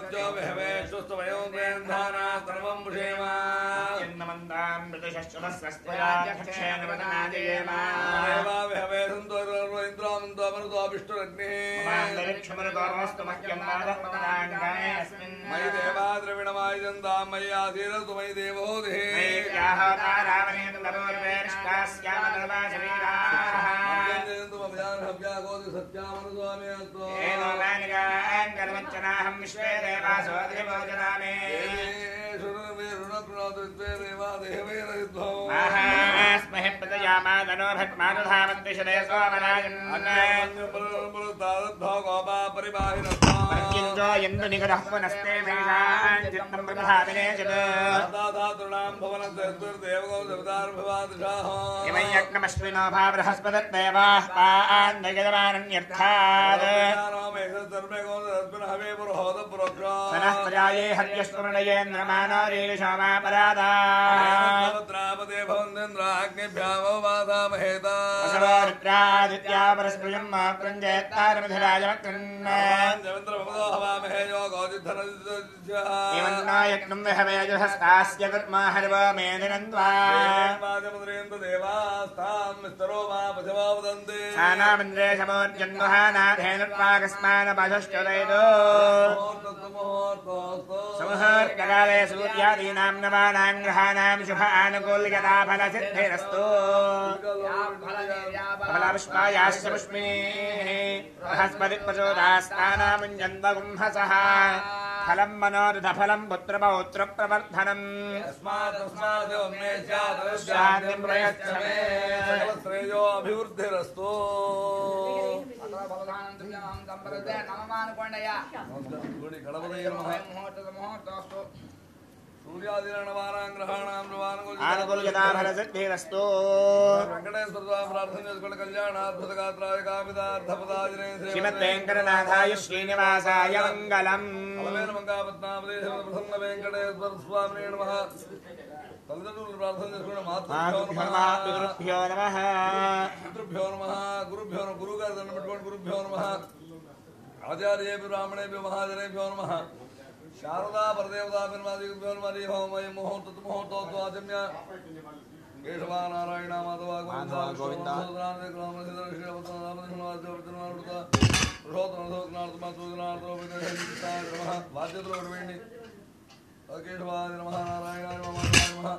सत्यो विहवे सुस्तवयो प्रेन्धाना सर्वं पुषेमा देवा विहवे सन्तो इन्द्रामन्तो अमृतो विष्णुरग्निः मयि देवा द्रविणमायि जन्तां मयि आसीरतु मयि देवो देहे जयन्तु अभिजानभ्यागोति सत्यामनुस्वामी अस्तु विश्वे देवासो अधिभोजनामे महास्महे प्रदयामादनो भक्मानुधामन्तिषदय सोमराजन् प्रत्युञ्जो यन्तु निकटः पुनस्ते मेषान् चित्तं प्रधातने चत् इमं यज्ञमश्विनो भा बृहस्पतिर्देवाः पान्नयजमानन्यर्थात् सनः प्रजाये हर्यस्मरणयेन्द्रमानो रीलिशोमा परादा वसवो रुद्रादित्या परस्पृशं प्रञ्जयत्तारमधिराजमकृन् एवन्नो यज्ञं विहवेजुहस्तास्य कर्मा हर्व मेदिनन्द्वा सानामन्द्रे समोर्जन्महानाथेनुर्वाकस्मानपशश्चुदयितो संहर्ककाले सूर्यादीनां नवानां ग्रहाणां शुभ आनुकूल्यताफलसिद्धिरस्तु फलपुष्पायाश्च पुष्मिनीः बृहस्पतिप्रचोदास्तानामुञ्जन्वगुंहसः फलं मनोरथफलं पुत्रपौत्रप्रवर्धनम् शान्तिं प्रयच्छ मे శ్రేయో అభివృద్ధిరస్తు గుడి గణపతయ్య నమః సూర్యాదినాం గ్రహాణాం आनुकूल्यताफलसिद्धिरस्तु వెంకటేశ్వర స్వామి ప్రార్థన చేసుకోండి కళ్యాణాద్భుత గాత్రాయ కామితార్థపదాజినే श्रीमद्वेङ्कटनाथाय श्रीनिवासाय मङ्गलम् అలవేల మంగాపద్నామదేశ ప్రసన్న వెంకటేశ్వర స్వామి నమః తల్లిదండ్రులు ప్రార్థన చేసుకోండి మాతృభ్యో మాతృభ్యో నమః నమః పితృభ్యో నమః పితృభ్యో నమ గురుభ్యో నమ గురువు గారు దండం పెట్టుకోండి గురుభ్యో నమ ఆచార్యేభ్య బ్రాహ్మణేభ్య మహాజనేభ్యో నమ శారదా పరదేవతా నిర్మాదిభ్యో నమ హరి హోమయ ముహూర్త ముహూర్తోత్వాజమ్య కేశవా నారాయణ మాధవ మాధవ గోవింద. బాధ్యతలు ఒకటి వేయండి కేశవా నమ నారాయణ నమ నమ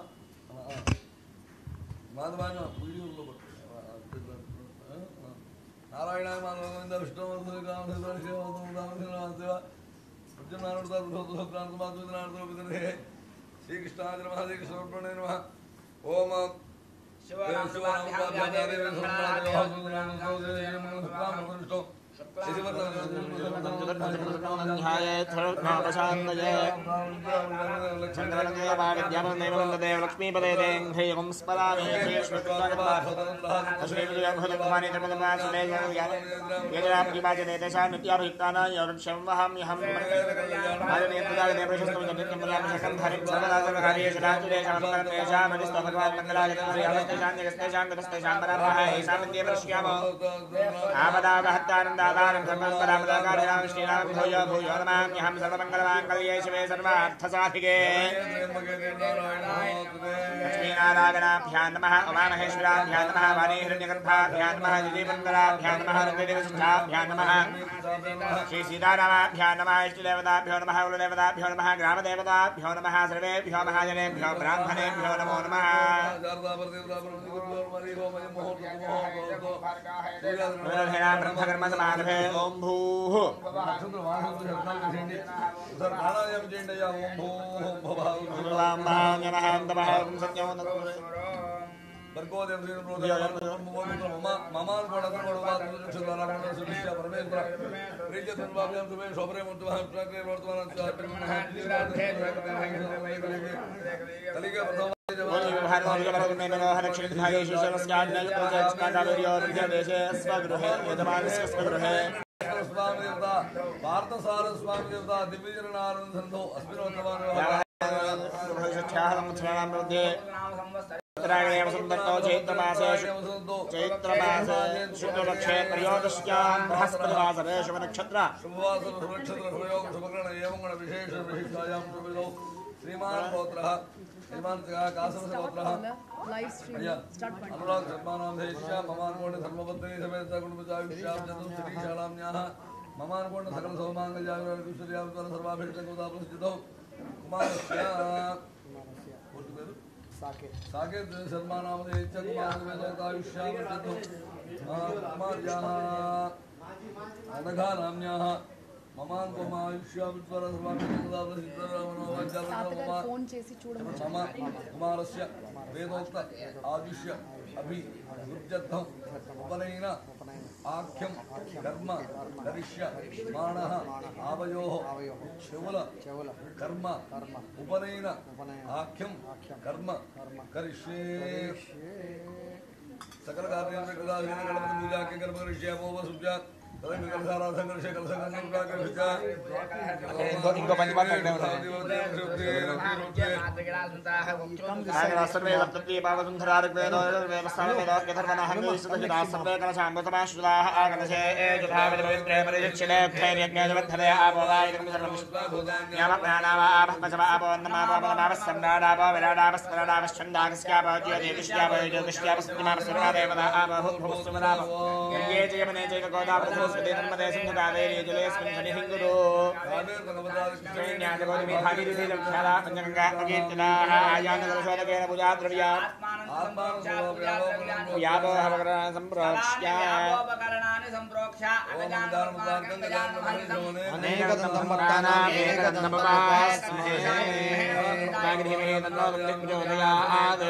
మాధవాన్ని వీడియోలో నారాయణ మాధవ గోవింద విష్ణు శ్రీకృష్ణాది నమ శ్రీకృష్ణ నమ ఓం చంద్రదేవ లక్ష్మీపదే దేం స్మరామి ఆపదావహత్తానందాదానం సర్వం పరాపదాకార్యాం శ్రీరామ భూయో భూయో నమామ్యహం సర్వమంగళమాంగళ్యే శివే సర్వార్థసాధికే లక్ష్మీనారాయణాభ్యాం నమః ఉమామహేశ్వరాభ్యాం నమః వాణీహిరణ్యగర్భాభ్యాం నమః జిజీమంగళాభ్యాం నమః రుద్రదేవసుభ్యాభ్యాం నమః శ్రీ సీతారామాభ్యాం నమః ఇష్టదేవతాభ్యో నమః కులదేవతాభ్యో నమః గ్రామదేవతాభ్యో నమః సర్వేభ్యో మహాజనేభ్యో బ్రాహ్మణేభ్యో నమో నమః పునర్హేనా బ్రహ్మకర్మ సమారభే ఓం భూః భూర్వాంబాన్యమహాంతమహం సత్యం పార్థసార స్వామి దేవత దివ్యజనానందో అస్మిన్ मध्ये उत्तरायणे वसन्ततो चैत्रमासे चैत्रमासे शुक्लपक्षे त्रयोदश्यां बृहस्पतिवासरे शुभनक्षत्र शुभवासर शुभनक्षत्र शुभयोग शुभकर्ण एवं गण विशेष विशिष्टायां शुभविदौ श्रीमान् गोत्रः श्रीमान् कासमस्य गोत्रः లైవ్ స్ట్రీమ్ అయ్యా స్టార్ట్ పండి అనురాగ్ శర్మానాం దేశ్యా మమానుకోండ ధర్మపత్ని సమేత కుటుంబచావిష్యాం చతుశ్రీశాలామ్యాః మమానుకోండ సకల సౌమాంగజాగృష్యాం సర్వాభిష్టంకుతాపస్థితౌ కుమారస్య పూర్తి పేరు సాకేత్ శర్మానామదేశ్య కుమారవేదోతాయుష్యాం కుమార్యాः అనఘానామ్యాः మమానుకోమాయుష్యామిత్వర తాతగారు సర్వాభిష్టంకుతాపస్థితౌ ఫోన్ చేసి చూడమని मम कुमारस्य वेदोक्त आदिश्य अभि युज्यर्थम् उपनयन आख्यं कर्म करिष्य माणः आवयोः शौल कर्म उपनयन आख्यं कर्म करिष्ये सकल कार्याणि कृताधीन गणपति पूजा के कर्म करिष्ये अपोप सुजा तदं कलसाराधन करिष्ये कलसंगं का करिष्ये ఇంకో ఇంకో పంచి పాటలు అక్కడే ఉన్నాయి सर्वे वर्तन्ते पावसुन्धराऋग्वेदोर्वेदस्थानवेदोर्गधर्वणहङ्गैस्तुतहिताः सर्वे कलशाम्बुतमाश्रुताः आगमसे जथाविधपवित्रेमरिचिक्षिणेऽर्थैर्यज्ञाजवद्धरे आपोदायकं सर्वं ्यामप्राणावापस्मवापोन्नमापोपलमापस्सम्राडापो विराडापस्मराडापस्मराडापश्चन्दाकस्यापज्योतिष्यापस्तिमापसुरमादेवदा आबहुभुवस्सुमदाप यज्ञे च यमने चैव गोदावृतमस्पति धर्मदे सिन्धुकावेरी जलेऽस्मिन् शनिः गुरु ैन्याजगोदिमेधाविधिलक्षाला पञ्चगङ्गाकीर्तिनाः आयान्तदर्शोदकेन पूजाद्रव्या यापोहवकरणं सम्प्रोक्ष्य अनेकदन्तम्बकानामेकदन्तमपास्महे तन्नो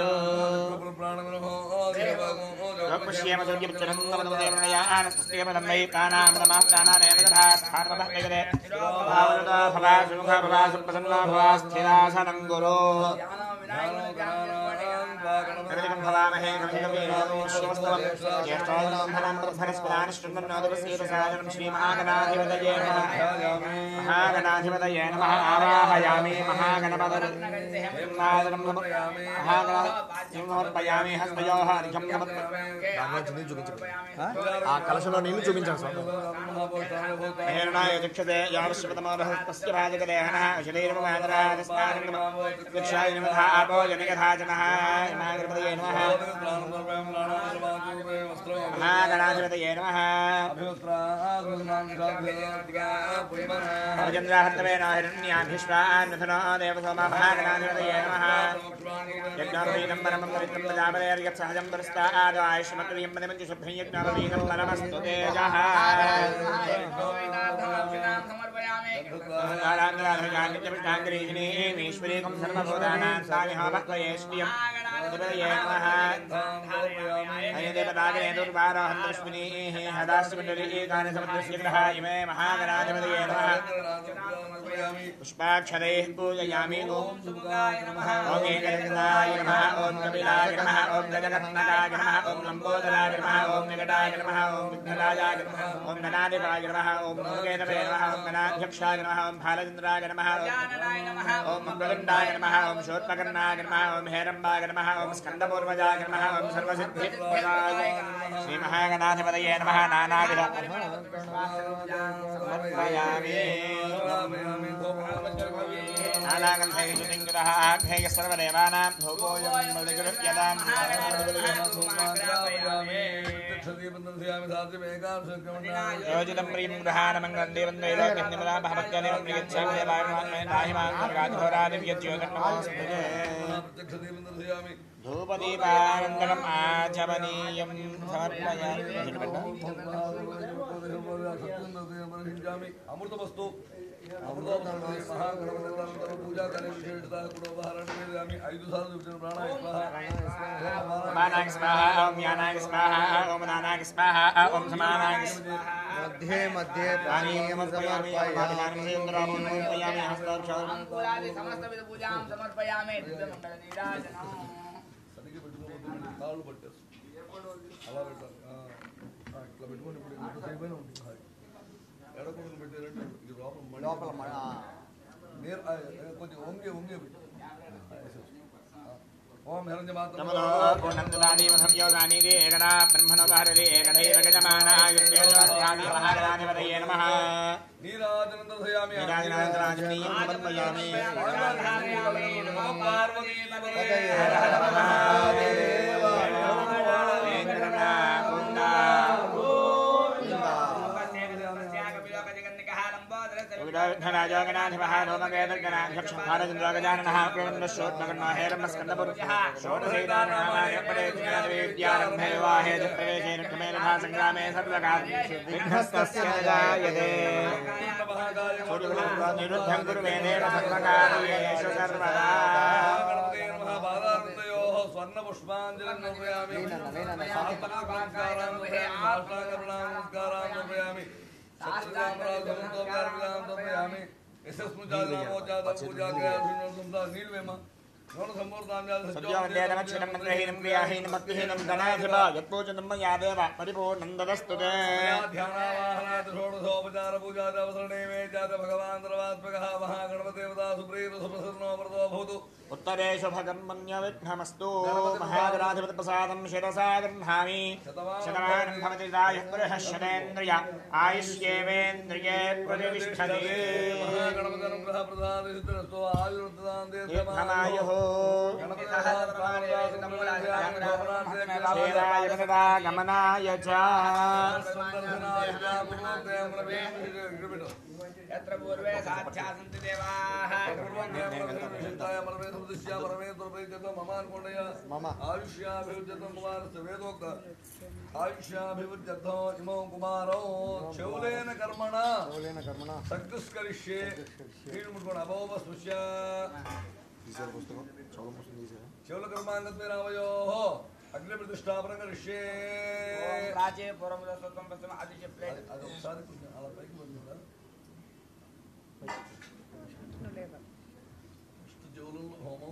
पुष्येम सूर्यपुत्रनन्दमदमदेवनयानस्तस्येम तन्मै प्राणामदमाः प्राणानेन तथा स्थानमभक्तिगते भावनतो भवा सुमुख भवा सुप्रसन्नो भवा स्थिरासनं गुरो कवितिकं भवामहे कवितिकवीरोष्यमस्तवं ज्येष्ठोन्धनम्बरधनस्पदानिष्टन्नोदवसीरसादनं श्रीमहागणाधिपतये नमः महागणाधिपतये नमः आवाहयामि महागणपतिर्नादनं महागणपयामि हस्तयोः अर्घ्यं ఆ కలశంలో నీళ్లు చూపించాను స్వామి हेरणाय चक्षते यावश्यपतमोदहस्तस्य भाजकदेहनः शरीरमादरादस्नानक्षाय नमः आपो जनकथाचनः इमागणपतये नमः महागणाधिपतये नमः भवचन्द्राहर्तवेन हिरण्याभिश्वान्नथनो देवसोमा महागणाधिपतये नमः यज्ञापीनं परमं पवित्रं प्रजापतेर्यत्सहजं पुरस्तादो आयुष्मत्रियं पदमञ्जुशुभ्रं यज्ञापीनं परमस्तु तेजः ीश्वरीकं सर्वभूतानां स्वामिहोमक्वयेष्टियं देवये नमः देवतागणे दुर्वारोहन्तश्विनीः हदाश्वण्डलीकानि समुद्रस्य ग्रहा इमे महागणाधिपतये नमः पुष्पाक्षरैः पूजयामि ॐ ॐ एकजगदाय नमः ॐ कपिलाय नमः ॐ गजगत्नकाय नमः ॐ लम्बोदराय नमः ॐ निकटाय नमः ॐ विघ्नराजाय नमः ॐ गणाधिपाय नमः ॐ भूकेतवे नमः ॐ गणाध्यक्षाय नमः ॐ भालचन्द्राय नमः ॐ मङ्गलण्डाय नमः ॐ शोत्मकर्णाय नमः ॐ हेरम्बाय नमः ॐ स्कन्दपूर्वजाय नमः ॐ सर्वसिद्धिप्रदाय श्रीमहागणाधिपतये नमः नानाविध समर्पयामि नानागन्धैर्जुतिङ्गतः आघ्नेयः सर्वदेवानां धूपोऽयं बलिगुरुप्यतां योजितं प्रियं गृहाणमङ्गलं देवं दैलोक्यं निमला भवत्यनिवं प्रियच्छामि देवायमान्मयदाहिमान्मर्गाधोरादिव्यज्योतिर्नमोऽस्तुते धूपदीपानन्दनम् आचमनीयं समर्पयामि అమృతమస్తు అమృతోపకరణాయ మహాగణపతి పూజా కరే విశేషత కుడోపహారణి ఐదు సార్లు చూపించిన ప్రాణాయ समानाय स्वाहा ॐ यानाय स्वाहा ॐ नानाय स्वाहा ॐ समानाय स्वाहा మధ్యే మధ్యే పానీయం समर्पयामि సమర్పయామి समर्पयामि हस्ताक्षरम् సమస్తవిధ పూజాం సమర్పయామి దివ్యమంగళ నీరాజనం సరిగ్గా పెట్టుకోవద్దు కాళ్ళు పట్టేసి అలా పెట్టాలి ఆ, ఆ, ఇట్లా పెట్టుకోండి ఇప్పుడు ఎంతసేపు అయినా ఉంటుంది హాయి. ఎడకొండలు పెట్టారంటే ఇది లోపల మడి- లోపల మ- ఆ, నేర్ ఆ, కొంచెం వంగే వంగే పెట్టు ఆ, వేసేసి. ఆ, ఓం హిరణ్య మాత్రం నమో పూర్ణంతుదానీవ సంయోగానీది ఏకదా బ్రహ్మణోపహరది ఏకదైవ గజమానాయుక్తేజోధ్యామి మహాగణాధిపతయే నమః నీరాజనందయామి నీరాజనాథరాజనీయం సమర్పయామి విఘ్నరాజోగణాధిపः లోమకేతర్గణాధ్యక్షారచంద్రగజాననः ప్రణन्दశోత్మగణో హేరమస్కందపురుషः షోడశైతానామాయపడేత్యారంభే వివాహే చ ప్రవేశే నిక్రమే తథా సంగ్రామే సర్వకాల్ విఘ్నస్తస్య జాయతే నిరుద్ధం కురు మే దేవ సర్వకార్యేషు సర్వదా స్వర్ణ పుష్పాంజలి నమయామి నమయామి సత్యనామరాజయామి నీళ్ళేమా సద్యోమధ్యేనమక్షరం మంత్రహీనం క్రియాహీనం భక్తిహీనం ధనాధిపా యత్పూజనం మయా దేవ పరిపూర్ణం దదస్తు తే ధ్యానావాహనాథోపచార పూజావసరణే మే జాత భగవాన్ సర్వాత్మక మహాగణపదేవతా సుప్రీత సుప్రసన్నో వరదో భవతు ఉత్తరేషు భగన్మన్య విఘ్నమస్తు మహాగణాధిపతి ప్రసాదం శిరసా గృహామి శతమానం భవతి దాయ పురుష శతేంద్రియ ఆయుష్యేవేంద్రియే ప్రతిష్టతి మహాగణపదనుగ్రహ ప్రసాద సిద్ధిరస్తో ఆయుర్దాన్ దీర్ఘమాయుః క్షీరాయ వరదా గమనాయ చ यत्र पूर्वे साध्या सन्ति देवाः మమ. ఆయుష్యాభివృద్ధ్యతం కుమారస్య వేదోక్త ఆయుష్యాభివృద్ధ్యర్థం ఇమో కుమారో చెవులేన కర్మణ ఎవరైనా కర్మణ సగ్దుష్కరిష్యే నీళ్ళు ముట్టుకోండి అభోవ స్పృశ్య తీసారు పుస్తకం చౌల పుస్తకం తీసారా చెవుల కర్మాంగత్మే రామయో అగ్ని ప్రతిష్టాపనం కరిష్యే ॐ प्राचे पूर्वमुदस्वत्वं पश्चिम आदिश्य प्लेट అది ఒకసారి కొంచెం అలా పైకి పడుతుందా లేదా ఫస్ట్ చెవులలో హోమం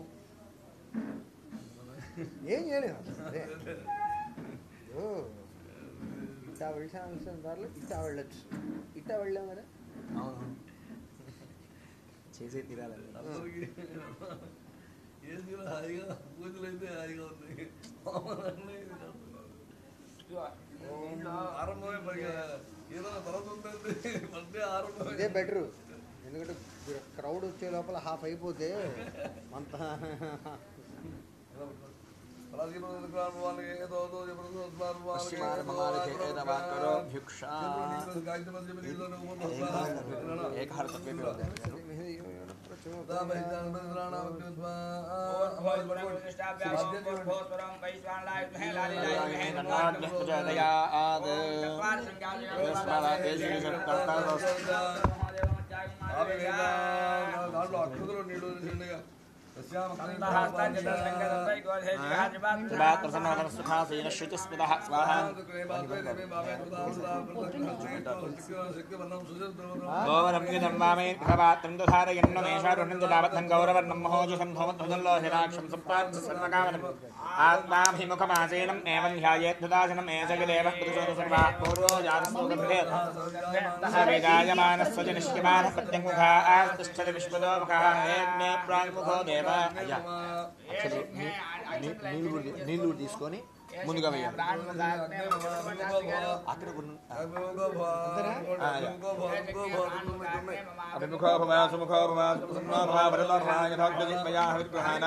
ఏం చేయలేదు అదే ఓ, ఇట్టా వెళ్ళాల్సిన దారిలో ఇట్టా వెళ్ళొచ్చు ఇట్టా వెళ్ళాం కదా చేసే తీరాలి అందరికీ ఏసీలో హాయిగా పూజలు అయితే హాయిగా ఉన్నాయి హోమాలన్నీ ఆరంభమే పైగా ఏదో తర్వాత ఉంటుంది మండే ఆరంభమే ఇదే బెటరు ఎందుకంటే క్రౌడ్ వచ్చే లోపల హాఫ్ అయిపోతే అంత దాంట్లో అక్షతలు నీళ్ళు చిన్నగా సుఖాసీన శుచిస్మిత స్వాహ గౌరవ్యుధం వామే భవాత్రం ధారయన్నమేషారుణం దావత్తం గౌరవర్ణం మహోజసం భవద్భుజల్లో హిరాక్షం సుప్రార్థ సర్వకామనం ఆత్మాభిముఖమాసీనం ఏవం ధ్యాయేద్దాసనం ఏషగిదేవ పురుషోరు సర్వా పూర్వో జాతస్వగంధే సవిగాయమానస్వజ నిష్యమాన ప్రత్యంగుఖా ఆస్తిష్టతి విశ్వదోముఖా ఏగ్నే ప్రాంగుఖో దేవ అయ్యా నీళ్ళు కూడా తీ- నీళ్ళు కూడా తీసుకొని ముందుగా వేయాలి అక్కడ కొన్ని- అభిముఖో భవ సుముఖో భవ సుప్రసన్నో భవ వరదోర్వాయ యథోక్తజిత్మయా విగ్రహాణ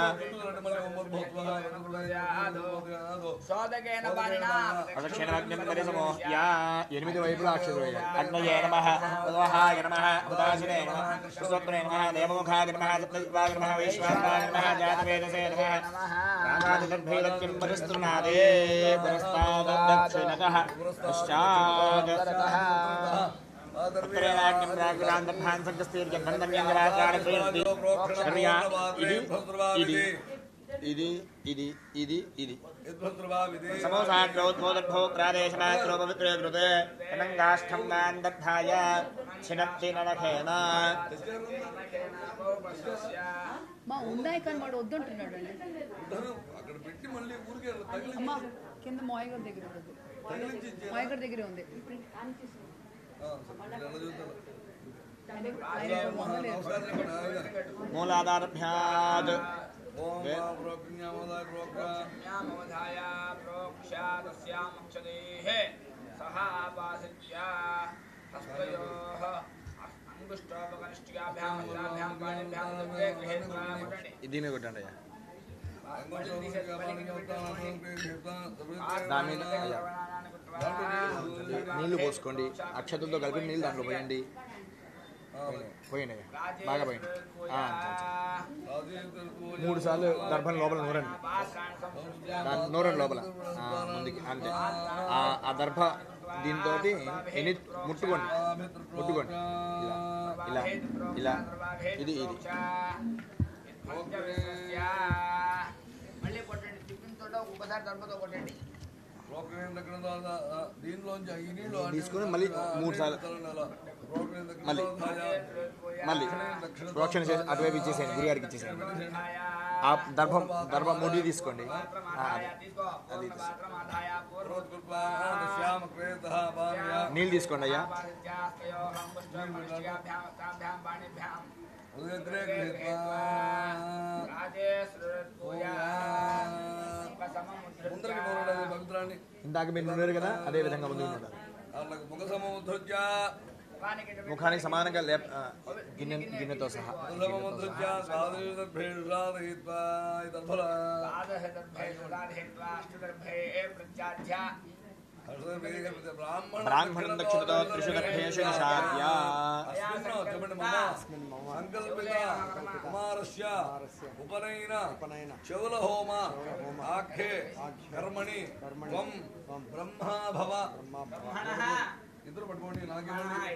శోధకేన పాణినా ప్రదక్షిణమగ్నిం పరిసమో యా ఎనిమిది వైపులా అక్షరం వేయాలి అగ్నయే నమః ఉదవహాయ నమః ఉదాసినే నమః విశ్వత్రే నమః దేవముఖాయ నమః సప్తజిత్వాయ నమః వైశ్వానాయ నమః జాతవేదసే నమః రామాదిదర్భైలక్ష్యం పరిస్తృణాదే పురస్తాదక్షిణతః పశ్చాత్ ఉత్తరేణాగ్నిం రాగులాంతర్భాన్ సంకస్తీర్యం బంధన్యంగరాచారప్రియంతి కర్యా ఇది ఇది ఇది ఇది ఇది ఇది సమోసాగ్రౌద్భోదర్భో ప్రాదేశమాత్రోపవిత్రే కృతే అనంగాష్టం నాందర్థాయ చినత్తి నరఖేన మా ఉన్నాయి కానీ వాడు వద్దంటున్నాడు అండి అక్కడ పెట్టి మళ్ళీ ఊరికే తగిలి అమ్మా కింద మాయగర్ దగ్గర ఉంది తగిలించి ఇచ్చేయాలి. మాయగర్ దగ్గరే ఉంది ఆ, సరే, ఎలా చూద్దాం. ఆయన ఆయన మొదలేదు నమస్కారం చెప్పండి, ఆయన. మూలాధారభ్యాద్ ఓం వే- ప్రోక్న్యామోదాయ ప్రోక్త జ్ఞామవధాయ ప్రోక్ష తస్యామక్షదేః సహ ఆపాసిత్య హస్తయోః అంగుష్టోపకనిష్ఠికాభ్యాం హస్తాభ్యాం పాణిభ్యాం దివ్యే గృహేత్వా కొట్టండి దీని మీద కొట్టండి అయ్యా పళ్ళని తీసేసి పళ్ళకి పెట్టుకోండి. దాని మీద అయ్యా నీళ్లు పోసుకోండి అక్షతులతో కలిపి నీళ్ళు దాంట్లో పోయండి పోయండి అయ్యా బాగా పోయండి ఆ, మూడు సార్లు గర్భం లోపల నూరండి దాని నూరండి లోపల ఆ, ముందుకి అంతే ఆ ఆ దర్భ దీంతో ఎన్ని ముట్టుకోండి ముట్టుకోండి ఇలా ఇలా ఇలా ఇది ఇది మళ్ళీ కొట్టండి టిఫిన్ తోట ఒకసారి దర్భతో కొట్టండి ప్రోక్నేయం దగ్గర దాదా దీనిలోంచి ఈ నీళ్ళు తీసుకొని మళ్ళీ మూడు సార్లు ప్రోక్నేయం దగ్గర మళ్ళీ. మళ్ళీ ప్రోక్షణ చేసి అటువైపు ఇచ్చేసేయండి గురిగారికి ఇచ్చేసేయండి ఆ దర్భం దర్భం ముడి తీసుకోండి ఆ, అది. అది శ్యామ క్రేత భార్య నీళ్ళు తీసుకోండి అయ్యా ఉదగ్రే గృహీత్వా ముందరికి నూనె పవిత్రాన్ని ఇందాక మీరు నూనెరు కదా అదే విధంగా ముందు ఉండాలి వాళ్ళకి ముఖ సముద్రజ్య ముఖానికి సమానంగా లేప ఆ, గిన్నె గిన్నెతో సహా సముద్రజ్య సాధుర్భేషాదహిత్వా ఇతర్ఫల బ్రాహ్మణం దక్షిణతో త్రిషు గర్భేషు నిషాద్య చెప్పండి మమ సంకల్పిత కుమారస్య ఉపనయన ఉపనయన చెవుల హోమ ఆఖ్యే కర్మణి త్వం బ్రహ్మా భవ ఇద్దరు పట్టుకోండి నాకేమండి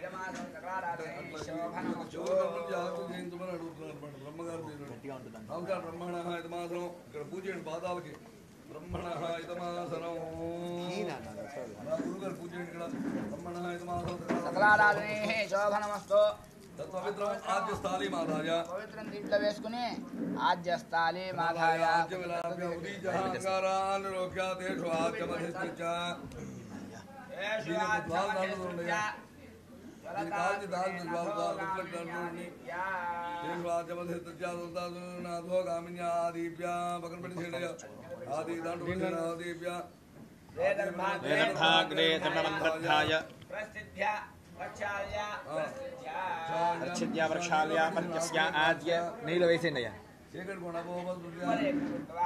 చెవుల కర్మని జాగ్రత్త చేయించమని అడుగుతున్నారు అన్నమాట బ్రహ్మగారు చేయండి అవుకా బ్రహ్మణ ఇదమాసనం ఇక్కడ పూజ చేయండి పాదాలకి బ్రహ్మణ ఇదమాసనం నా గురుగారు పూజ చేయండి ఇక్కడ బ్రహ్మణ ఇదమాసనం సకలారాధనే శోభనమస్తు తత్పవిత్రం ఆద్య స్థాళీ మాతాయ పవిత్రం దీంట్లో వేసుకుని ఆద్యస్థాలి మాధాయ ఆద్య విలాప్య ఉదీజ అంగారాన్ రోగ్యాతేషు ఆద్య మధిష్ఠిత దీనికి ద్వాలు దాంట్లో ఉన్నాయా? దీని కాల్చి దాల్చి ద్వాలు ద్వాలు రిఫ్లెక్ట్ దాంట్లో ఉన్నాయి. తేషు ఆద్య మధిష్ఠిత నాథో గామిన్య ఆదిభ్య పక్కన పెట్టి చేయండి ఆది దాంట్లో ఉన్నాయి, ఆదిభ్య వేదర్థాగ్రే దండమంత్రధ్యాయ ప్రసిద్ధ్య ప్రచాల్య ప్రసిద్ధ్య ప్రచ్ఛిద్య వృక్షాల్య పర్యస్య ఆద్య నీళ్ళు వేసేయండి అయ్యా చీకటి కొండ పోవద్దు పరేకృత్వా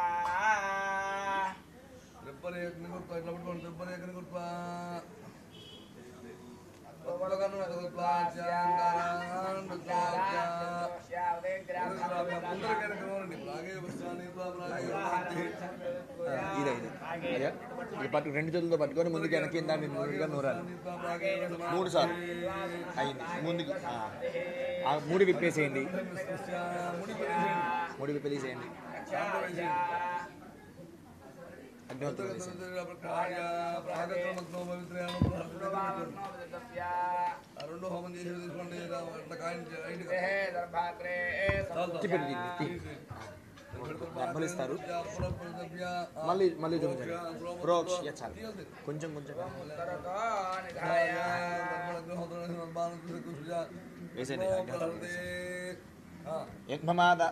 రెప్పరేఖని గుర్తు ఇట్లా పట్టుకోండి రెప్పరేఖని గుర్తు ఇదే ఇది అయ్యా ఇది పట్టు రెండు చేతులతో పట్టుకొని ముందుకు వెనక్కి దాన్ని నూరుగా నూరాలి మూడు సార్లు అయింది ముందుకి ఆ. ఆ మూడు విప్పేసేయండి మూడు విప్పేసేయండి అగ్నిహోత్రం వేసేయండి రెండు హోమం చేసి తీసుకోండి అట్లా కాయం తిప్పండి దీన్ని, తీ. డబ్బులు ఇస్తారు మళ్ళీ మళ్ళీ చూపించండి ప్రోక్ష యా, చాలు కొంచెం కొంచెం వేసేయండి అగ్నిహోత్రం యజ్ఞమాద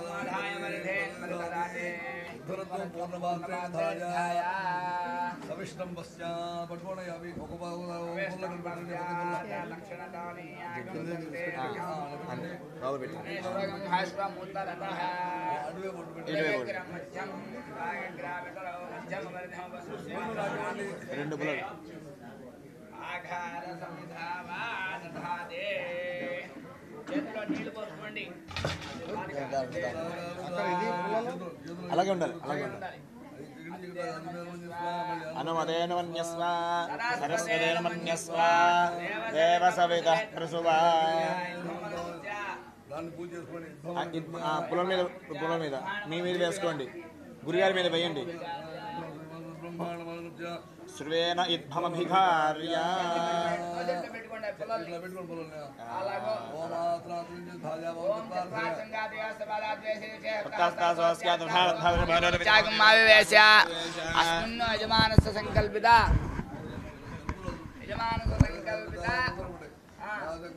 సవిష్టం పశ్చా పట్టుకోండి అవి ఒక బాబు పెట్టండి అడుగే పట్టు పెట్టి ఇరవై ఒకటి రెండు పుల్లలు ఆఘార సంధావాదే చేతిలో నీళ్లు పోసుకోండి అలాగే ఉండాలి అలాగే ఉండాలి అనుమదేన మన్యస్వ సరస్వదేన మన్యస్వ దేవ సవిత ప్రసువా దాన్ని పూజ చేసుకొని ఆ, ఇద్- ఆ, పొలం మీద పొలం మీద మీ మీద వేసుకోండి గురిగారి మీద వేయండి బ్రహ్మాండ శృవేన ఇద్భమభిఘార్య చేతిలో పెట్టుకోండి ఆ పిల్లల్ని ఇట్లా పెట్టుకొని పొలం అలాగో ఓం చాగమావివేశ అస్మిన్ యజమానస్య సంకల్పిత యజమానస్య సంకల్పిత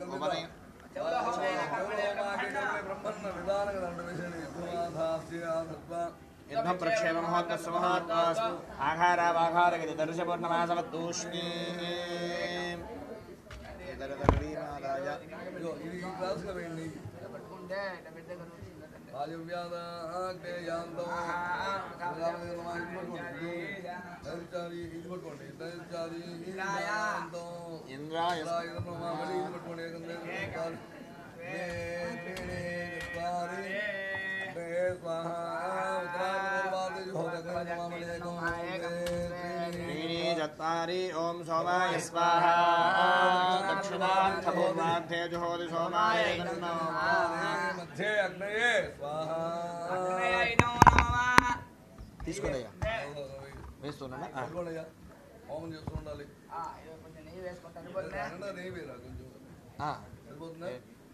చెవుల హోమేన కర్మణేన బ్రహ్మన్న విధానంగా దండ వేసేది యుద్ధం ప్రక్షేప మహోత్తస్సు మహోత్తస్సు ఆఘారావాఘారగతి దర్శపూర్ణమాసవత్తూష్ణీ దరదరీమాదాయ ఇదిగో ఇది ఈ క్లాస్లో వేయండి పట్టుకుంటే ఇట్లా పెద్ద కనిపిస్తుంది వాయువ్యాదాగ్నేయాంతం దరిచారి ఇది పట్టుకోండి దరిచారి ఈశాంతం ఇంద్రాయ ఇంద్రాయ నమః మళ్ళీ ఇది పట్టుకోండి ఏకందే దరిచారి దే త్రీణి చత్వారి దే స్వాహ ఉత్తరాపూర్వాది జోదగ్నే నమః మళ్ళీ ఏకం దే త్రీణి त्रीणि चत्वारि ॐ सोमाय स्वाहा दक्षिणार्थपूर्वार्थे जुहोति सोमाय तन्नो మధ్య అగ్నయే స్వాహ తీసుకోండియ్యా వేస్తున్నా పట్టుకోండియ్యా హోమం చేస్తూ ఉండాలి కొంచెం నెయ్యి వేసుకుంటాను సరిపోతుందా? అన్న నెయ్యి వేయరా కొంచెం సరిపోతుందా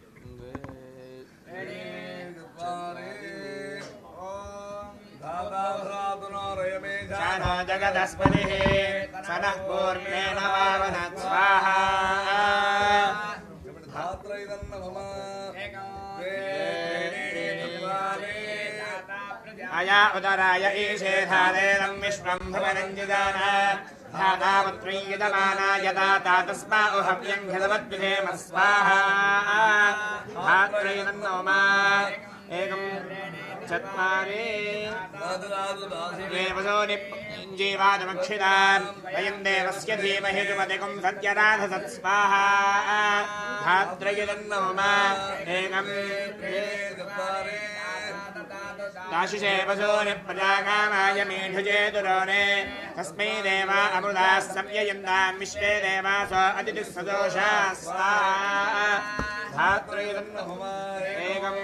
शानो जगदस्पतिः स नः पूर्णेन वावनत् स्वाहा अया उदराय ईशे धारेदं विश्वं भुवनञ्जिदान धातापुत्री यजमाना यदा तातस्मा उहव्यं घृतवद्विधेम स्वाहा धात्रैनं मा एकं चत्वारि देवसोनि जीवादमक्षितान् वयं देवस्य धीमहि जुमतिकं सत्यराधसत्स्वाहा धात्रयदन्नो मा एकं काशिषेवसोनि प्रजाकामाय मेढुजे दुरोणे तस्मै देवा अमृताः संययन्तां विश्वे देवासो अतिथिः सदोषा स्वाहा धात्रयदन्नो एकं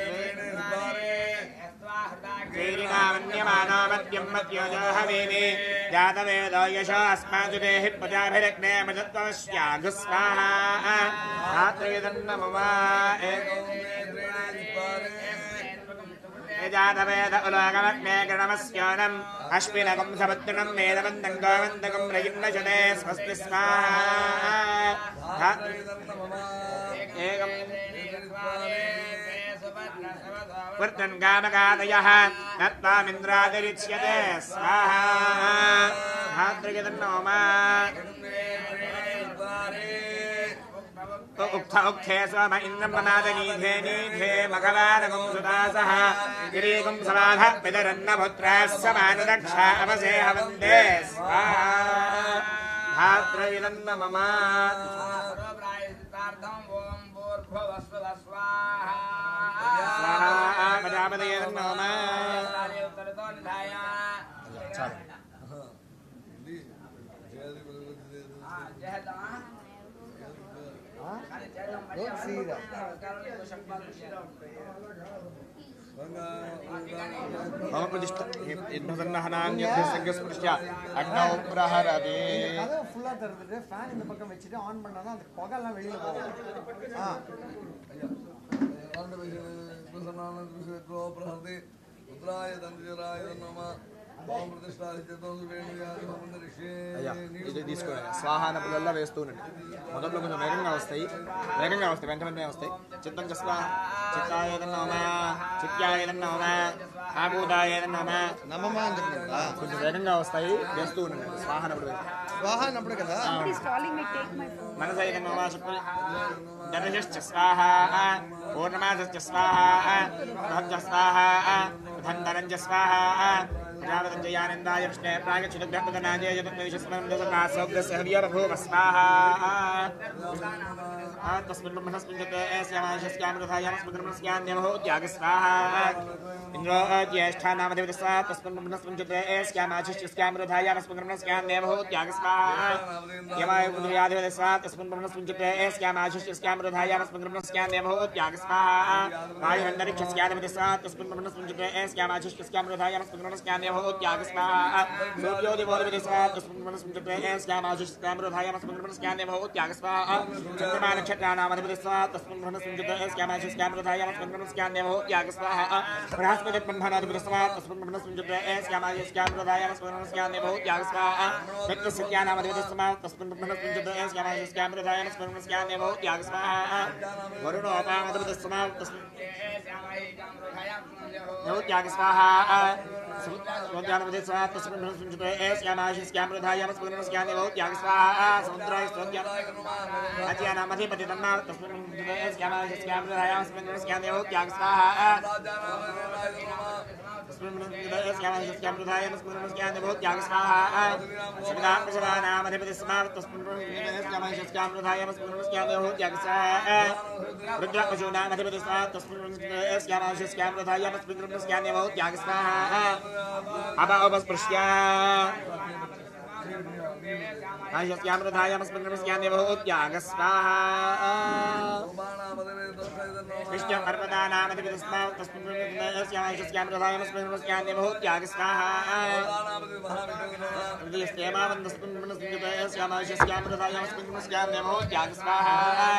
ीरिणामन्यमानो मद्यं मद्योजो हवीमि जातवेदो यशो अस्माजुदेः प्रजाभिरग्ने मजत्वस्याघु स्वाहा धात्रयदन्नमम जातवेद उलोकमग्ने गणमस्योनम् अश्विनकं समुद्रणं वेदवन्दं गोवन्दकं रयिन्नशते स्वस्ति स्वाहा एकं वर्तन् गामगादयः नत्वामिन्द्रादिरिच्यते स्वाहा धातृगतन्नो मा उक्थ उक्थे सोम इन्द्रं मनादनीधे नीधे मघवानगुं सुदासः गिरीगुं समाधः पितरन्नपुत्राः समानदक्षा अवसेह वन्दे स्वाहा धातृविदन्न मम स्वाहा प्रजापतये नमो मम प्रतिष्ठा यज्ञसन्नहनान्यस्पृश्य अग्नौ प्रहरति கதவை ஃபுல்லாக திறந்துட்டு ஃபேன் இந்த பக்கம் வச்சுட்டு ஆன் பண்ணாதான் அந்த புகைலாம் வெளியில் போகும் ஆ రుద్రాయ తండ్రిరాయ నమ ఓం ప్రతిష్టాదిత్యతో అయ్యా ఇది తీసుకోండి స్వాహ అన్నప్పుడల్లా వేస్తూ ఉండండి మొదట్లో కొంచెం వేగంగా వస్తాయి వేగంగా వస్తాయి వెంట వెంటనే వస్తాయి చిత్తం చస్వా చిత్తాయేదన్నోమా చిత్యాయేదన్నోమా ఆభూతాయేదన్నోమా నమ్మమా అని చెప్తున్నా కొంచెం వేగంగా వస్తాయి వేస్తూ ఉండండి స్వాహ అన్నప్పుడు స్వాహ అన్నప్పుడు కదా Somebody's calling me, take my phone. మనసైదన్నోమా శుక్ర దర్శశ్చ స్వాహ పూర్ణమాసశ్చ స్వాహ బృహచ్చ స్వాహ ధంధరం చ స్వాహ ప్రజాపతం చ యానందాయ విష్ణే ప్రాగచ్యుతగ్రహపదనాజయ జగన్వేషస్మరణసౌగ్రస్య హవ్యరభూమ స్వాహ तस्मिन् ब्रह्मणस्मिन् जते स्यामाशस्यामृथायामस्मृतमस्यान्यमहोत्याग स्वाहा इन्द्रो ज्येष्ठा नामदेवत स्वाहा तस्मिन् ब्रह्मणस्मिन् जते स्यामाशिष्यस्यामृथायामस्मृतमस्यान्यमहोत्याग स्वाहा यमाय पुत्र्याधिपत स्वाहा तस्मिन् ब्रह्मणस्मिन् जते स्यामाशिष्यस्यामृथायामस्मृतमस्यान्यमहोत्याग स्वाहा वायुरन्तरिक्षस्याधिपत स्वाहा तस्मिन् ब्रह्मणस्मिन् जते स्यामाशिष्यस्यामृथायामस्मृतमस्यान्यमहोत्याग भूत्याग स्वाहा सूर्योदिवोदिविधि स्वाहा तस्मिन् मनस्मिन् चित्ते स्यामाशिष्कामृधायामस्मिन् मनस्क्याने भूत्याग स्वाहा चन्द्रमा नक्षत्राणामधिपति स्वाहा तस्मिन् मनस्मिन् चित्ते स्यामाशिष्कामृधायामस्मिन् मनस्क्याने भूत्याग स्वाहा बृहस्पति ब्रह्मणाधिपति स्वाहा तस्मिन् मनस्मिन् चित्ते स्यामाशिष्कामृधायामस्मिन् मनस्क्याने भूत्याग स्वाहा मित्रसिद्ध्यानामधिपति स्वाहा तस्मिन् मनस्मिन् चित्ते स्यामाशिष्कामृधायामस्मिन् मनस्क्याने भूत्याग स्वाहा वरुणोपामधिपति स्वाहा तस्मिन् भूत्याग स्वाहा स्वध्यानपति स्वाहा तस्मिन् मनस्मिन् चित्ते स्यामाशिष्कामृधायामस्मिन् मनस्क्याने भूत्याग स्वाहा समुद्राय स्वध्यान अज्ञानामधिपति तन्मा तस्मिन् मनस्मिन् चित्ते स्यामाशिष्कामृधायामस्मिन् मनस्क्याने भूत्याग स्वाहा विष्णु पर्वतानामधिपतिस्मा तस्मिन् भूत्याग स्वाहा श्यामाशिष्यामृतायामस्मिन् स्वाहा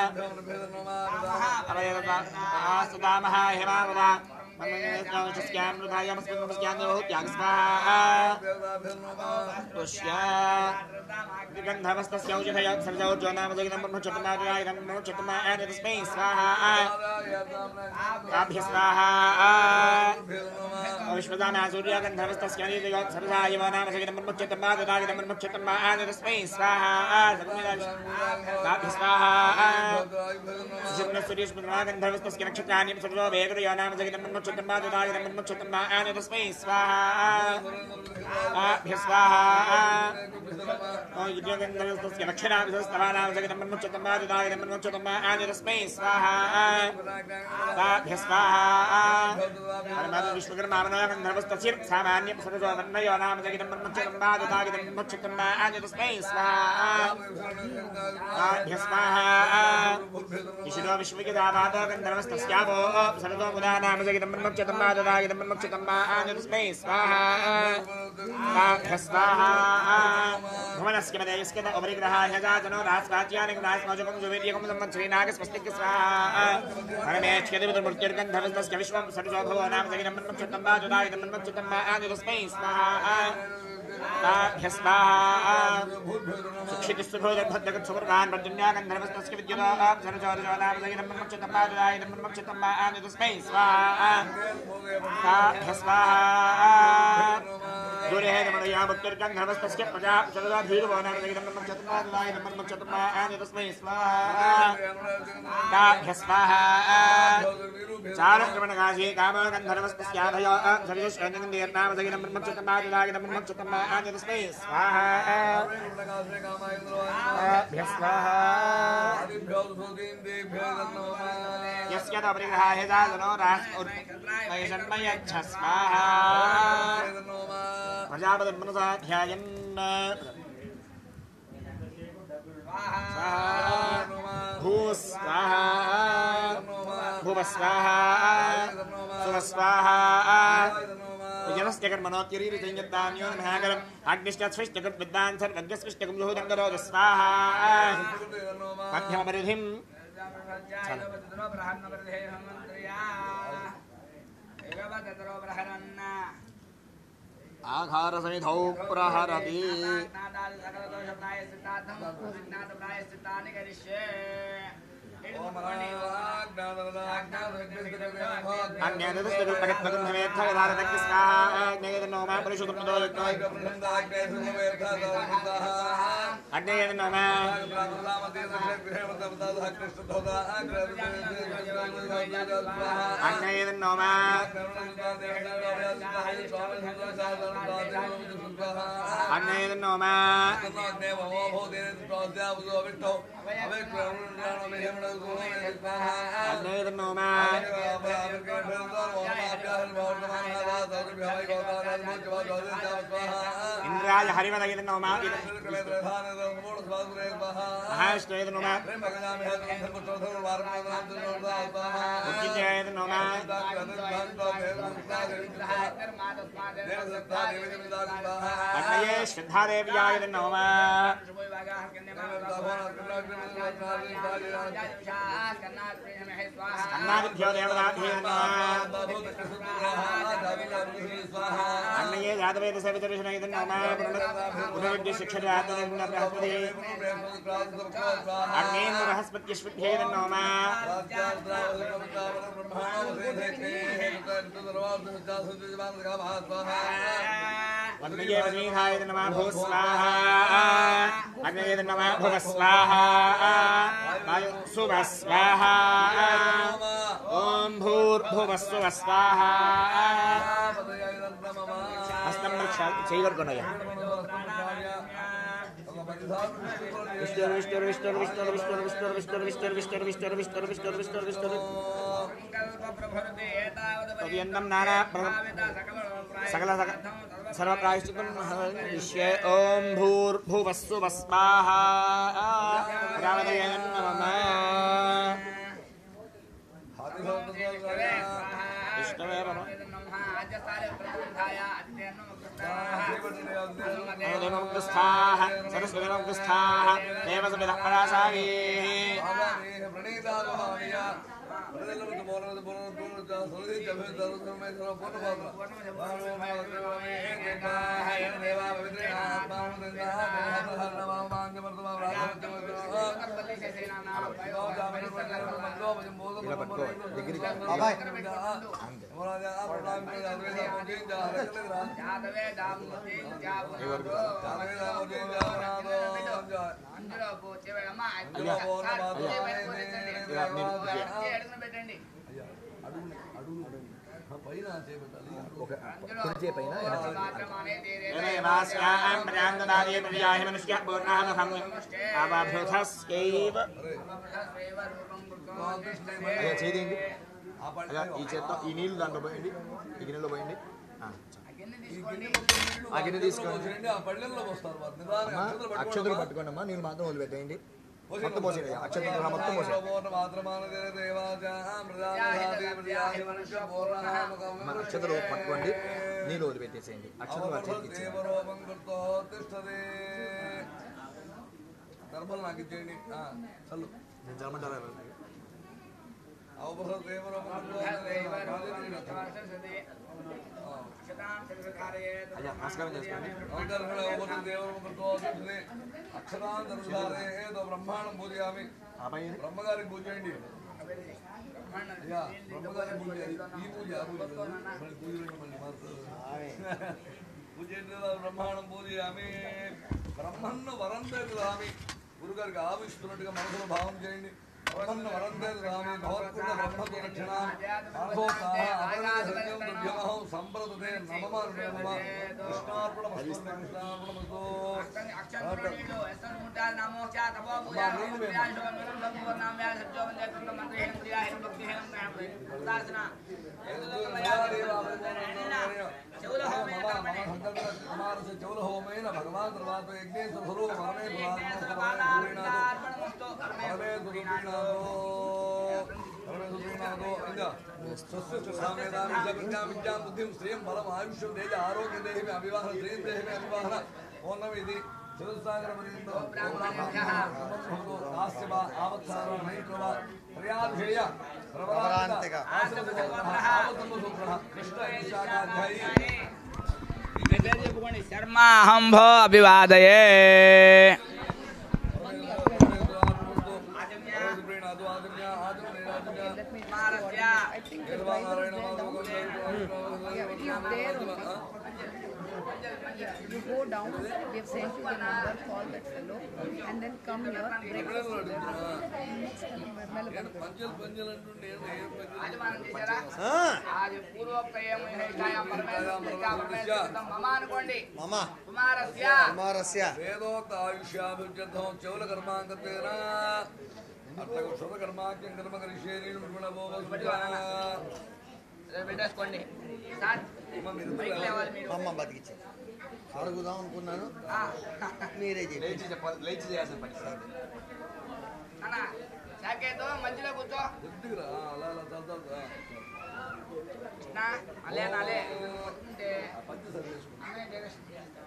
सुदामः हेमावदा स्यामृतायामस्मिन् भूत्याग स्वाहा पुष्या गन्धवस्तस्य औषधय सर्जौर्जो नाम जगितं ब्रह्मचतुर्मादिरायं ब्रह्मचतुर्माय तस्मै स्वाहा ताभ्य स्वाहा विश्वदाना सूर्यगन्धवस्तस्य अनिदयो सर्जायव नाम जगितं ब्रह्मचतुर्मादिरायं ब्रह्मचतुर्माय तस्मै स्वाहा ताभ्य स्वाहा गन्धवस्तस्य नक्षत्राणि सर्वो वेगरयो नाम जगितं ब्रह्मचतुर्मादिरायं ब्रह्मचतुर्माय तस्मै स्वाहा ताभ्य स्वाहा युजगन्धवस्तस्य दक्षिणाभिधस्तवानां जगदं ब्रह्मचतम्मादिदायदं ब्रह्मचतम्मा आदिरस्मै स्वाहा ताभ्य स्वाहा परमात्म विश्वकर्मामनो गन्धर्वस्तस्य सामान्य सरजो वर्णयो नाम जगदं ब्रह्मचतम्मादिदायदं ब्रह्मचतम्मा आदिरस्मै स्वाहा ताभ्य स्वाहा ईश्वरो विश्वविदावादो गन्धर्वस्तस्यावो सरजो मुदा नाम जगदं ब्रह्मचतम्मादिदायदं ब्रह्मचतम्मा आदिरस्मै स्वाहा ताभ्य स्वाहा भुवनस्य मदयस्कत उपरिग्रहाय जातनो रास्वाच्यानि रास्मजुकं जुवेर्यकं संवत्सरीनाग स्वस्तिक स्वाहा परमेच्छ्यदिवृत्तिर्गन्धवस्तस्य विश्वं सर्वो भवो नाम जगिनं मन्मक्षतं वाजुदायितं मन्मक्षतं वा आदितस्मै स्वाहा ताभ्य स्वाहा सुक्षितिस्सुभोदर्भद्रगत्सुवर्गान् पर्जन्यागन्धर्वस्तस्य विद्युतो सर्वचोरजो नाम जगिनं मन्मक्षतं वाजुदायितं मन्मक्षतं वा आदितस्मै स्वाहा ताभ्य स्वाहा दूरेहेदमणया मुक्तिर्गन्धर्वस्तस्य प्रजा सर्वधीर्वोनागदम्मक्षतमादिलायदम्मक्षतमा आनितस्मै स्वाहा ताभ्य स्वाहा चारक्रमणकाशी कामगन्धर्वस्तस्याभयो सरिजश्वन्दीर्नामदगिदम्मक्षतमादिलायदम्मक्षतमा आनितस्मै स्वाहा ताभ्य स्वाहा यस्य तपरिग्रहाय जातनो रास् उर्मयषण्मयच्छ स्वाहा प्रजापतिर्मनसाध्यायन् भूस्वाहा भुवस्वाहा सुवस्वाहा जनस्य कर्मणोत्यरीरितञ्जदान्यो महाकरम् अग्निश्चस्विष्टकृद्विद्वान् सर्वज्ञस्विष्टकं जुहुदङ्गरोध स्वाहा मध्यमपरिधिं आघारसमिधौ प्रहरति अन्यदस्तुल्पगद्भगन्धवेत्थगधारदग्निस्वाहा परिशुद्धमदो अग्नेयन नम अग्नेयन नम अग्नेयन नम अग्नेयन नम इंद्राय हरिवदगिन नम महाष्टयन नम उत्तिजयन नम అన్నయే శ్రద్ధాదేవ్యాయ నమ అన్నాదిభ్యో దేవతాభ్యో అన్నయే జాతవేద సవితరుషణ నమ పునరుద్య శిక్షరాత్మ బృహస్పతి అన్నేంద్ర బృహస్పత్యశ్వభ్యే నమ అన్నయే వజీహాయ నమ భూ స్వాహా అన్నయే నమ భువ స్వాహా వాయు శుభ స్వాహా ఓం భూర్భువస్వ స్వాహా హస్తం రక్ష చేయగలుగుతున్నాయా విష్ణుర్ విష్ణుర్ విష్ణుర్ విష్ణుర్ విష్ణుర్ విష్ణుర్ విష్ణుర్ విష్ణుర్ విష్ణుర్ విష్ణుర్ విష్ణుర్ విష్ణుర్ విష్ణుర్ విష్ణుర్ తవ్యందం నానా సకల సకల సర్వప్రాయశ్చిత్తం విశ్వే ఓం భూర్భువస్సు వస్వాహా రామదయ నమః విష్ణవే నమః దేవముగ్ధస్థాః సరస్వతిముగ్ధస్థాః దేవసమిద పరాసాగేః పెట్టండి దేవాస్యాం ప్రయాంగదాదే ప్రియాయ మనుష్య పూర్ణామహం అవాభృతస్యైవ అయ్యా చేయండి అయ్యా ఈ చేత్తో ఈ నీళ్ళు దాంట్లో పోయండి ఈ గిన్నెలో పోయండి ఆ, చాలు. ఆ గిన్నె తీసుకోండి ఆ పళ్ళెల్లో పోస్తారు వారు నిదానంగా అమ్మా అక్షతలు పట్టుకోండి అక్షతలు అమ్మా. పట్టుకోండి అమ్మా నీళ్ళు మాత్రం వదిలిపెట్టేయండి మొత్తం పోసేయండి అక్షతలు ఆ మొత్తం పోసేయండి అమ్మా, అక్షతలు పట్టుకోండి నీళ్ళు వదిలిపెట్టేసేయండి అక్షతలు ఆ చేతికి ఇచ్చేయండి. ధర్మలు నాకు ఇచ్చేయండి ఆ, చల్లు నేను చల్లమంటారా అవసరం దేవరూపం అయ్యా నమస్కారం చేసుకోండి అక్షరాంతరసారే బ్రహ్మాండం పూజయామి అబ్బాయి బ్రహ్మగారికి పూజ చేయండి అయ్యా బ్రహ్మగారికి పూజ చేయాలి. ఈ పూజ ఆ పూజ కాదు. మళ్ళీ పూజ రెండు మళ్ళీ మారుతుంది. పూజ ఏంటి కదా, బ్రహ్మాండం పూజయామి బ్రహ్మన్ను వరం రామి గురుగారికి ఆవిస్తున్నట్టుగా మనసులో భావం చేయండి బ్రహ్మన్ను వరం రామి భగవత్కృత బ్రహ్మతో రక్షణ అర్థోత్సాహ అపరిమిత సత్యం దుర్గమహం సంప్రదతే నమమ నమమ కృష్ణార్పణమస్తు కృష్ణార్పణమస్తు చౌలహోమైన భగవాన్ తర్వాత యజ్ఞేశ్వర స్వరూప పరమే విద్యాం బుద్ధిం శ్రీయం బలం ఆయుష్యం తేజ ఆరోగ్య దేహిమి అవివాహన శ్రీం దేహిమి అవివాహన ఓనం ఇది చతుస్సాగర శర్మాహంభో అభివాదయే I think the driver is there down. Yeah, he is there only. You go down, we have sent you the number, call that fellow, and then come here, breakfast is there. Next, Melbourne. పంచలు పంచలు అంటుండే ఏం పంచలు అది మనం చేశారా అది పూర్వోక్తయం మమ అనుకోండి మామ కుమారస్య కుమారస్య వేదోక్త ఆయుష్యాభివృద్ధ్యర్థం చౌల కర్మాంగతేన అట్లా శుభ కర్మాక్యం కర్మ కరిష్యే నేను పెట్టేసుకోండి స్టార్ట్ పైకి లేవాలి మీరు అమ్మ బతికించి అడుగుదాం అనుకున్నాను ఆ, మీరే చెప్పి లేచి చెప్పాలి లేచి చేయాల్సిన పని అన్న శాఖతో మధ్యలో కూర్చో ఎద్దుకురా అలా అలా చదువు అన్నా అలే నాలే ఉంటే అన్నయ్య జగన్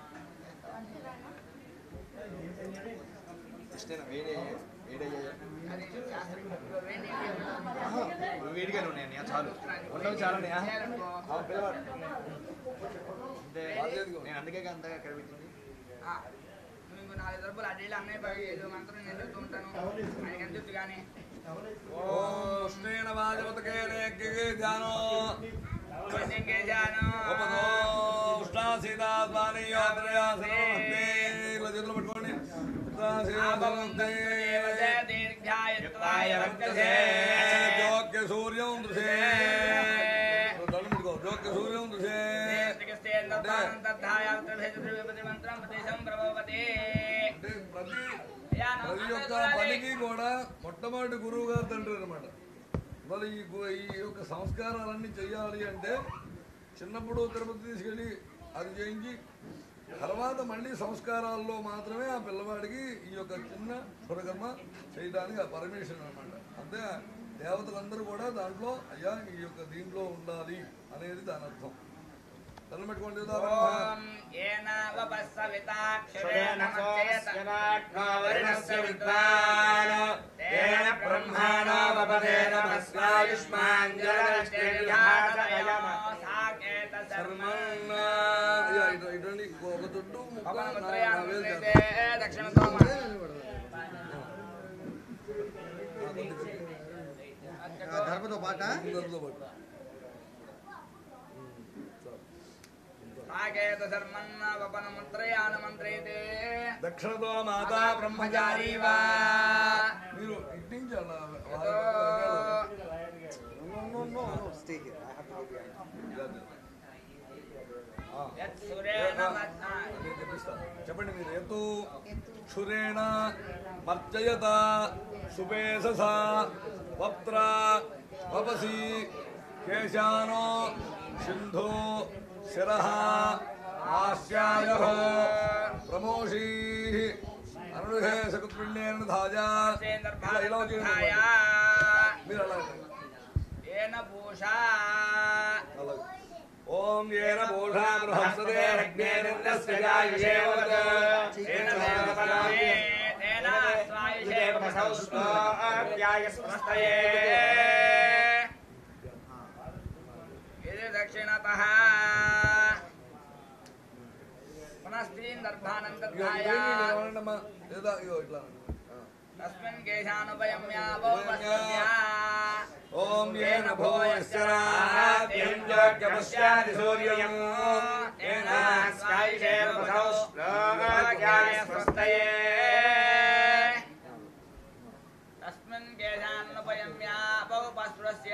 ఇష్టేనా వేడి వేడయ్యాయా అది శాస్త్రం వేడి వేడిగానే ఉన్నాయన్నయ్య చాలు ఉండవు చాలా ఉన్నాయా ఆ, పిల్లవాడు అంటే నేను అందుకే అంతగా అక్కడ పెట్టింది ఇంకో నాలుగు దర్భలు అడ్డీలు అన్నయ్య బాగా ఏదో మంత్రం నేను చెప్తూ ఉంటాను ఆయనకి ఎంత చెప్తు కానీ ఓం శ్రీణ వాజపతకే రేగ్గే ధ్యానో కేశాను ఉపదో ఉష్ణాసీనాస్మాని యోత్రయాసనో హస్తే ఇలా చేతులు పట్టుకోండి ఉష్ణాసీనాసనో దీర్ఘాయత్వాయ వర్తసే జోక్య సూర్యం దృశే దండం పెట్టుకో జోక్య సూర్యం దృశే మంత్రం ప్రదేశం ప్రభావతి అంటే ప్రతి ప్రతి ఒక్క పనికి కూడా మొట్టమొదటి గురువు గారు తండ్రి అనమాట మరి ఈ గు- ఈ యొక్క సంస్కారాలన్నీ చేయాలి అంటే చిన్నప్పుడు తిరుపతి తీసుకెళ్ళి అది చేయించి తర్వాత మళ్ళీ సంస్కారాల్లో మాత్రమే ఆ పిల్లవాడికి ఈ యొక్క చిన్న సురకర్మ చేయడానికి ఆ పర్మిషన్ అనమాట అంతే దేవతలందరూ కూడా దాంట్లో అయ్యా ఈ యొక్క దీంట్లో ఉండాలి అనేది దాని అర్థం తల పెట్టుకోండి ఉదాహరణ ఓం ఏన వపస్సవితాక్షరేణ మచ్చేత వర్ణస్య విద్వాన్ తేన బ్రహ్మాణో వపదేన భస్మాయుష్మాన్ జలశ్రేయాసయమ సాకేత శర్మన్న అయ్యా, ఇటు- ఇటువంటి ఒక దుడ్డు ముక్క నా- నా వేలు పవనముద్రయాన్వితే చేద్దాం. దక్షిణ తోమ ధర్మతో పాట అందరితో పాటు. సాకేత శర్మన్న వపనముద్రయాన మంత్రేతే దక్షిణతో మాతా బ్రహ్మచారి బ్రహ్మచారి వా మీరు ఇటు నుంచి అలా యతో యత్ సురేణ మత్న నేను చెప్పిస్తా. చెప్పండి మీరు ఎత్తు క్షురేణ మర్జయత సుపేసస వప్త్ర వపసి కేశానో సింధు శిర ఆశ్యాయ ప్రమోషీ అనుహే సకుత్పిణ్యేన ధాజా ఇలా ఇలా సేంద్రభారతాయ చేయండి. మీరు అలా చేయండి. ఏన భూషా అలా. ఓం ఏన బోధా బృహస్పతే అగ్నేరింద్రస్య జాయుషేవత ఏన దేవపరామే తేన స్వాయుషే స్వస్తయే ఇది దక్షిణతః పునఃస్త్రీం ఇక దర్భానందర్భాయ ఇదేంటి మీరు ఏమన్నారమ్మా? లేదా ఇగో ఇట్లా ఆ. తస్మిన్ కేశానుపయమ్యావో వస్త్రస్య ఓం ఏన భోయశ్చరాత్యం జగపశ్యాది సూర్యం ఏన స్కాయిషేవ పసౌష్ణోగ్యాయ స్వస్తయే తస్మిన్ కేశానుపయమ్యావో వస్త్రస్య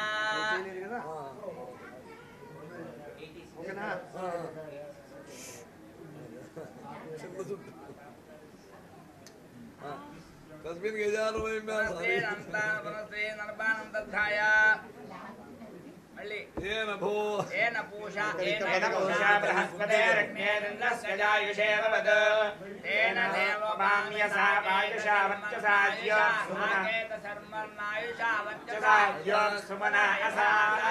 తస్మిన్ గజాలు పునఃస్త్రీం అంతాన్ పునఃస్త్రీం దర్భానందర్భాయ మళ్ళీ ఏన భో ఏన పూషా ఏన పూషా బృహస్పతిరగ్నేరింద్రస్య జాయుషేవ వద తేన దేవోపామ్యసా వాయుషా వర్చసా జ్యో సుమన సాకేత శర్మన్నాయుషా వర్చసా జ్యో సుమనాయ సా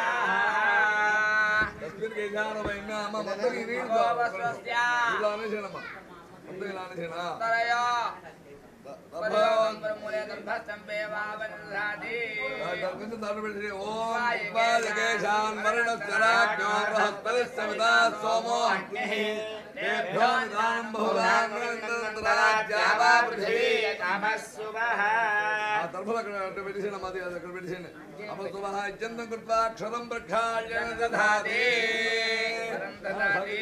తస్మిన్ గజాలు అమ్మ మొత్తం ఈ నీళ్ళు భో తా- వస్త్రస్య ఇలా అనేసేనమ్మా మొత్తం ఇలా అనేసేనా తరయో దర్భ పరమూలే దర్భస్తంభే వావనధాతి కొంచెం దాంట్లో పెట్టి ఓం ఉపాయకేశాన్ మరణశ్చరాజ్ఞో బృహస్పతిస్తమితా సోమో అగ్నిః తేభ్యో నిదానం బహుళాన్ రాజ్యావా పృథివీ తమస్సువః ఆ తరఫులు అక్కడ అక్కడ పెట్టేసాను మాది అది అక్కడ పెట్టేసాను అపస్తుమః ఇత్యంతం కృత్వా క్షరం ప్రక్షాళ్య దధాతి దధాతి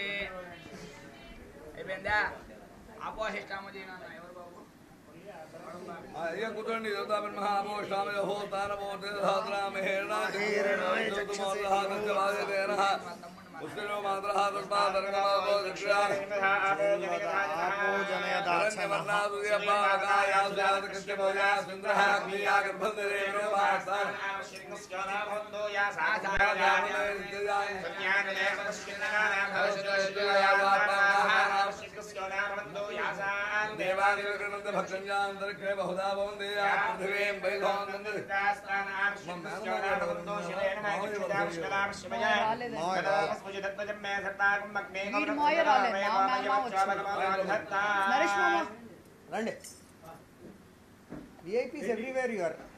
అయిపోయిందా అపోహిష్టామదీనా ఎవరు బాబు అయ్యా కూర్చోండి యోధాపన్ మహామోషామయ హో తారమో తేధాత్రామహేణ పుష్టిలో మాత్రః తస్మాదర్గమావో దక్షిణా భక్తంజాంతరిక్షే బహుదా భవంతి పృథివీం వైభవం మీరు మోయ రాలేదు, నా మేనమామ వచ్చాడు. నరేష్ మామ రండి విఐపీస్ ఎవ్రీవేర్ యు ఆర్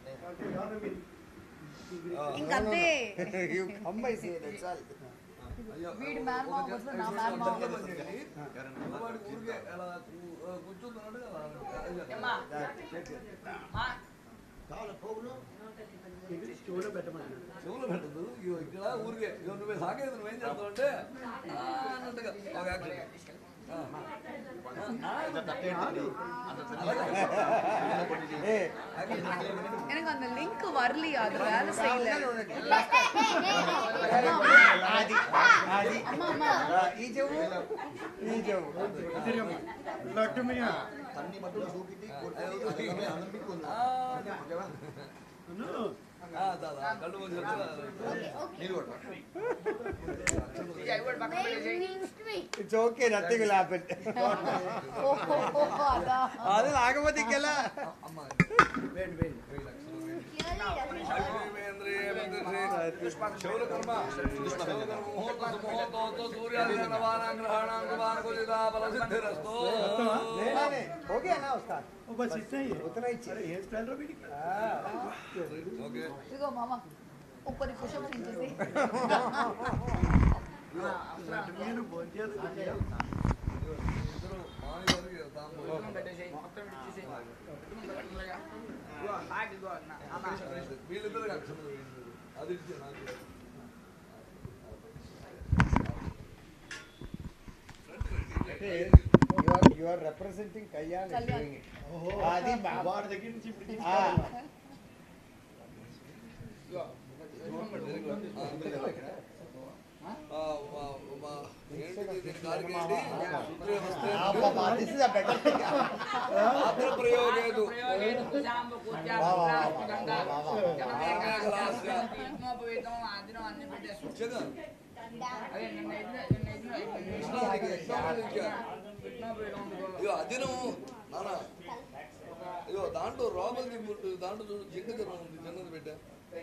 ఇంకంతే you come by say that's all వీడి మేనమామ బదులు నా మేనమామ వాడికి ఊరికే అలా కూ- కూర్చుంటున్నాడు కదా ఏమ్మా? మా? చెవులో పెట్టదు ఇగో ఇక్కడ ఊరికే ఇగో నువ్వే సాగేది నువ్వేం చేస్తావు అంటే ఆ అన్నట్టుగా ఒక యాక్షన్ ఆ. ఏ எனக்கு அந்த லிங்க் வரலையா அது வேலை செய்யல అది అది அம்மா அம்மா ఈ చెవు ఈ చెవు తన్ని మట్టు చూపిట్టి కొట్టి అదే అనంపికుంది ఓకేవా ఆ, దా, దా, కళ్ళు మూసి వద్దు. నీళ్ళు కొట్టు ఇది అవి కూడా పక్కన పెట్టేసేయ్. It's okay nothing will happen ஓ அதான் అది లాగపోతే ఇంకెలా అమ్మ వేయండి వేయండి వేయి లక్షలు వేయండి శౌర కర్మ శౌర కర్మ ముహూర్త సుముహూర్తోత్తు సూర్యాదయ నవానాం గ్రహాణాం కుమార్ కుజితా బల సిద్ధిరస్తు ఓకే అన్నా వస్తా ఉత్తర ఇచ్చి ఓకే ఇదిగో మామ ఉప్పరి పుషప్ చేసేసి ఇద్దరు మామయ్య గారికి తాంబూలం. మొత్తం పెట్టేసేయ్. మొత్తం ఇచ్చేసేయ్. మొత్తం పెట్టేసేయ్. ఇదిగో, నాకు ఇదిగో, నా- అమ్మా. వీళ్ళిద్దరు అక్షరం వేయండి. అది ఇచ్చి నాకు you are you are representing Kalyan Kalyan. అది వాడి దగ్గర నుంచి ఇప్పుడు ఆ, మా- మా ఏంటిది దీని కారికి ఏంటి? సూత్రం వస్తే దిస్ ఇస్ అ బెటర్ పాత్ర ప్రయోగేదు ప్రయోగేన కుశాంబ కూర్చా వా, వా, వా, పురాస్పదంగా వా, వా, వా. జనమేకాస్య పీఠమోపవీతం ఆదినం అన్ని పెట్టేసి ముఖ్యంగా అదే నిన్న ఇదిలో నిన్న ఇదిలో కృష్ణానికి కృష్ణానికి ఇచ్చారు. పీఠమోపవీతం ఇగో అదినం నాన్న ఇగో దాంట్లో రోబల్ దింపుడు దాంట్లో చూడు జింక జ్వరం ఉంది చిన్నది పెట్టా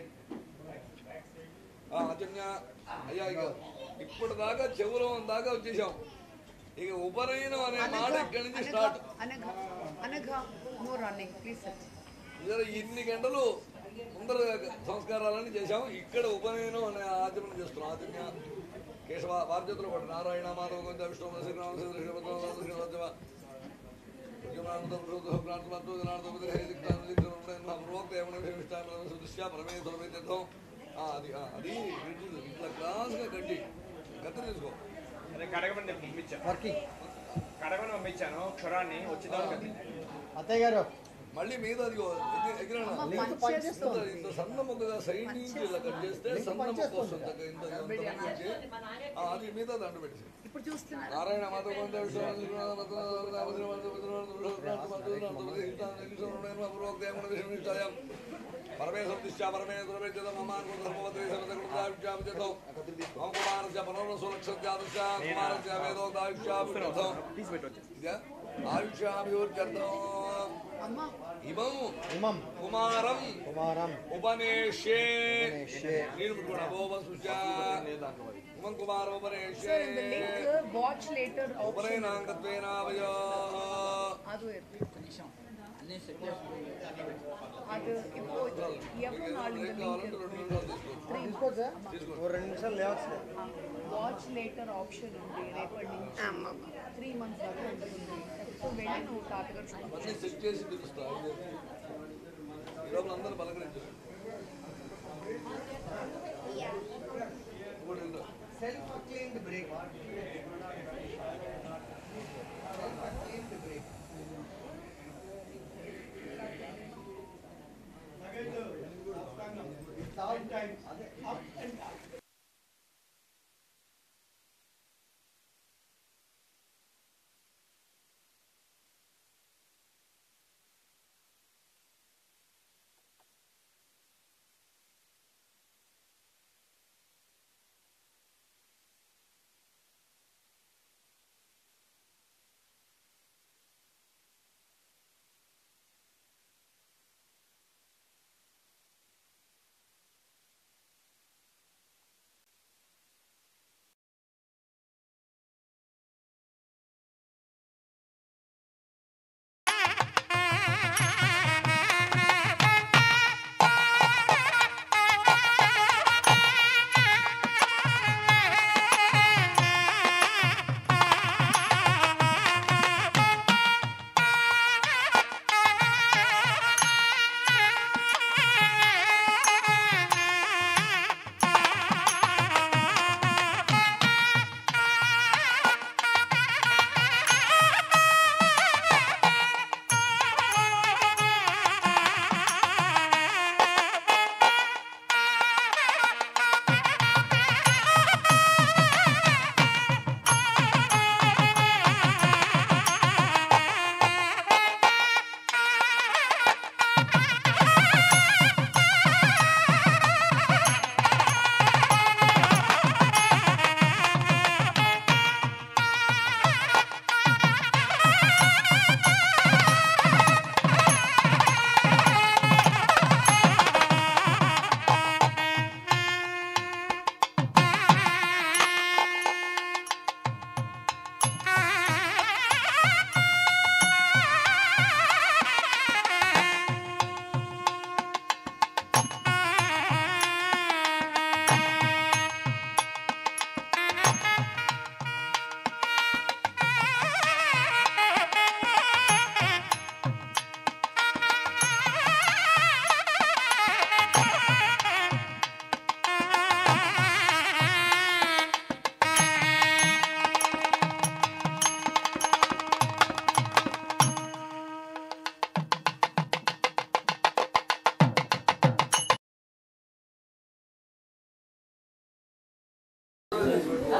ఆ, అజన్య అయ్యా ఇక ఇప్పుడు దాకా చెవులం దాకా వచ్చేసాం ఇక ఉపనయనం అనే మాట ఇక్కడి నుంచి start Anagha Anagha no running please set ఇద్దరు ఇన్ని గంటలు ముందర సంస్కారాలన్నీ చేశాం ఇక్కడ ఉపనయనం అనే ఆచరణ చేస్తున్నాం ఆచరణ కేశవ బాధ్యతలు కూడా నారాయణ మాధవ గోవింద విష్ణు శ్రీరామ శ్రీరామ శ్రీరామ అది ఆ, అది ఇట్లా క్లాస్గా కట్టి కత్తి తీసుకో అదే కడగమని నేను పంపించాను వర్కింగ్ కడగమని పంపించాను క్షురాన్ని వచ్చిందాక అత్తయ్య గారు మళ్ళీ మీద అది ఎగిరణ అమ్మ పంచేస్తుంది ఇంత ఇంత సన్న ముక్కగా సైడ్ నుంచి ఇలా కట్ చేస్తే సన్న ముక్క వస్తుంది ఇంత ఇంత ఇంత ముక్క నుంచి. ఆ, అది మీద దండ పెట్టి ఇప్పుడు చూస్తున్నారు నారాయణ మాధవ గోవింద విష్ణు పరమేశ్వర దిశా పరమేశ్వర వ్యక్తిత మమాన్ ధర్మవతి సర్వదగుణావిష్యామితం మమ కుమారస్య పనోరసులక్షత్యాదృశ కుమారస్య వేదోక్తావిష్యామితం తీసి పెట్టి వచ్చేసి ఇక ఆయుష్యాభివృద్ధ్యర్థం అమ్మ ఇమం ఇమం కుమారం కుమారం ఉపనేషే ఉపనేషే. నేను పెట్టుకోండి అబోబ సుషా ఉమం కుమార ఉపనేషే సార్ இந்த லிங்க் வாட்ச் லேட்டர் ஆப்ஷன் ఉపనయనాంగత్వేనావయో அது இருக்கு ఒక్క నిమిషం అన్ని సెట్ చేసుకుని அது இப்போ எவ்வளவு நாள் இந்த லிங்க் కావాలంటే రెండు నిమిషాలు తీసుకోవచ్చు తీసుకోవచ్చా ఓ రెండు నిమిషాలు లేవచ్చు వాచ్ లేటర్ ఆప్షన్ ఉంది రేపటి నుంచి త్రీ మంత్స్ వరకు ఉంటుంది సో వెళ్ళి నువ్వు తాతగారు చూడు. అవన్నీ సెట్ చేసి పిలుస్తా ఈ లోపల అందరూ పలకరించారు ఇంకోటి ఏంటో. సెల్ఫ్ క్లీన్డ్ బ్రేక్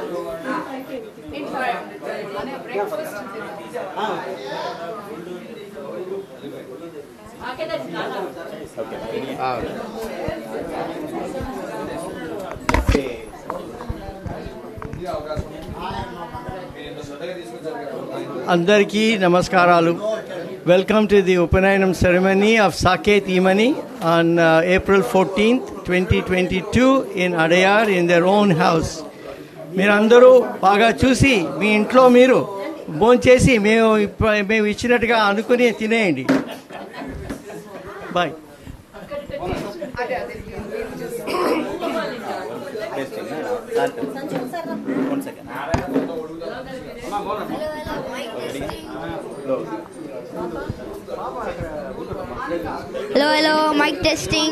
అందరికీ నమస్కారాలు welcome to the upanayanam ceremony of Saket Imani on April fourteenth twenty twenty two in Adyar in their own house మీరందరూ బాగా చూసి మీ ఇంట్లో మీరు భోంచేసి మేము ఇప్ప- మేము ఇచ్చినట్టుగా అనుకుని తినేయండి బాయ్ అదే అదే Hello, hello, mic testing.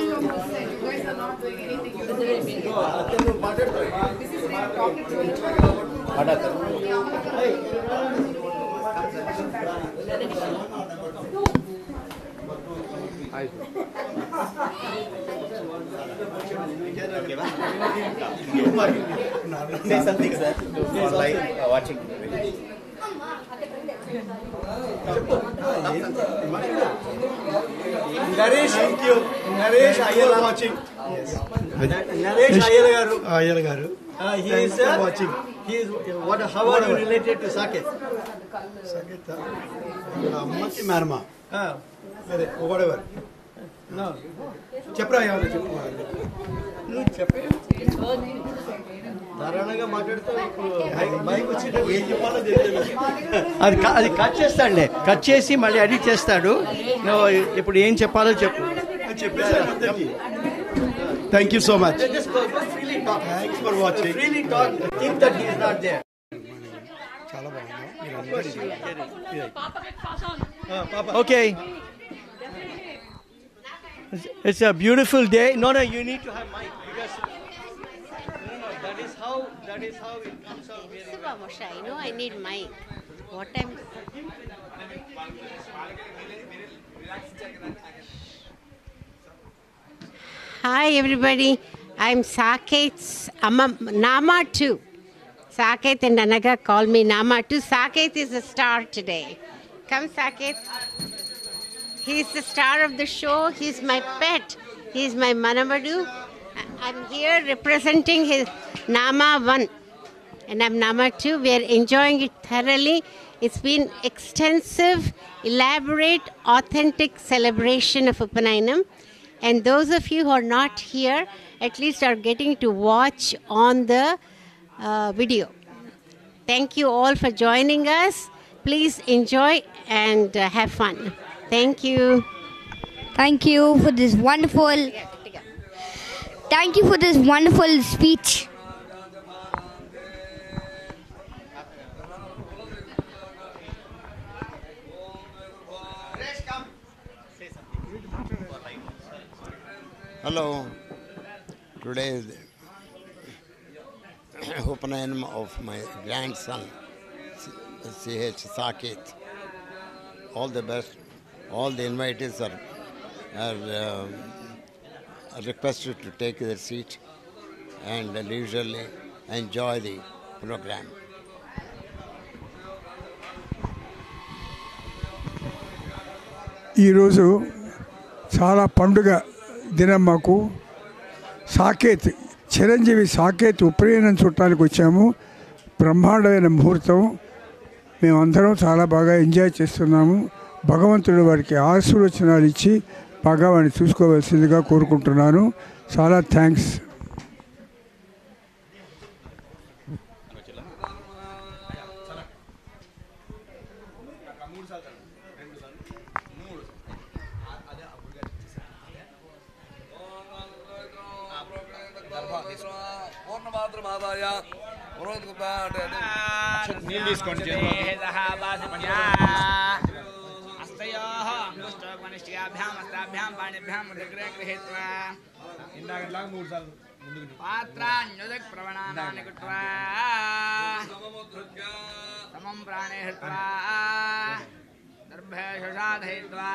Say something, sir. For live uh, watching. Naresh Thank you. Naresh Iyer watching. Naresh Iyer గారు అయ్యర్ గారు he Thanks is for uh, watching. he is what how are you related to Saket సంగీత అమ్మకి మేనమ uh, అదే వాడెవర్ no చెప్పరా ఎవరు చెప్పు నువ్వు చెప్పే ధారాళంగా మాట్లాడుతూ మైక్ వచ్చేటప్పుడు ఏం చెప్పాలో తెలియదు అది క- అది కట్ చేస్తాడులే కట్ చేసి మళ్ళీ ఎడిట్ చేస్తాడు నువ్వు ఇప్పుడు ఏం చెప్పాలో చెప్పు చెప్పేసారు అందరికీ thank you so much Just go, just freely talk. Thanks for watching Freely talk. Think that he is not there. చాలా బాగుంది Okay. It's- It's a beautiful day. No, no, you need to have mic because no, no, that is how that is how it comes out very well. Moshe, I know I need mic. What I'm Hi everybody. I'm Saket's Amma, Nama too. Saket and Anaga call me Nama too. Saket is a star today. Come Saket. He's the star of the show. He's my pet. He's my Manamadu. I'm here representing his Nama 1 and I'm Nama 2. We are enjoying it thoroughly. It's been extensive, elaborate, authentic celebration of Upanainam. And those of you who are not here, at least are getting to watch on the uh, video. Thank you all for joining us. Please enjoy and uh, have fun. Thank you. Thank you for this wonderful. Thank you for this wonderful speech. Hello. Today is the Upanayam of my grandson, C.H. Saket. All the best. All the invitees are, are, um, are requested to take their seat and leisurely enjoy the program. ఈరోజు చాలా పండుగ దినం మాకు సాకేత్ చిరంజీవి సాకేత్ ఉపనయనం చుట్టానికి వచ్చాము బ్రహ్మాండమైన ముహూర్తం మేమందరం చాలా బాగా ఎంజాయ్ చేస్తున్నాము భగవంతుడు వారికి ఆశీర్వచనాలు ఇచ్చి బాగా వాడిని చూసుకోవాల్సిందిగా కోరుకుంటున్నాను చాలా థ్యాంక్స్ పూర్ణమాత్రమాదాయ పురోహితగుప్తా అంటే నీళ్ళు తీసుకోండి హస్తయోః అంగుష్టోపనిష్ఠ్యాభ్యాం హస్తాభ్యాం పాణిభ్యాం ముద్రగ్రే గృహీత్వా ఇందాక మూడు సార్లు ముందుకు పాత్రాన్యుదక్ ప్రవణానాని కృత్వా సమం ప్రాణే హృత్వా దర్భే శుషాధయిత్వా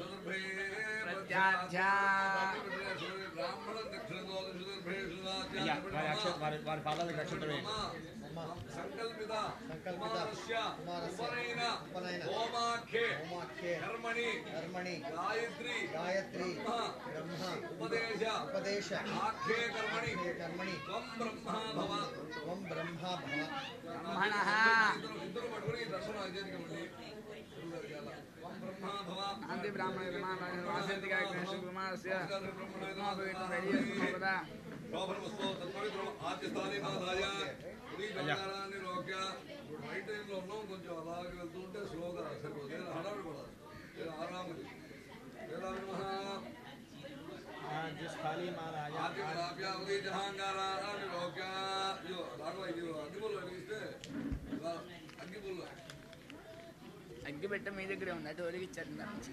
ప్రత్యాధ్యా వారి అక్ష వారి వారి పాదాలకు అక్షంతలు వేయండి సంకల్పిత సంకల్పిత కుమారస్య కుమారస్య ఉపనయన ఉపనయన హోమాఖ్యే హోమాఖ్యే కర్మణి కర్మణి గాయత్రి గాయత్రి బ్రహ్మ బ్రహ్మ ఉపదేశ ఉపదేశ ఆఖ్యే కర్మణి ఆఖ్యే కర్మణి త్వం బ్రహ్మ భవ త్వం బ్రహ్మ భవ బ్రహ్మణః ఇద్దరు ఇద్దరు పట్టుకుని దర్శనం అధ్యయనికమండి త్వం బ్రహ్మ భవ శాంతి బ్రాహ్మణ విమాన వాసంతిగా గణేశ కుమారస్య బ్రహ్మోపవేతం రెడీ చేసుకున్నావు కదా శోభనమస్తో తత్పవిత్రం ఆద్యస్థానే మాదాయ ఉదీ బంగారాన్ని రోక్య రైట్ టైంలో ఉన్నాం కొంచెం అలాగే వెళ్తూ ఉంటే స్లోగా సరిపోతుంది నేను హడావిడి పడాలి నేను ఆరాముది వేలా నమః ఖాళీ మాలాయ ఆద్య ప్రాప్య ఉదీ జహాంగారాన్ని రోక్య ఇదిగో రాఘవ ఇది అగ్గిపుల్లు వెలిగిస్తే ఇలా అగ్గిపుల్లు అగ్గి పెట్ట మీ దగ్గరే ఉంది అటు ఒలిగిచ్చారు ఇందాక నుంచి.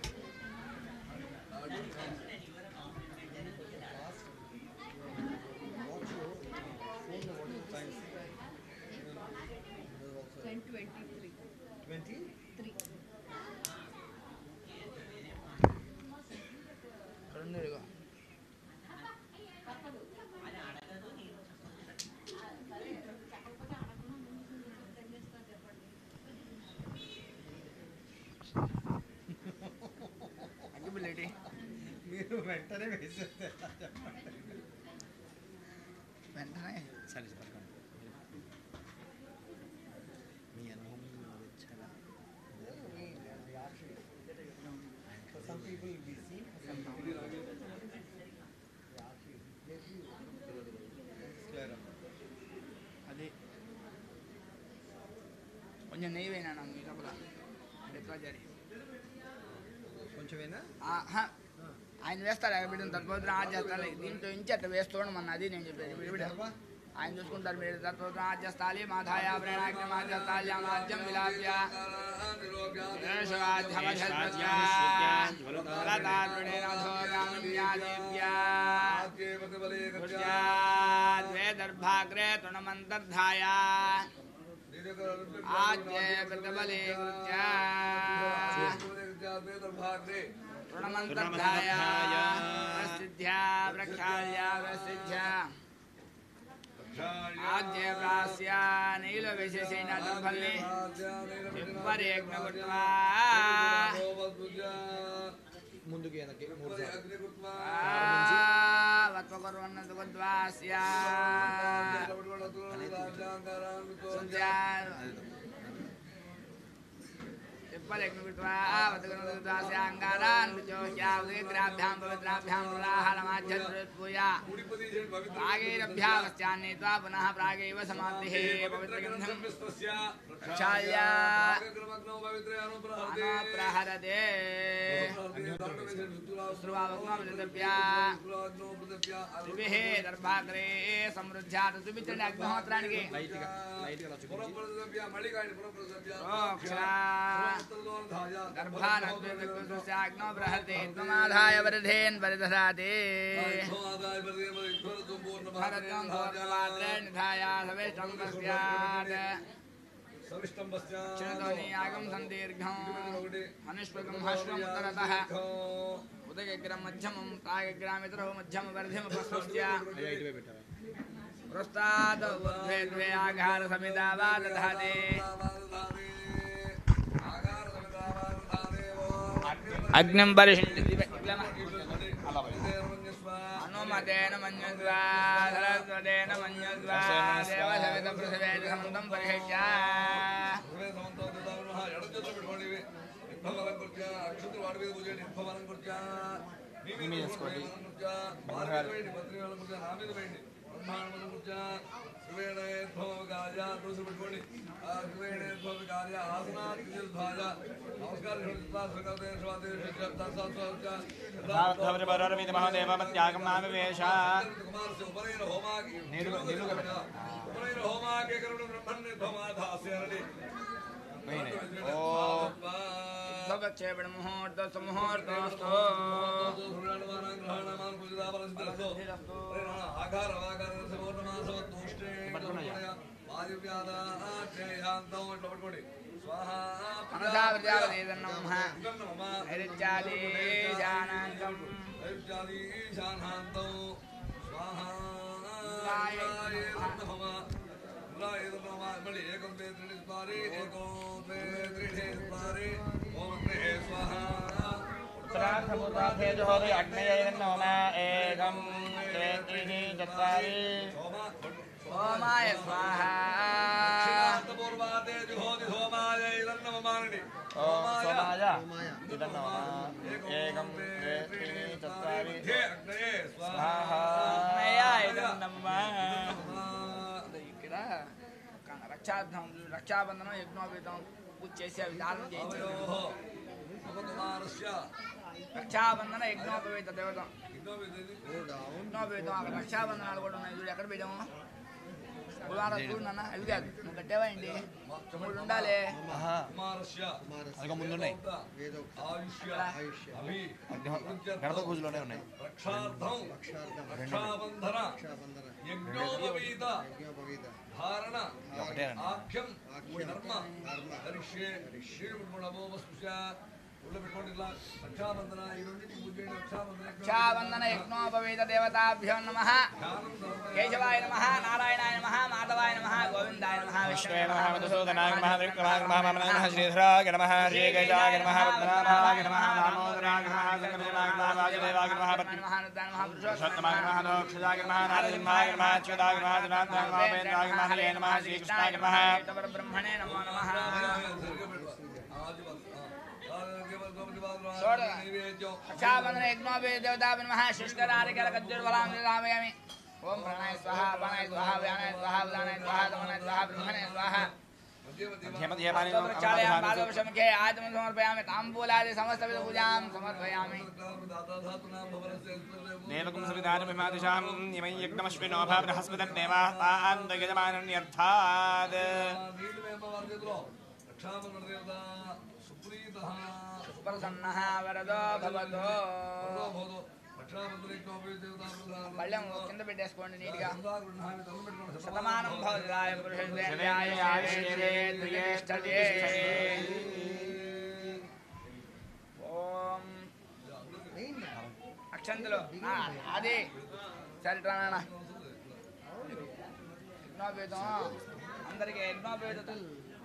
Ten twenty-three. Twenty Three. రెండు ఇదిగో అగ్గి బిల్లటి మీరు వెంటనే వేసేస్తే వెంటనే సరే చెప్పండి మీ అనుభవం వచ్చారా some people will be seen అది కొంచెం నెయ్యి వేయినా మీ లోపల ఎత్వాచారి కొంచెమేనా ఆహా. ఆయన వేస్తాడు ఆయన బిడ్డను తత్పవిత్రం ఆజ్ చేస్తాను దీంట్లో ఇంచి అట్లా వేస్తూ మన అది నేను చెప్పేది విడివిడ ఆయన చూసుకుంటారు మీరు తత్పవిత్రం ఆజ్ చేస్తాలి మాధాయ ప్రేణాగ్ని ఆజ్యస్తాల్య మాధ్యం విలాప్య ద్వే దర్భాగ్రే తృణమంతర్ధాయ ఆద్యే ప్రతిబలే కృత్య ऋणमन्तर्धाय प्रसिद्ध्या प्रक्षाल्या प्रसिद्ध्या आद्य प्रास्य नीलविशेषेण दम्भल्ले विपरेग्नकृत्वा ముందుకు వెనక్కి మూడు సార్లు వత్వకుర్వన్న సుగద్వాస్య విప్పలగ్నకృత్వా వతకనుదాస్య అంగారాన్ విజోహ్యావదేగ్రాభ్యాం పవిత్రాభ్యాం పురాహారమాధ్యత్పూయ ప్రాగైరభ్యావశ్చాన్నేత్వా పునః ప్రాగైవ సమాప్తిः పవిత్రగంధం ప్రక్షాళ్య ప్రహరతే శ్రువావగ్నోపదితవ్యా త్రిభిः దర్భాగ్రే సమృద్ధ్యా ఋతుమిత్రుని అగ్నిహోత్రానికి లైట్గా లైట్గా ప్రోక్షా గర్భానగ్నో బృహతే త్వమాదాయ వరధేన్ వరదధాతే భరతం భోర్ణమాత్రే నిధాయ సవేష్టం తస్యాత్ చిరతోని యాగం సందీర్ఘం హనుష్పకం హశ్వం ఉత్తరతః ఉదగగ్రం మధ్యమం ప్రాగగ్రామితరో మధ్యమ వర్ధిమ ప్రస్తుత్య అయ్యా ఇటువే పెట్టారా పురస్తాద్ ఉద్భే ద్వే ఆఘార సమిదా వా దధాతే అగ్నిం పరిషించతి అనుమతేన మన్యద్వా సరస్వతేన మన్యద్వా దేవసవిత పృథివేది సమంతం పరిషిష్య భావద్భవరమితి మహోదేవమత్యాగం నామవేష నీళ్ళు నీళ్ళుగా పెట్ట ధ్రువక్షేపణ ముహూర్త సుముహూర్తోస్తు మనసా ప్రజాపతిదన్నం నైరుత్యాదీశానాంగం మళ్ళీ ఏకం ద్వే త్రీణి చత్వారి ఏకం ద్వే త్రీణి చత్వారి ఓం అగ్నే స్వాహ उत्तरार्थपूर्वार्धे जुहोति अग्नयैर्नोम एकं द्वे त्रीणि चत्वारि ఓమాయ స్వాహ పూర్వాదే జుహోతి సోమాయ ఇదన్నమమానని ॐ सोमाय इदं नमः एकं द्वे त्रीणि चत्वारि అగ్నయే स्वाहा అన్నయ్య ఇదం నమ్మ ఇక్కడ రక్షార్థం రక్షాబంధనం యజ్ఞోపేతం పూజ చేసే విధానం చేయించారు భగవద్మానస్య రక్షాబంధన యజ్ఞోపవేత దేవతం యజ్ఞోపవేతం అక్కడ రక్షాబంధనాలు కూడా ఉన్నాయి చూడు ఎక్కడ పెట్టాము గురువారం చూడు నాన్న అవి కాదు నువ్వు కట్టేవా ఏంటి మూడు ఉండాలి కుమారస్య అదిగో ముందున్నాయి ఆయుష్య అభి గణపతి పూజలోనే ఉన్నాయి రక్షార్థం రక్షాబంధన యజ్ఞోపవీత ధారణ ఒకటేనండి. ఆఖ్యం ధర్మ ధరిష్యే శ్రీముడమోపస్పృశ ఉள்ள పెట్టుకోండి ఇలా రక్షాబంధన ఈ రెండింటికి పూజ చేయండి రక్షాబంధన రక్షాబంధన యజ్ఞోపవేత దేవతాభ్యో నమ కేశవాయ నమ నారాయణాయ నమ మాధవాయ నమ గోవిందాయ నమ विष्णवे नमः मधुसूदनाय नमः विक्रमाय नमः वामनाय नमः श्रीधराय नमः श्रीकेशाय नमः पद्मनाभाय नमः दामोदराय नमः शङ्करदेवाय नमः वासुदेवाय नमः पुरुषोत्तमाय नमः दोक्षजाय नमः नारसिंहाय नमः अच्युताय नमः जनार्दनाय नमः उपेन्द्राय नमः हरये नमः श्रीकृष्णाय नमः బ్రహ్మణే నమో నమ రక్షాబంధన యజ్ఞోపవేత దేవతాభ్యో నమ శుష్కరారికల కద్యుర్వలాం రామయామి ఓం ప్రణాయ స్వాహ అపానాయ స్వాహ వ్యానాయ స్వాహ ఉదానాయ స్వాహ దమనాయ స్వాహ బ్రహ్మణే స్వాహ मध्ये मध्ये पाणि చాలయాం పాదవశముఖే ఆత్మ సమర్పయామి తాంబూలాది సమస్త విధ పూజాం సమర్పయామి देवकं सविधानमिमादिशाम् इमं यज्ञमश्विनो भावनहस्मदन्नेवाः तान्दयजमानन्यर्थात् రక్షాబంధన దేవత సుప్రీత ప్రసన్న వరదో భవతో రక్షాబంధన యజ్ఞోపవీత దేవతా పళ్ళెం కింద పెట్టేసుకోండి నీట్గా శతమానం భవదాయ పురుషేంద్రియాయ ఆయుష్యేంద్రియే స్థితే. ఓం అక్షంతులు ఆ, అది సరిట్రా నాన్న యజ్ఞోపేతం అందరికి యజ్ఞోపేతం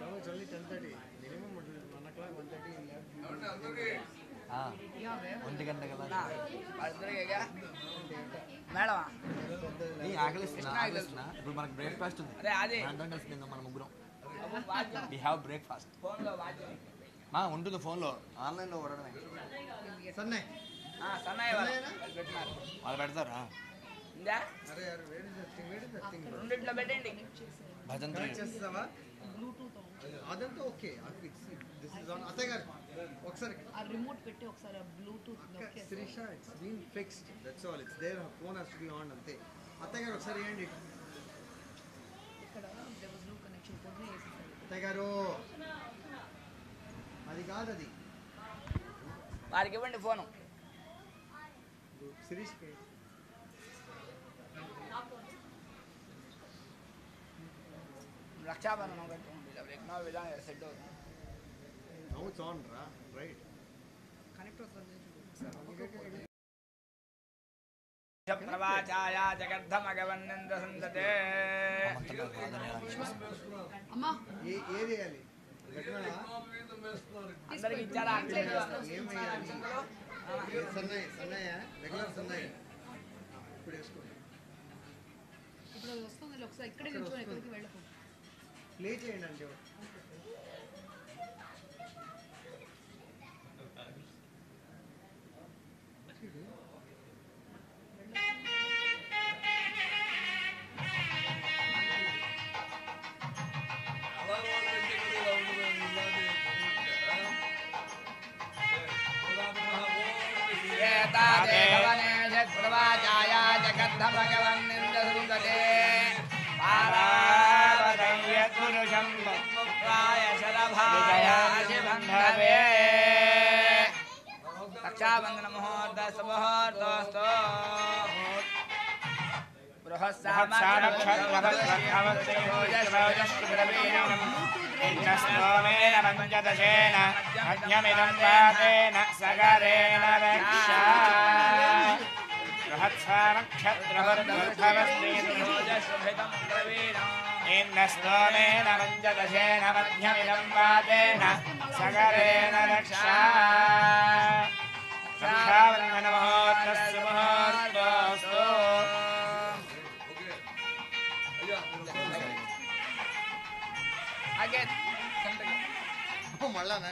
ఒంటి గంట కదా అందరికీ మేడమా నీ ఆకలిస్తున్నా ఆకలిస్తున్నా ఇప్పుడు మనకు బ్రేక్ఫాస్ట్ ఉంది అదే అది అందరం కలిసి తిందాం మన ముగ్గురం వాద్యం వి హ్యావ్ బ్రేక్ఫాస్ట్ ఫోన్లో వాద్యం మా ఉంటుంది ఫోన్లో ఆన్లైన్లో కొడడమే సన్నయ్య ఆ, సన్నయ్య వాళ్ళు వాళ్ళు పెట్టినారు వాళ్ళు పెడతారా ఇందా రెండిట్లో పెట్టండి భజంత్రి చేస్తావా అదంతా ఓకే దిస్ ఇస్ ఆన్ అత్తయ్య గారు ఒకసారి ఆ రిమోట్ పెట్టి ఒకసారి Bluetooth Shirisha it's been fixed that's all it's there phone has to be on అంతే అత్తయ్య గారు ఒకసారి ఏంటి ఇక్కడ there was no connection పొద్దున వేసేసారు అత్తయ్య గారు అది కాదు అది వారికి ఇవ్వండి ఫోను శిరీష్కి రక్షాబంధనం కట్టుకోండి యజ్ఞ విధానం సెట్ అవుతుంది నౌ ఇట్స్ ఆన్ రా రైట్ కనెక్ట్ అవుతుంది ప్రవాచాయ జగద్ధమగవన్నింద సందతే అమ్మా ఏ ఏది వేయాలి పెట్టమనా? అందరికి ఇచ్చారా ఏమయ్యాలి సన్నయ్య సన్నయ్య రెగ్యులర్ సన్నయ్య ఇప్పుడు వేసుకోండి ఇప్పుడు అది వస్తుంది ఒకసారి ఇక్కడే నిల్చొని ఎక్కడికి వెళ్ళకు ప్లే చేయండి అండి ప్రవాచాయ జగద్ధమగవన్నింద సందతే పారావదయ్యత్పురుషం ప్రాయ శరభాయ శివంధవే రక్షాబంధన ముహూర్త సుముహూర్తోస్తు యజ్ఞస్తోమేన పంచదశేన యజ్ఞమిదం వాతేన సగరేణ రక్షా బృహత్సానక్షత్రవర్గవస్తి इन्द्रश्लोमेन पञ्चदशेन मध्यमिदं वातेन सगरेण रक्षा रक्षाबन्धनमहोत्रस्य महोत्तोऽस्तु Again. మళ్ళానా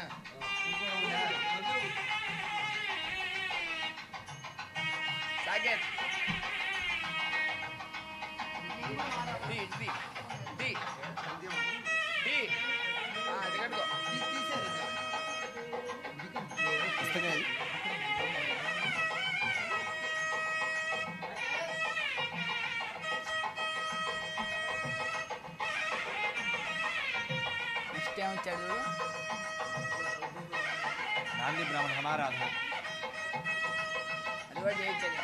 Again. D, D, D. D. ఆ, అది కట్టుకో. నెక్స్ట్ ఏం వచ్చాడు నాంది బ్రాహ్మణ సమారాధన అది కూడా చేయించాడు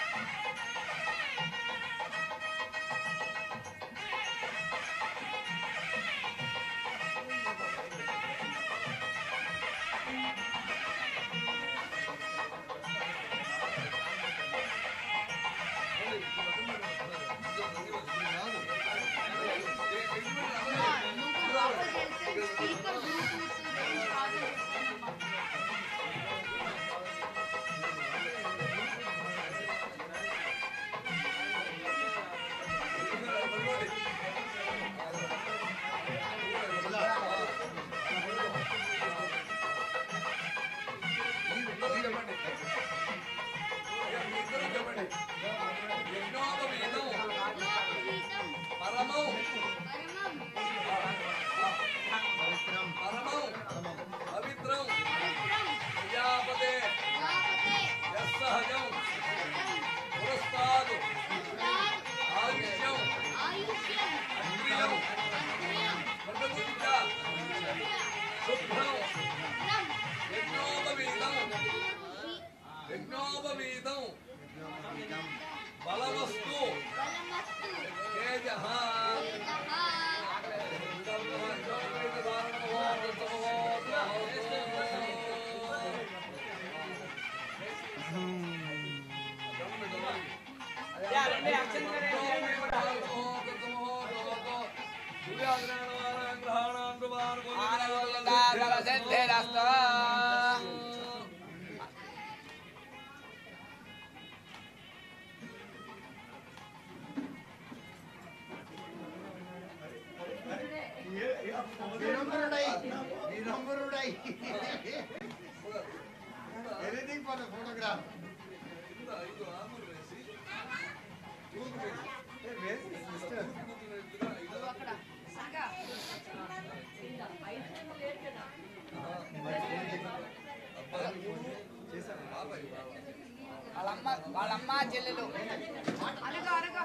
పరమౌ పరమౌ పవిత్రం ప్రజాపతే యస్సహజం పురస్తాదు ఆయుష్యం అగ్రియం ప్రగతించ శుభ్రం యజ్ఞోపవీతం యజ్ఞోపవీతం బలవస్తు తేజ వినమ్రుడై వినమ్రుడై ఎనీథింగ్ ఫర్ ద ఫోటోగ్రాఫ్ వాళ్ళమ్మ వాళ్ళమ్మ చెల్లెలు అనగా అనగా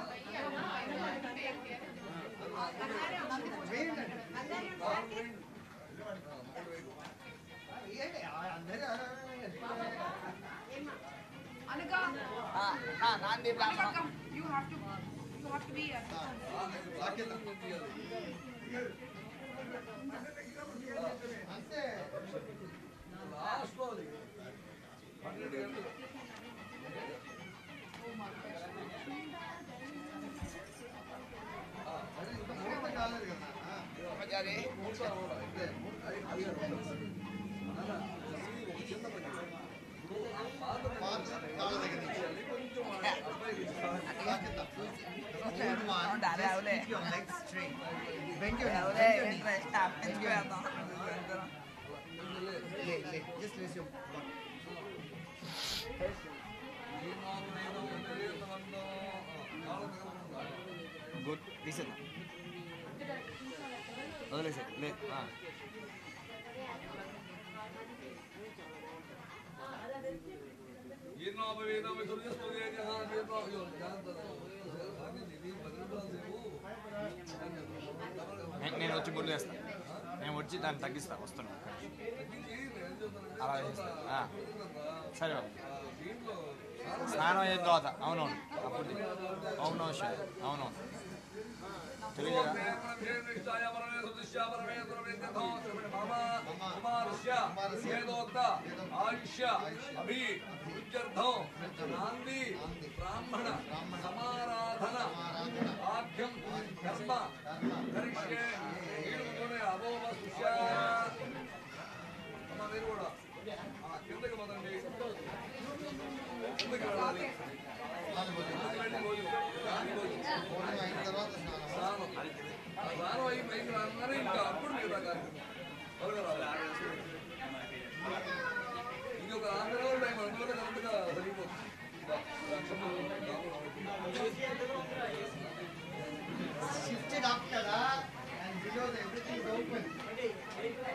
అనగా నాంది బ్రాహ్మణం you have to you have to be a అంతే లాస్ట్ లో అది పన్నెండు గంటలు కాలేదు కదా బ్రహ్మచారి అరే అవులే Bend your అవులే knees, bend your knees. ఎందుకు వేద్దాం Lay, lay. Just raise your butt. Good తీసేద్దాం వదిలేసే లే ఆ. జీర్ణోపవేదం విసర్జస్పదే జహాన్ జీర్ణో అయ్యో జాగ్రత్త ఇది పది నిమిషాలు సేపు నే- నేను వచ్చి ముందు వేస్తాను నేను వచ్చి దాన్ని తగ్గిస్తాను వస్తున్నాను అలా చేస్తా ఆ. సరే బాబు. స్నానం అయిన తర్వాత అవునవును అప్పుడు అవునవును సార్ అవునవును తెలియదా ఆయుష్య అభి ఉచ్చర్థం నాంది బ్రాహ్మణ సమారాధన అర్ఘ్యం కర్మ కరిష్యే నీళ్ళు ముందునే అభోమ సుష్యా అమ్మ మీరు కూడా ఆ, కిందకి మొదలండి కిందకి వెళ్ళాలి కిందకి వెళ్ళి భోజనం దాని భోజనం స్నానం ఆ స్నానం అయి పైకి రాగానే ఇంకా అప్పుడు మిగతా కార్యక్రమం త్వరగా రావాలి ఇంకొక ఆంధ్ర టైం అందువల్ల కరెక్ట్గా సరిపోతుంది Shifted up కదా and below the everything is open.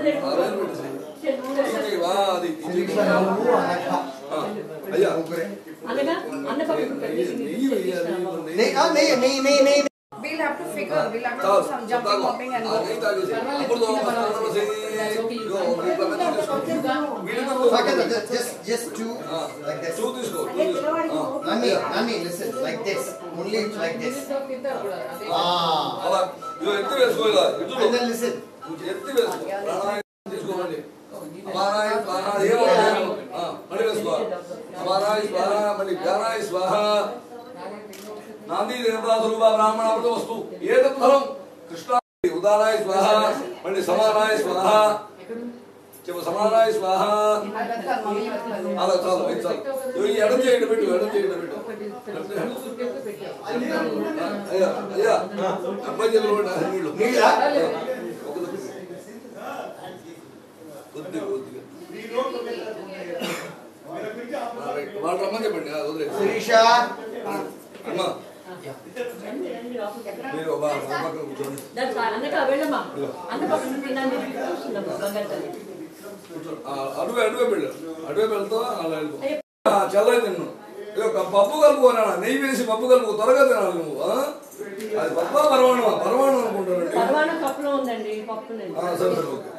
ఇది వా, అది ఇది. ఆ, అయ్యా నెయ్యి వేయాలి, నెయ్యి. नहीं नहीं नहीं नहीं We'll have to figure, we'll have to చాలు, do some jumping, తాగు. hopping and ఆ, నెయ్యి తాగేసి. అప్పుడు దో, మనం చేయి. ఇదిగో, ఇట్లా మెల్లగా తీసుకో. వీడితో Saket, just just just two ఆ, like this. చూ తీసుకో చూ తీసుకో. ఆ. Nani, Nani, listen, like this. Only like this. Ah. అలా ఇదిగో ఎత్తి వేసుకో ఇలా ఇటు And then listen. ఎత్తి వేసుకో ప్రాణాయామం తీసుకోమని అమారాయ స్వాహ ఏమో ఆ, మళ్ళీ వేసుకో అమారాయ స్వాహ మళ్ళీ జ్ఞానాయ స్వాహ నాంది దేవతా స్వరూప బ్రాహ్మణ అమృత వస్తు ఏతత్ ఫలం కృష్ణ ఉదారాయ స్వాహ మళ్ళీ సమానాయ స్వాహ చెప్పు సమానాయ స్వాహ అలా చాలు ఇది చాలు ఇదిగో ఈ ఎడం చేయడం పెట్టు ఎడం చేయడం పెట్టు అయ్యా అయ్యా అబ్బాయి చేతులు కూడా నీళ్ళు నీళ్ళా? కొద్దిగా కొద్దిగా వాళ్ళు రమ్మని చెప్పండి ఆ, వదిలే Sirisha. అమ్మా మీరు బా నా పక్కన కూర్చోండి కూర్చో. ఆ, అడుగు అడుగు వెళ్ళు అడుగు వెళ్తావా అలా వెళ్ళిపో ఆ, చల్లగా తిన్ను ఇదిగో ఒక పప్పు కలుపుకోనా నెయ్యి వేసి పప్పు కలుపు త్వరగా తినాలి నువ్వు ఆ? అది పప్పా పరమాణమా పరమాణం అనుకుంటానండి పరమాణం కప్పులో ఉందండి పప్పు ఆ, సరే సరే ఓకే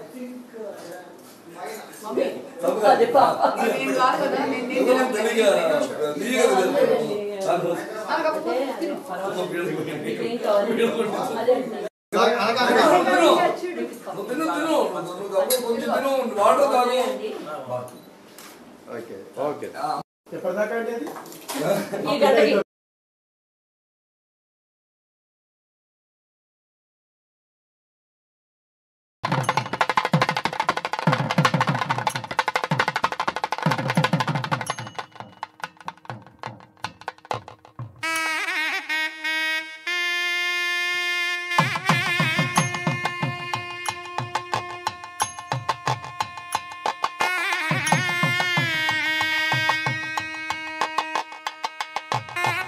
అది పాప. నేను కాదు కదా, నేను నేను ఎవరో తినను. తెలియక తీయగా తెలియదు. చాలు. నాకు అప్పుడు తిను. ఏం కావాలి అదే అంటున్నాను. నువ్వు తిను. నువ్వు తిను తిను నువ్వు అప్పుడు కొంచెం తిను వాటర్ తాగు ఓకే ఓకే ఈ గంటకి Thank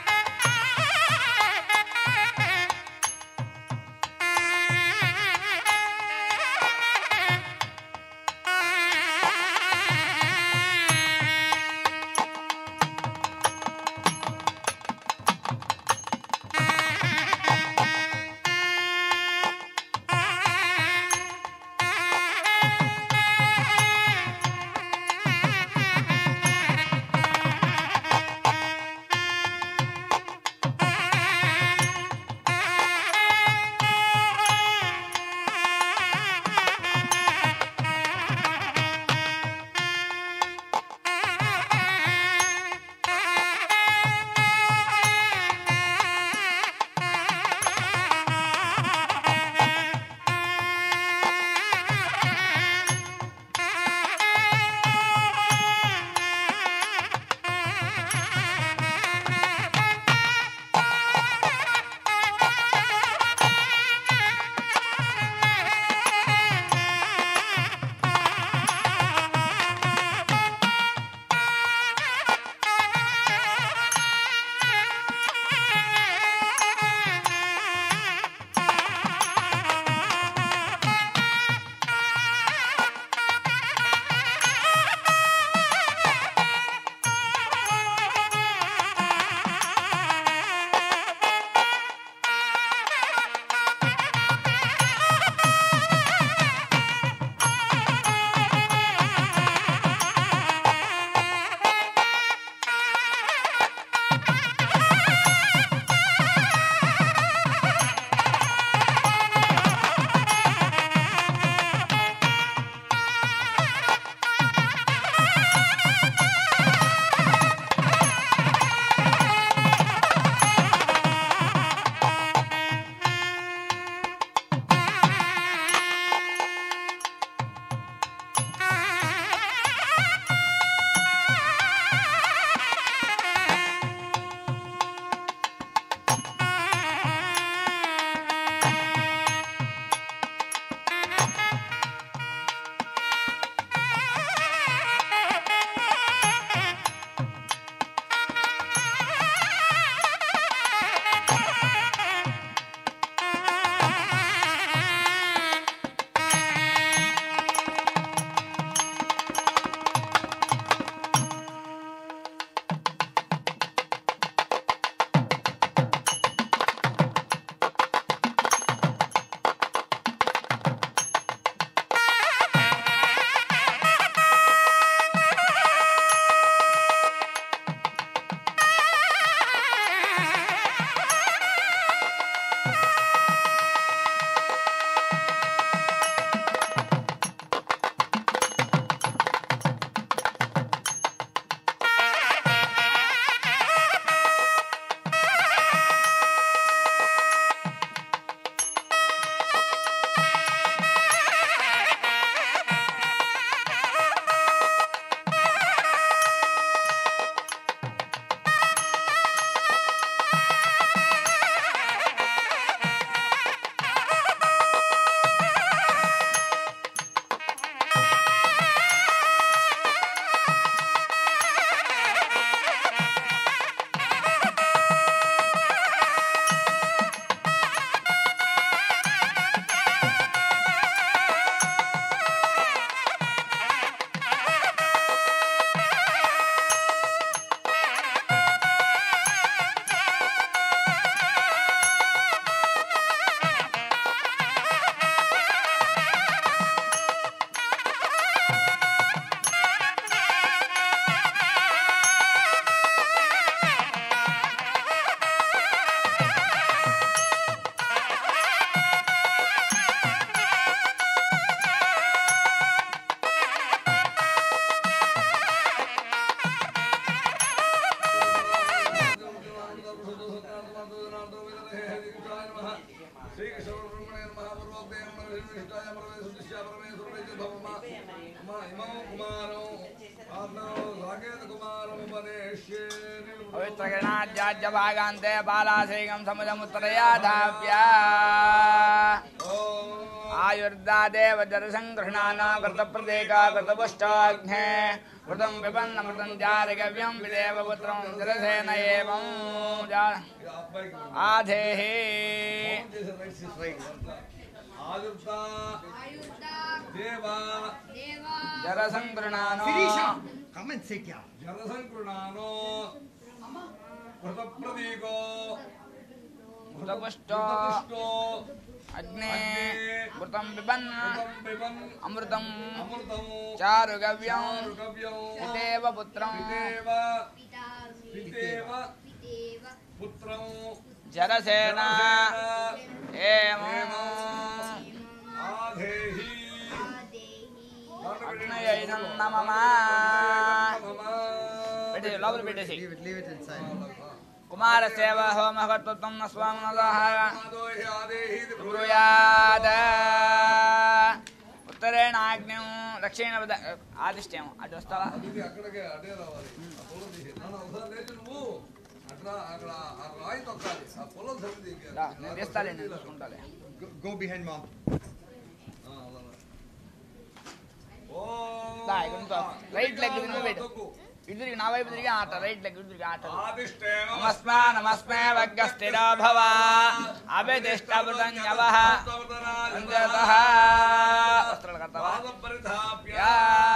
पवित्रगणाज्याज्यभागान्ते बालाश्रीगं समुदमुत्तरयाधाव्या आयुर्दादेव जरसङ्गृह्णाना कृतप्रदेका कृतपुष्टाग्ने कृतं विपन्नमृतं जारिगव्यं विदेव पुत्रं जलसेन एवं जा- आधेहि जरसङ्गृह्णानो Come and sit here. జనసంకృణానో కృతప్రదీకో कृतपुष्टो కృతపుష్టో अग्ने कृतं पिबन् పిబన్ अमृतं అమృతము चारुगव्यं రుగవ్యం पितेव पुत्रं పితేవ పితేవ పుత్రం जरसेन एवं ఆధేహి అగ్నయైనం నమః పెట్టేసి లోపల పెట్టేసి Leave it, leave it inside. కుమారసేవ హోమ కర్తృత్వం స్వామినదః బ్రూయాద ఉత్తరేణాగ్న్యం దక్షిణ ఆదిష్టేమో అటు వస్తావా ఇది అక్కడికే అటే రావాలి ఆ పొలం తీసి నాన్న ఒకసారి లేచి నువ్వు అట్లా అక్కడ ఆ రాయి తొక్కాలి ఆ పొలం సరిది రా, నేను తీస్తాలే నేను చూసుకుంటాలే Go, go behind mom. దా, ఇక్కడ నుంచో. రైట్ లెగ్ తిరిగి పెట్టు ఇటు తిరిగి నా వైపు తిరిగి ఆట రైట్ లెగ్ ఇటు తిరిగి ఆట నమస్మా నమస్మే వగ్గస్థిరో భవ అభిదిష్టమృతంజవః అంజతః వస్త్రాలు కడతావా యా.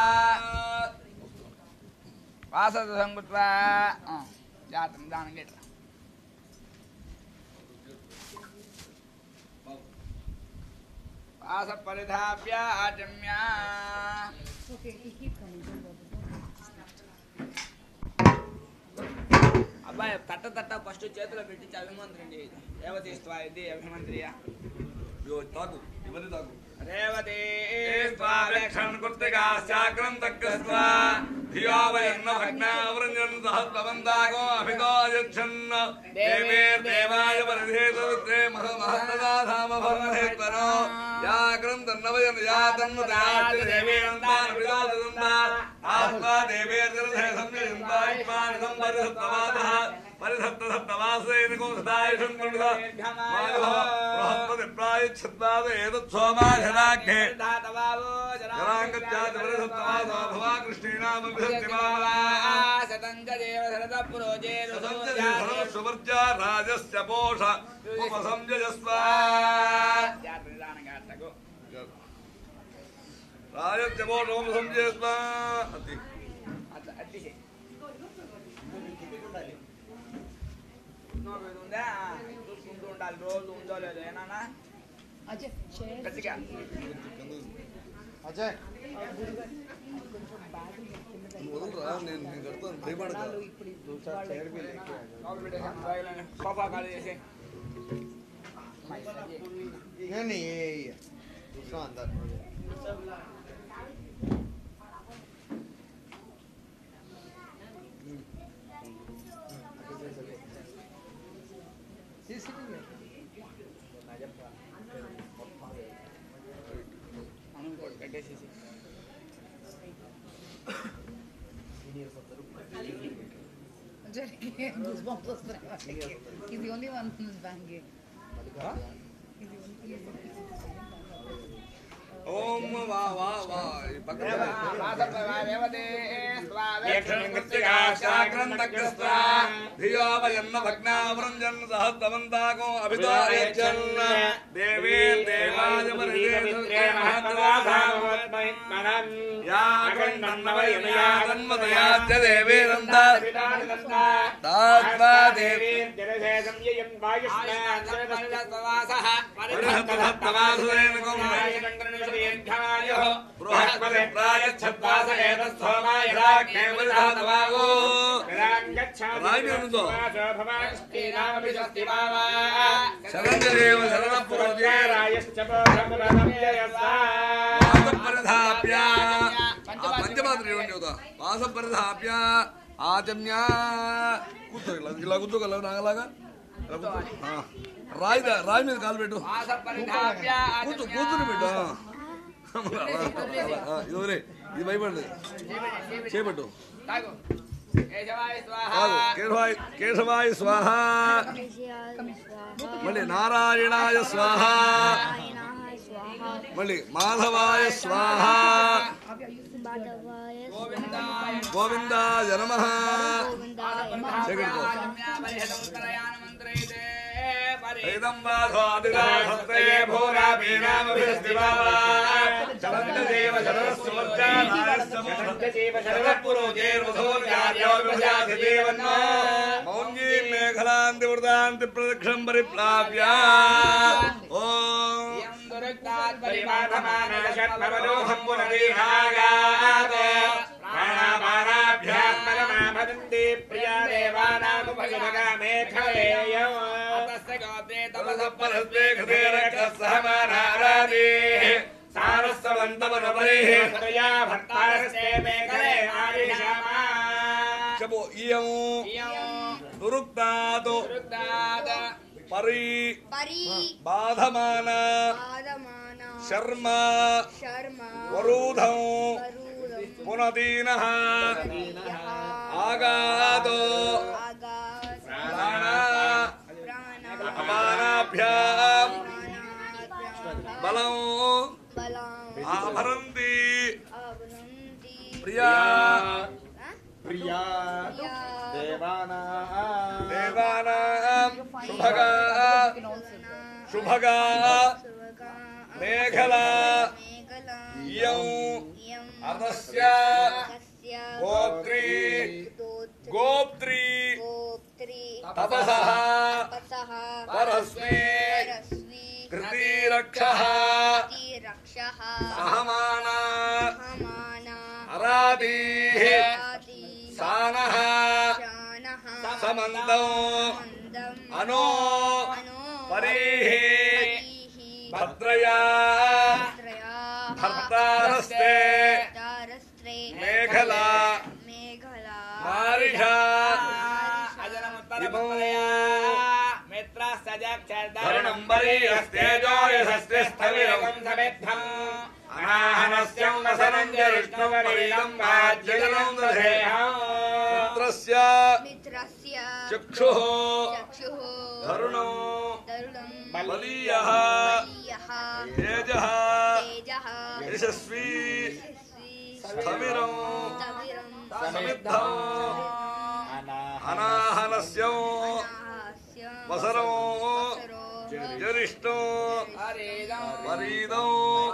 వాసత సంగుత్వా జాగ్రత్త నిదానంగా ఇట్లా వాస పరిధాప్య ఆచమ్య Okay, he keep coming. Don't bother. అబ్బాయి తట్ట తట్ట ఫస్ట్ చేతిలో పెట్టి అభిమంత్రండి రేవతీస్త్వా ఇది అభిమంత్రియ తాగు ఇవన్నీ తాగు రేవతి స్వావేక్షణ్ కృత్తికాశ్చాగ్రం తగ్గస్వా ధియో వయన్న భగ్నావృంజన్ సహస్రవందాగో అభితో యచ్చన్ దేవేర్దేవాయ పరిధేతవిత్రే మహ మహత్తదాధామ భర్మహేత్వరో యాగ్రం తన్నవయన్ యా తన్మదాచ దేవేనందాన్ విదోదందా ఆత్మా దేవేర్జలధే సంజయంతా ఇమాని సంపరిసత్తవాదః పరిసప్తసప్తవాసేనకో సదాయుషం కృణుత బృహస్పతి ప్రాయచ్ఛద్వాద ఏతత్ సోమాఘనాగ్నే జరాంగచ్చాతి పరిసప్తవాసో భవా కృష్ణేనామభిసత్యమావా శతంగదేవ శరద పురోజేరు సర్వస్వర్జా రాజస్య పోష ఉపసంజయస్వ రాజస్య పోష ఉపసంజయస్వ అది ఉందా చూసుకుంటూ ఉండాలి రోజు ఉందో లేదో ఏనా Ajay, share. గట్టిగా అజయ్ వదలరా నేను నేను కడతాను భయపడక సోఫా ఖాళీ చేసి ఏంటి చూసాం అందరు పెట్టేసేసి Ajay, goosebumps వస్తున్నాయి వాళ్ళకి. He's the only one who's banging. He's the only he's the only ఓం వా వా వా ఈ పక్కన ధియో వయన్న భగ్నావృంజన్ సహస్రవంతాగో అభితో యచ్చన్ దేవే దేవాయ పరిదేశే యా కన్నవయమయా తన్మదయాచ్చ దేవేనంద తాత్వా దేవి బృహస్పతి ప్రాయచ్ఛద్వాస ఏతస్థోమాయ రాజ్ఞే పరిధాతవాగో రాయి ఉందో శరణదేవ శరణ పురోజే పరిధాప్య పంచమాత్ర ఏమండి అవుతా వాస పరిధాప్య ఆచమ్య కూర్చో ఇలా ఇలా కూర్చోగలవు నాగలాగా ఆ. రాయి దా- రాయి మీద కాలు పెట్టు పరిధాప్య కూర్చో కూర్చుని పెట్టు ఆ. ఆ, ఇది వదిలే. ఇది భయపడలేదు చేపట్టు తాగు కేశవాయ స్వాహ కాదు కేశవాయ కేశవాయ స్వాహ మళ్ళీ నారాయణాయ స్వాహ మళ్ళీ మాధవాయ స్వాహ గోవిందాయ నమ ఐదం బాధోదిరాధత్తయే భూరామీనామభిస్తివావా చలంతదేవ శరస్సుమర్జానాయస్సమోహత్తజీవ శరత్పురోజేర్వధోర్యార్యోవిభజాధిదేవన్నో మౌంజీం మేఘలాంతి వృదాంతి ప్రదక్షిణం పరిప్లావ్య ఓం పరిమాధమానాశత్మవలోహం పునరీహాగాత్ ప్రాణాపానాభ్యాం పరమాభదంతి ప్రియా దేవానాముపజనగా మేఖలేయం తస్య గోత్రే తపసః పరస్మే కృతే రక్షः సహమానారాదే సారస్సవంతమనపరేః తయా భక్తారస్తే మేఖలే ఆదిశామా చెప్పు ఇయం దురుక్తాదు పరి బాధమాన శర్మ వరూధం పునదీన ఆగాదో ప్రాణ అపానాభ్యాం బలం ఆభరంతి ప్రియా ప్రియా దేవానా దేవానాం శుభగా శుభగా మేఘలా ఇయం అతస్య గోత్రీ గోప్త్రీ తపసః పరస్మే కృతీరక్షः సహమాన అరాదీః సానః సమందం అనో పరీః భద్రయా భర్తారస్తే మేఘలా మారిషా ఇమో ధరణం బరీయస్తేజోయసస్తే స్థవిరవం సమిద్ధం అనాహనస్యం వసనం జరిష్ణువరీలం వాజ్యగలం దధేహం పుత్రస్య చక్షుః ధరుణో బలీయః తేజః యశస్వీ స్థవిరం సమిద్ధం అనాహనస్యం వసరం జరిష్టం వరీదం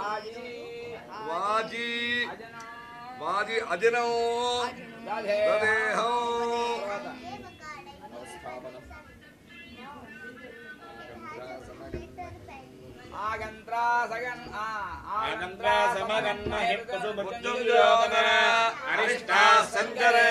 వాజీ వాజి అజనం దదేహం ఆగంత్రా సగన్ ఆ ఆగంత్రా సమగన్మహి మృత్యుంజయోగన అరిష్టా సంచరే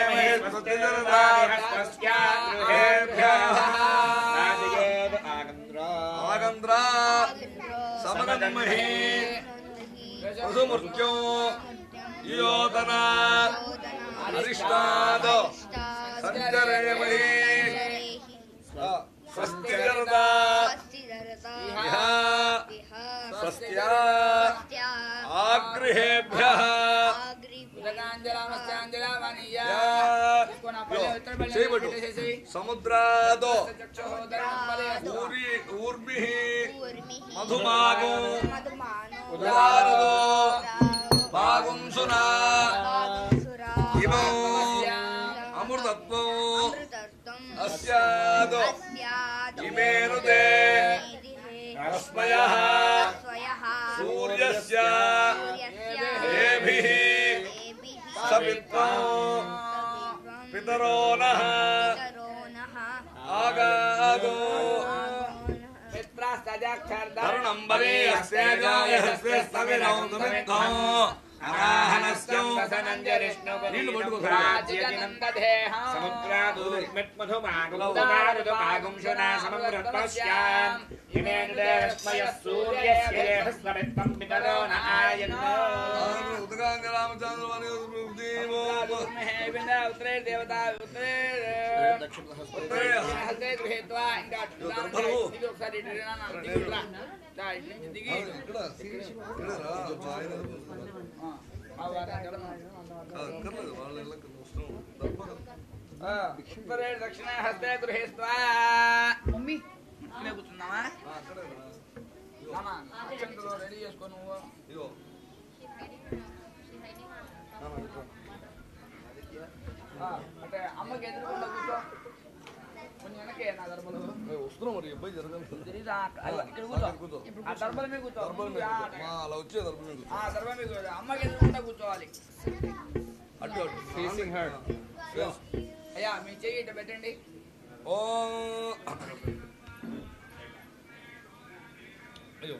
ఆగంద్రా సమగన్మహి పశుమృత్యో యోతన అరిష్టాద సంచరేమహి స్వస్తిరదా ఇహ స్వస్త్యా ఆగృహేభ్య చేయబడు సముద్రాదో ఊరి ఊర్మి మధుమాగం ఉదారదో భాగుంసునా ఇమం అమృతత్వం అస్యాదో ఇమేనుదే రశ్మయః సూర్యస్య ఏభిః సవిత్వం పితరో నః ఆగాదో ధరుణం బలీయస్తేజాయహస్తే స్థవిరౌ సమిద్ధం అనాహనస్యం నీళ్లు పట్టుకో సముద్రాదుర్మిత్మధుమాగుంశునా సముద్రత్వస్యాం ఇమేనుదేస్మయ సూర్యస్య స్మరిత్వం పితరో న ఆయన్నో ఉదగా శ్రీరాంగ రామచంద్ర ఉత్తరే దేవత ఉత్తరే ఉత్తరే హస్తే గృహీత్వా ఇంకా దిగి ఒకసారి ఇటు రా నాన్న, దిగి రా. రా, ఇటు నుంచి దిగి ఆ, వారా, జలమా. ఆ, ఉత్తరే దక్షిణ హస్తే గృహీత్వా మమ్మీ ఇక్కడే కూర్చున్నావా నాన్న, అక్షంతలు రెడీ చేసుకో నువ్వు ఆ, అంటే అమ్మకి ఎదురుకుండా కూర్చో కొంచెం వెనకే నా దర్బలు వస్తున్నాం మరి అబ్బాయి జరగాలి తెలీదా? అక్కడ- ఇక్కడ కూర్చో ఆ దర్బల మీద కూర్చో ఆ, అలా వచ్చే దర్భ మీద ఆ దర్బల మీద కూర్చో అమ్మకి ఎదురుకుండా కూర్చోవాలి అటు అటు ఫేసింగ్ హెడ్ అయ్యా మీ చెయ్యి ఇట్లా పెట్టండి ఓ అయ్యో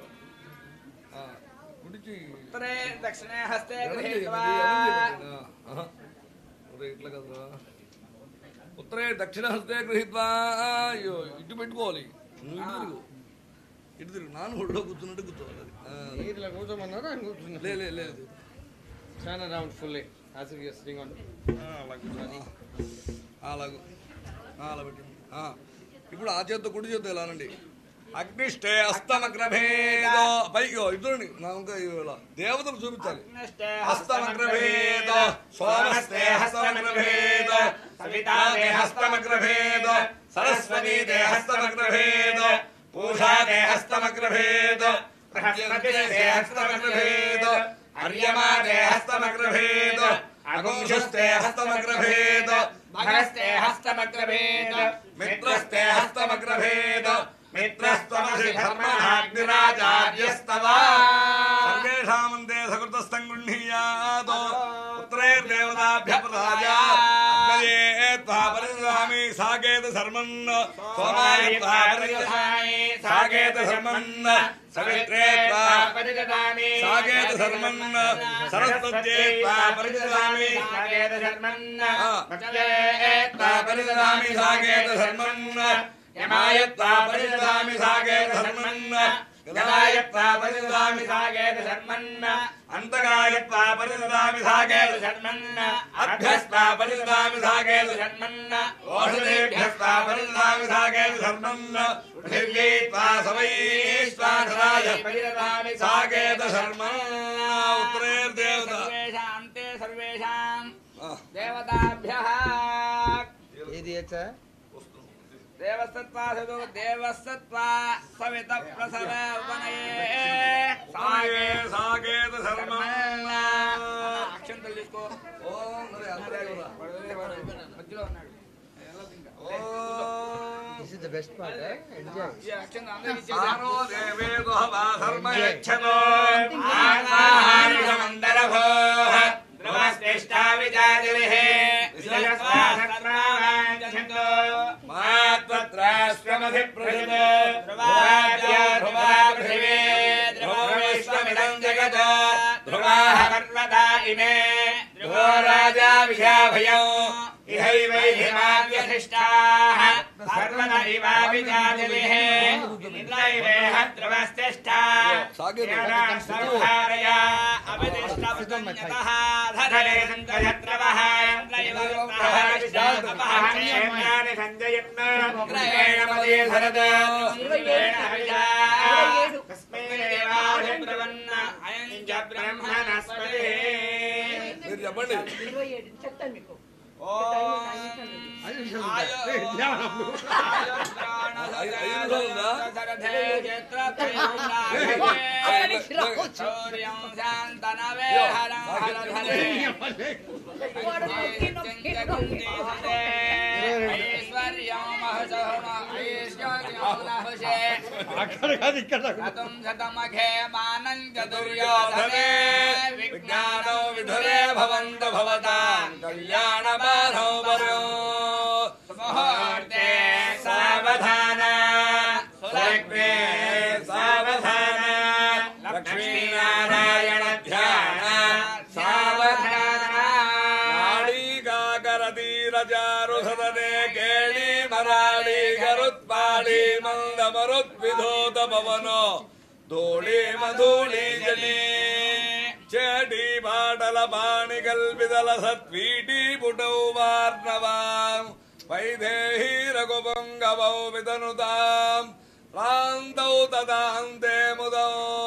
ఆ, కుడిచి ఉత్తరే దక్షిణే హస్తే ఎడం చేయి, గృహీత్వా ఎడం చేయి పెట్టండి. ఆ, ఆహా. ఒరే, ఇట్లా కదరా ఉత్తరే దక్షిణ హస్తే గృహీత్వా అయ్యో ఇటు పెట్టుకోవాలి నువ్వు ఇటు తిరుగు ఇటు తిరుగు నాన్న ఒళ్ళో కూర్చున్నట్టు కూర్చోవాలి అది. ఆ. ఇట్లా కూర్చోమన్నారా ఆయన కూర్చున్నా లే లే లేదు చాలా round full as if you're sitting on అలా కూర్చోని అలాగూ ఆ, అలా పెట్టండి ఆ, ఇప్పుడు ఆ చేత్తో కుడి చేత్తో ఎలానండి అగ్నిష్టే అస్తమగ్రభేదో పైకి ఇద్దరుని నా ఇంకా ఇలా దేవతలు చూపించాలి హస్తమగ్రభేద సోమస్తే హస్తమగ్రభేద సవితా దే హస్తమగ్రభేద సరస్వతీ దే హస్తమగ్రభేద పూషా దే హస్తమగ్రభేద బృహస్పతి దే హస్తమగ్రభేద అర్యమా దే హస్తమగ్రభేద అగుంశస్తే హస్తమగ్రభేద భగస్తే హస్తమగ్రభేద మిత్రస్తే హస్తమగ్రభేద మిత్రస్త్వమసి ధర్మహాగ్నిరాచార్యస్తవ సర్వేషామంతే సకృతస్థం గృహీయాదో ఉత్తరైర్దేవతాభ్య ప్రదాయ అగ్నయే త్వా పరిదధామి సాకేత శర్మన్ సోమాయ త్వా పరిదధామి సాకేత శర్మన్ సవిత్రే త్వా పరిదధామి సాకేత శర్మన్ సరస్వత్యే త్వా పరిదధామి సాకేత శర్మన్ మత్యే త్వా పరిదధామి సాకేత శర్మన్ యమాయ త్వా పరిదధామి సాకేత శర్మన్ గదాయ త్వా పరిదధామి సాకేత శర్మన్ అంతకాయ త్వా పరిదధామి సాకేత శర్మన్ అభ్యస్త్వా పరిదధామి సాకేత శర్మన్ ఓషధేభ్యస్త్వా పరిదధామి సాకేత శర్మన్ పృథివ్యై త్వా సవైశ్వాసరాయ పరిదధామి సాకేత శర్మన్ ఉత్తరేర్దేవత సర్వేషాంతే సర్వేషాం దేవతాభ్యః ఏది వచ్చా దేవసత్వా సదు దేవసత్వా సవిత ప్రసవ ఉపనయే సాగే సాకేత శర్మన్ అక్షంతలు తీసుకో ఓం మరి అందరూ ఎవరా? మధ్యలో ఉన్నాడు this is the best part enjoy ఈ అక్షంత అందరికి సారో దేవేదో వా ధర్మ యచ్చతో ఆత్మాహారిసమందరభోః ద్రవశ్రేష్టా విజాతిరిః విశయస్వాసత్రావాంఛందో మాత్వత్రాశ్వమధి ప్రసిద్ధ ధ్రువాద్య ధ్రువా పృథివీ ధ్రువో విశ్వమిదం జగత్ ధ్రువాः పర్వతా ఇమే ధ్రువో రాజా విశాభయం ఇహైవైహిమావ్యధిష్టాः సర్వద ఇవాభిజాతిరిః ఇంద్రైవేహ ధ్రువశ్రేష్టా సంహారయ అభిదిష్టవస్తన్యతః ధరే సంతయత్రవః ఇంద్రైవృత్తః సంజయత్న గ్రహేణ మదే భరత ఇంద్రేణ హవిషా తస్మై దేవాభిప్రవన్న అయం చ బ్రహ్మణస్పతి మీరు చెప్పండి ఇరవై ఏడు చెప్తాను మీకు శౌర్యం శాంతనవే హరం హరధరే ఐశ్వర్యం మహసహమ ఐశ్వర్యం నహుషే అక్కడ కాదు ఇక్కడ శతం శతమఖే మానం చతుర్యోధనే విజ్ఞానో విధురే భవంత భవతాం కళ్యాణ బాధో వరో ముహూర్తే సావధాన సులగ్నే సావధాన లక్ష్మీనారాయణ ధ్యాన సావధాన నాడీకాకరతీరచారు సదనే కేళీ మరాళీ గరుత్పాళీ మందమరుద్విధోత పవనో ధూళీ మధూళీ జలీ చేటి పాటల పాణి కల్పిదల సత్వీటి పుటౌ వార్ణవాం వైదేహీ రఘుపంగవౌ విదనుతాం ప్రాంతౌ తదాంతే ముదౌ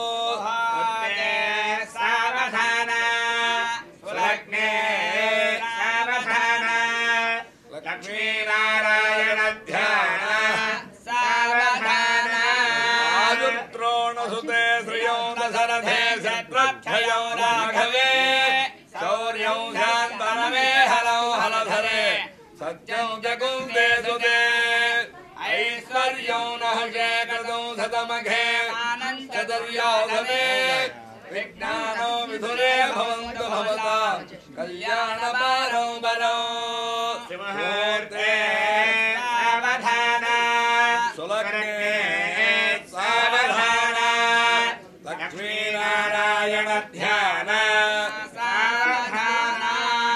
సావధాన సులగ్నే సావధాన లక్ష్మీనారాయణ ధ్యాన సావధాన ఆయుత్రోణసుతే శ్రియౌ దశరథే శత్రుక్షయౌ రాఘవే శౌర్యౌ శాంతనమే హలౌ హలధరే సత్యం జగుందే సుతే ఐశ్వర్యం నహే కృతం శతమఘే చతుర్యాధనే విజ్ఞానో విధురే భవంతు భవతా కళ్యాణ బారౌ బరౌ ముహూర్తే సావధాన సులగ్నే సావధాన లక్ష్మీనారాయణ ధ్యాన సావధాన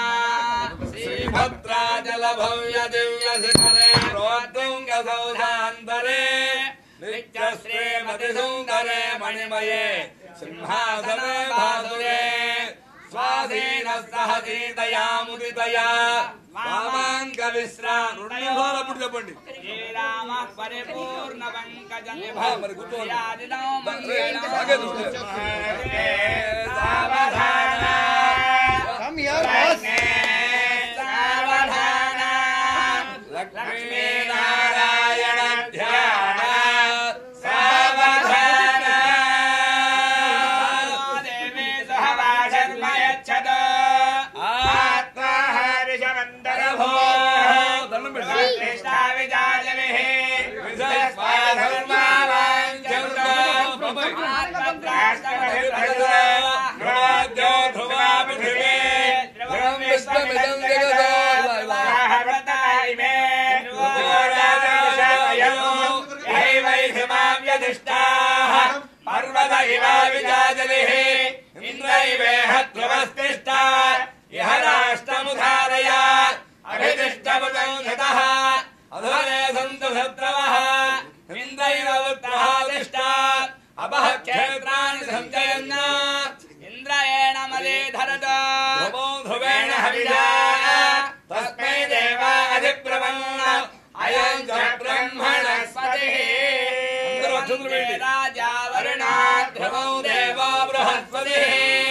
శ్రీభద్రాచల భవ్య దివ్య శిఖరే ప్రోద్దుంగ సౌధాంతరే నిత్య శ్రీమతి సుందరే మణిమయే సింహాసనే భాసురే స్వాధీన సహ సీతయా ముదితయా వామాంక విశ్రాంతి చెప్పండి శ్రీరామ పరిపూర్ణ పంకజం ఆ, మరి కూర్చోండి. యాదినో రే, సాగే చూస్తే. సావధాన Come here, boss. సావధాన లక్ష్మీనారాయణ ధ్యాన సావధాన దేవి సహవాశర్మయచ్చద ఆత్మహర్షమందరభో దండం పెట్టి కృష్ణ విజాజవిః పర్వత ఇవ విజాజలిః ఇంద్రైవేహ ధ్రువస్తిష్టా ఇహ రాష్ట్రముధారయ అభిదిష్టముదం శతః అధరే సంతు శత్రవః ఇంద్రైవ ఉత్రహాదిష్టా అపహ క్షేత్రాన్ని సంచయన్న ఇంద్రయేణ మలీధరత ధ్రువో ధ్రువేణ హవిజా తస్మై దేవా అధిబ్రవన్న అయం చ బ్రహ్మణస్పతిః అందరూ అక్షంతలు వేయండి. రాజా వరుణా ధ్రువో దేవా బృహస్పతిః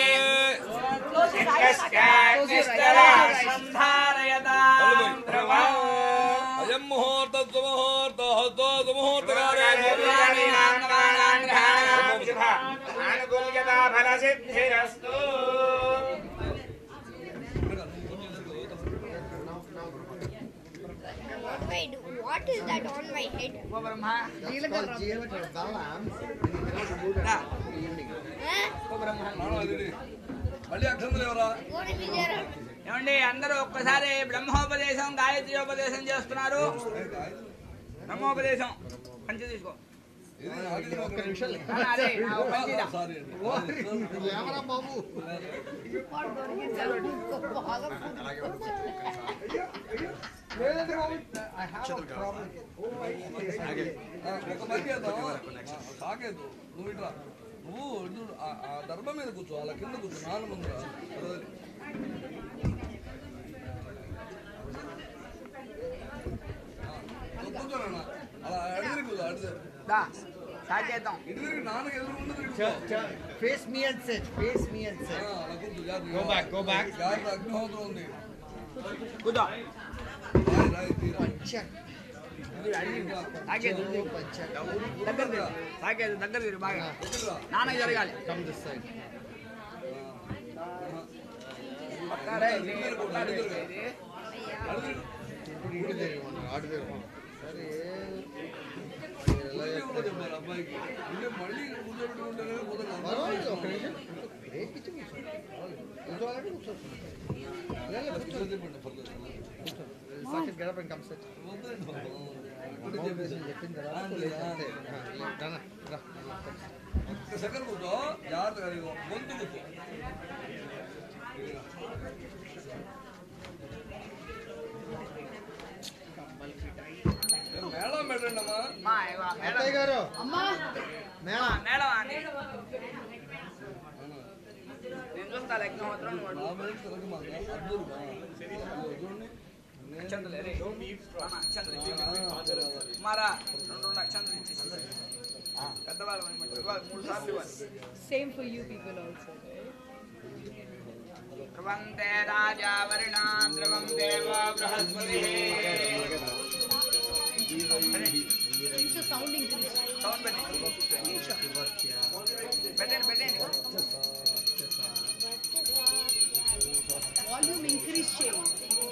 సంధారయతాం ధ్రువం అయం ముహూర్త సుముహూర్త హస్తో సుముహూర్తకాలే అనుకూల్యతా ఫల సిద్ధిరస్తు Wait, what is that on my head? That's called geometry balance. And you cannot remove that in the evening. మళ్ళీ అక్షంతలు ఎవరా ఏమండి అందరూ ఒక్కసారి బ్రహ్మోపదేశం గాయత్రియోపదేశం చేస్తున్నారు బ్రహ్మోపదేశం పంచి తీసుకో ఒక్క నిమిషం ఆ, అదే ఆ, పంచిదా. సారీ అండి లేవరా బాబు I have a problem. ఒక మధ్య సాగేదు నువ్వు ఇట్లా నువ్వు ఇటు ఆ- ఆ దర్భ మీద కూర్చో అలా కింద కూర్చో నాన్న ముందర కూర్చోనన్నా అలా అడిగిరి కూర్చో అడిగి దా, సాకేతం ఇటు తిరిగి నాన్నకి ఎదురు ముందు తిరిగి కూర్చో. Face me and sit. Face me and sit. ఆ, అలా కూర్చో జాగ్రత్త Go back, go back. జాగ్రత్త అగ్నిహోత్రం ఉంది కూర్చో రాయి, రాయి, తీరా. Check. సాకేదు Check. దగ్గర తిరుగు. సాకేదు దగ్గర తిరుగు బాగా ఎదురురా. నాన్నకి జరగాలి Come this side. పక్కారా ఇది, పక్కారా ఇది. ఇటు తిరగమను, అటు తిరగమను. సరే కూర్చో కూడా చెప్పారు అబ్బాయికి అంటే మళ్ళీ కూర్చోబెట్టి ఉంటేనే కుదరదు. పర్వాలేదు, ఒక్క నిమిషం. బ్రేక్ ఇచ్చి కూర్చో. కూర్చోవాలంటే కూర్చోవచ్చు. లే, లే, కూర్చో. చెప్పండి, పర్లేదు. కూర్చో. Saket, get up and come sit. మౌపదేశం చెప్పిన తర్వాత కొద్దిగా అంతే. ఆ, రా, రా, రా. ఒక్క సెకండ్ కూర్చో జాగ్రత్తగా ఇదిగో, గొంతు కూర్చో మేడం పెట్టండి అమ్మా మా ఇవ్వ, మేడం. అత్తయ్య గారు అమ్మా మేడం మేడం అండి నేను చూస్తాను అగ్నిహోత్రం వాడు అక్షంతలే రే అన్న, అక్షంతలు ఇచ్చేయండి. మారా రెండు రెండు అక్షంతలు ఇచ్చేసి పెద్దవాళ్ళు పెద్దవాళ్ళు మూడు సార్లు ఇవ్వాలి Same for you people also, right? ధ్రువం తే రాజా వరుణా ధ్రువం దేవ Brihaspati It's a sound increase. Sound పెట్టండి పెట్టండి పెట్టండి Volume increase change.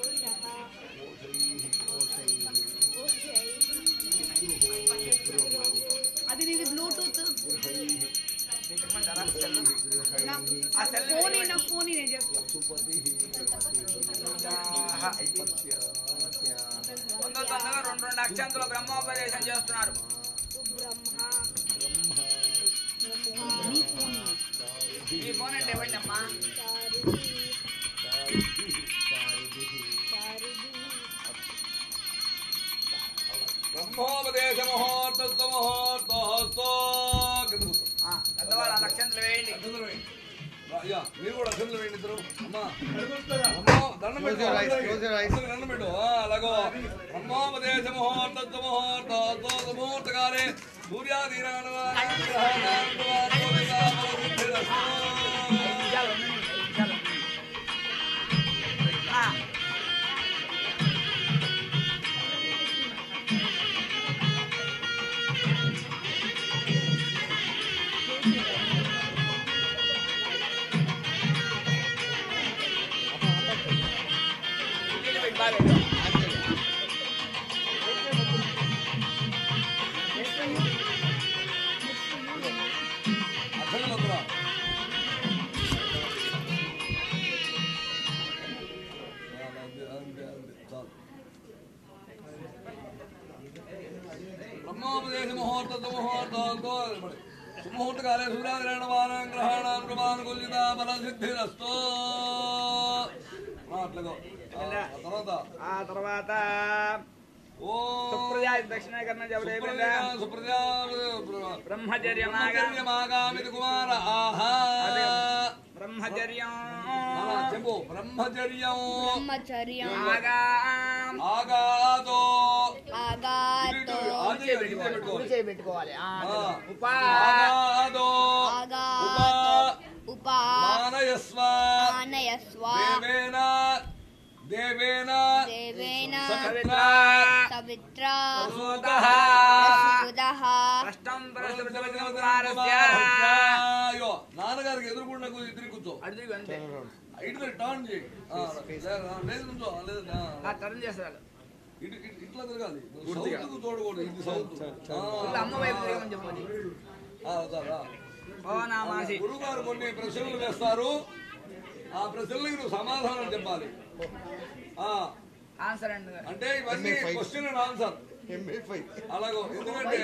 అది నీది బ్లూటూత్ ఆ సెల్ ఫోన్ నా ఫోన్ నేను చెప్పు తొందర తొందరగా రెండు రెండు అక్షంతలు బ్రహ్మోపదేశం చేస్తున్నారు ఈ ఫోన్ అంటే ఇవ్వండి అమ్మా బ్రహ్మోపదేశ ముహూర్తస్వ ముహూర్తోస్తో ఆ, పెద్దవాళ్ళు ఆ అక్షంతలు వేయండి అయ్యా మీరు కూడా అసలు వేయండి ఇద్దరు అమ్మా అమ్మో దండం పెట్టు Close your eyes, close your eyes. అసలు దండం పెట్టు ఆ, అలాగో బ్రహ్మోపదేశ ముహూర్తస్వ ముహూర్తోస్తో ముహూర్తకాలే ఆ, నీళ్ళు పెట్టి బాగా పెట్టు. అసలు వద్దురా బ్రహ్మోపదేశ ముహూర్త ముహూర్తో సుముహూర్త కాలే సూర్యాగ్రహణ వారం గ్రహణాన్ ప్రమాణ కుల్జిత బల సిద్ధిరస్తో అట్లాగో ఆ, ఆ తర్వాత ఆ తర్వాత ఓ సుప్రజా దక్షిణీకరణ సుప్రజా సుప్రజా బ్రహ్మచర్యమాగా బ్రహ్మచర్యమాగామితి కుమార ఆహా బ్రహ్మచర్యం మన చెప్పు బ్రహ్మచర్యం బ్రహ్మచర్యం ఆగా ఆగాదో ఆగాతో ఆది పెట్టుకోవాలి కుడి చేయి పెట్టుకోవాలి ఆ, ఆ. ఉపా ఆగాదో ఆగాతో ఉపా మానయస్వ మానయస్వ దేవేన దేవేన దేవేన సవిత్ర సవిత్ర సూతః సుదః కష్టం కుమారస్య అయ్యో నాన్నగారికి ఎదురుకుండా కూర్చో ఇద్దరు కూర్చో అడిగి అంతే ఇటు టర్న్ చేయి ఆ, లేదు నుంచో లేదు ఆ. ఆ టర్న్ చేస్తారు ఇటు ఇటు- ఇట్లా తిరగాలి సౌత్ చూడకూడదు ఇది సౌత్ ఇట్లా అమ్మ వైపు తిరగమని చెప్పండి ఓ నామాసి గురుగారు కొన్ని ప్రశ్నలు వేస్తారు ఆ ప్రశ్నలకి నువ్వు సమాధానం చెప్పాలి ఆ, ఆన్సర్ అండి అంటే ఇవన్నీ క్వశ్చన్ అండ్ ఆన్సర్ అలాగో ఎందుకంటే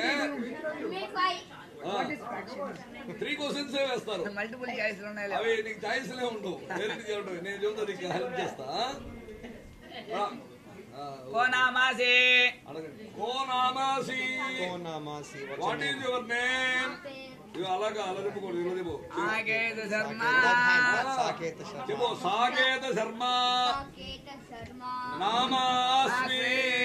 త్రీ క్వశ్చన్స్ వేస్తారు మల్టిపుల్ చాయిస్ ఉన్నాయి అవి నీకు ఛాయిస్లే ఉండవు వేరే ఉండవు నేను చెబుతా నీకు హెల్ప్ చేస్తా ఆ, ఆ, ఓ నామాసి అడగండి కో నామాసి వాట్ ఈస్ యువర్ నేమ్ ఇవి అలాగా అలా చెప్పుకోండి ఇలా చెప్పు ఆగేత శర్మ చెప్పు సాకేత శర్మ సాకేత శర్మ నామాస్మి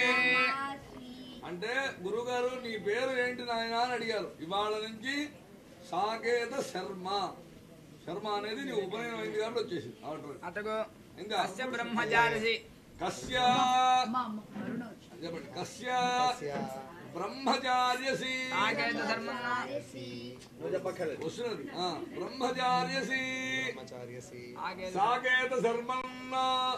అంటే గురుగారు నీ పేరు ఏంటి నాయన అని అడిగారు ఇవాళ నుంచి సాకేత శర్మ శర్మ అనేది నీ ఉపనయనం అయింది కాబట్టి వచ్చేసి ఆర్డర్ అతకు ఇంకా అస్య బ్రహ్మచారిసి కస్య చెప్పండి కస్య బ్రహ్మచార్యసి ఆగేత శర్మ వస్తున్నది ఆ, బ్రహ్మచార్యసి ఆగేత సాకేత శర్మన్న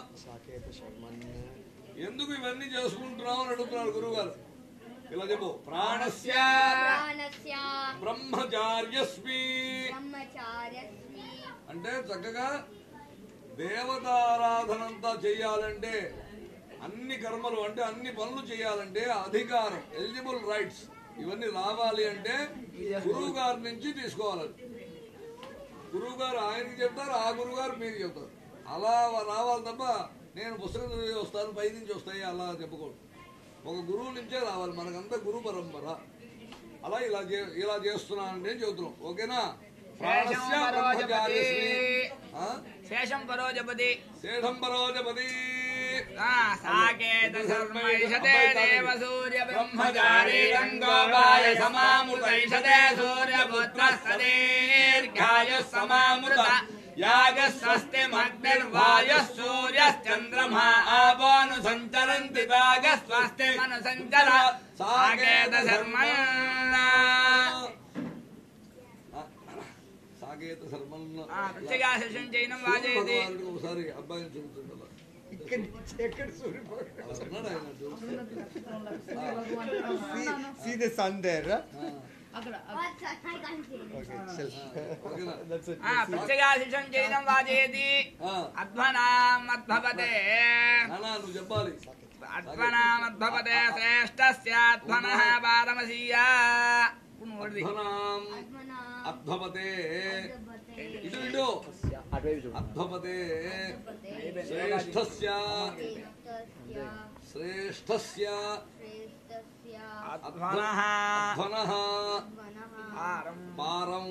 ఎందుకు ఇవన్నీ చేసుకుంటున్నావు అని అడుగుతున్నారు గురువు గారు ఇలా చెప్పు ప్రాణస్య ప్రాణస్య బ్రహ్మచార్యస్మి బ్రహ్మచార్యస్మి అంటే చక్కగా దేవతారాధనంతా చేయాలంటే అన్ని కర్మలు అంటే అన్ని పనులు చేయాలంటే అధికారం ఎలిజిబుల్ రైట్స్ ఇవన్నీ రావాలి అంటే గురువు గారి నుంచి తీసుకోవాలి గురువు గారు ఆయనకి చెప్తారు ఆ గురువు గారు మీకు చెప్తారు అలా రావాలి తప్ప నేను పుస్తకం చదివి వస్తాను పై నుంచి వస్తాయి అలా చెప్పకూడదు ఒక గురువు నుంచే రావాలి మనకంతా గురు పరంపర అలా ఇలా చే ఇలా చేస్తున్నానని నేను చెబుతున్నాం ఓకేనా ప్రాణస్య బ్రహ్మచార్యశ్రీ శేషం పరో జపతి శేషం పరో జపతి సాకేత శర్మైషతే దేవ సూర్య బ్రహ్మచారీ రంగోపాయ సమామృతైషతే సూర్యపుత్ర సదీర్ఘాయ సమామృత యాగస్వస్తి మగ్నిర్వాయుః సూర్యశ్చంద్రమా ఆపోను సంచరంతి యాగస్వస్తి మను సంచర సాకేత శర్మయ సాకేత శర్మన్ ప్రత్యేగా శేషం చైనం వాజయతి ఒకసారి అబ్బాయిని చూపించండి అలా. ఇక్కడి నుంచి ఎక్కడ సూర్యభగవానుడు ఉన్నాడు ఆయన చూస్తే. See the sun there, huh? అక్కడ Okay, chill. That's it. ప్రత్యేగా శేషం చైనం వాజయతి అధ్వనామద్భవతే నానా నువ్వు చెప్పాలి అధ్వనామద్భవతే శ్రేష్టస్యాధ్వనః పారమసీయా అధ్వనాం అధ్వపతే ఇటు ఇటు అధ్వపతే శ్రేష్టస్య శ్రేష్టస్య అధ్వనః అధ్వనః పారం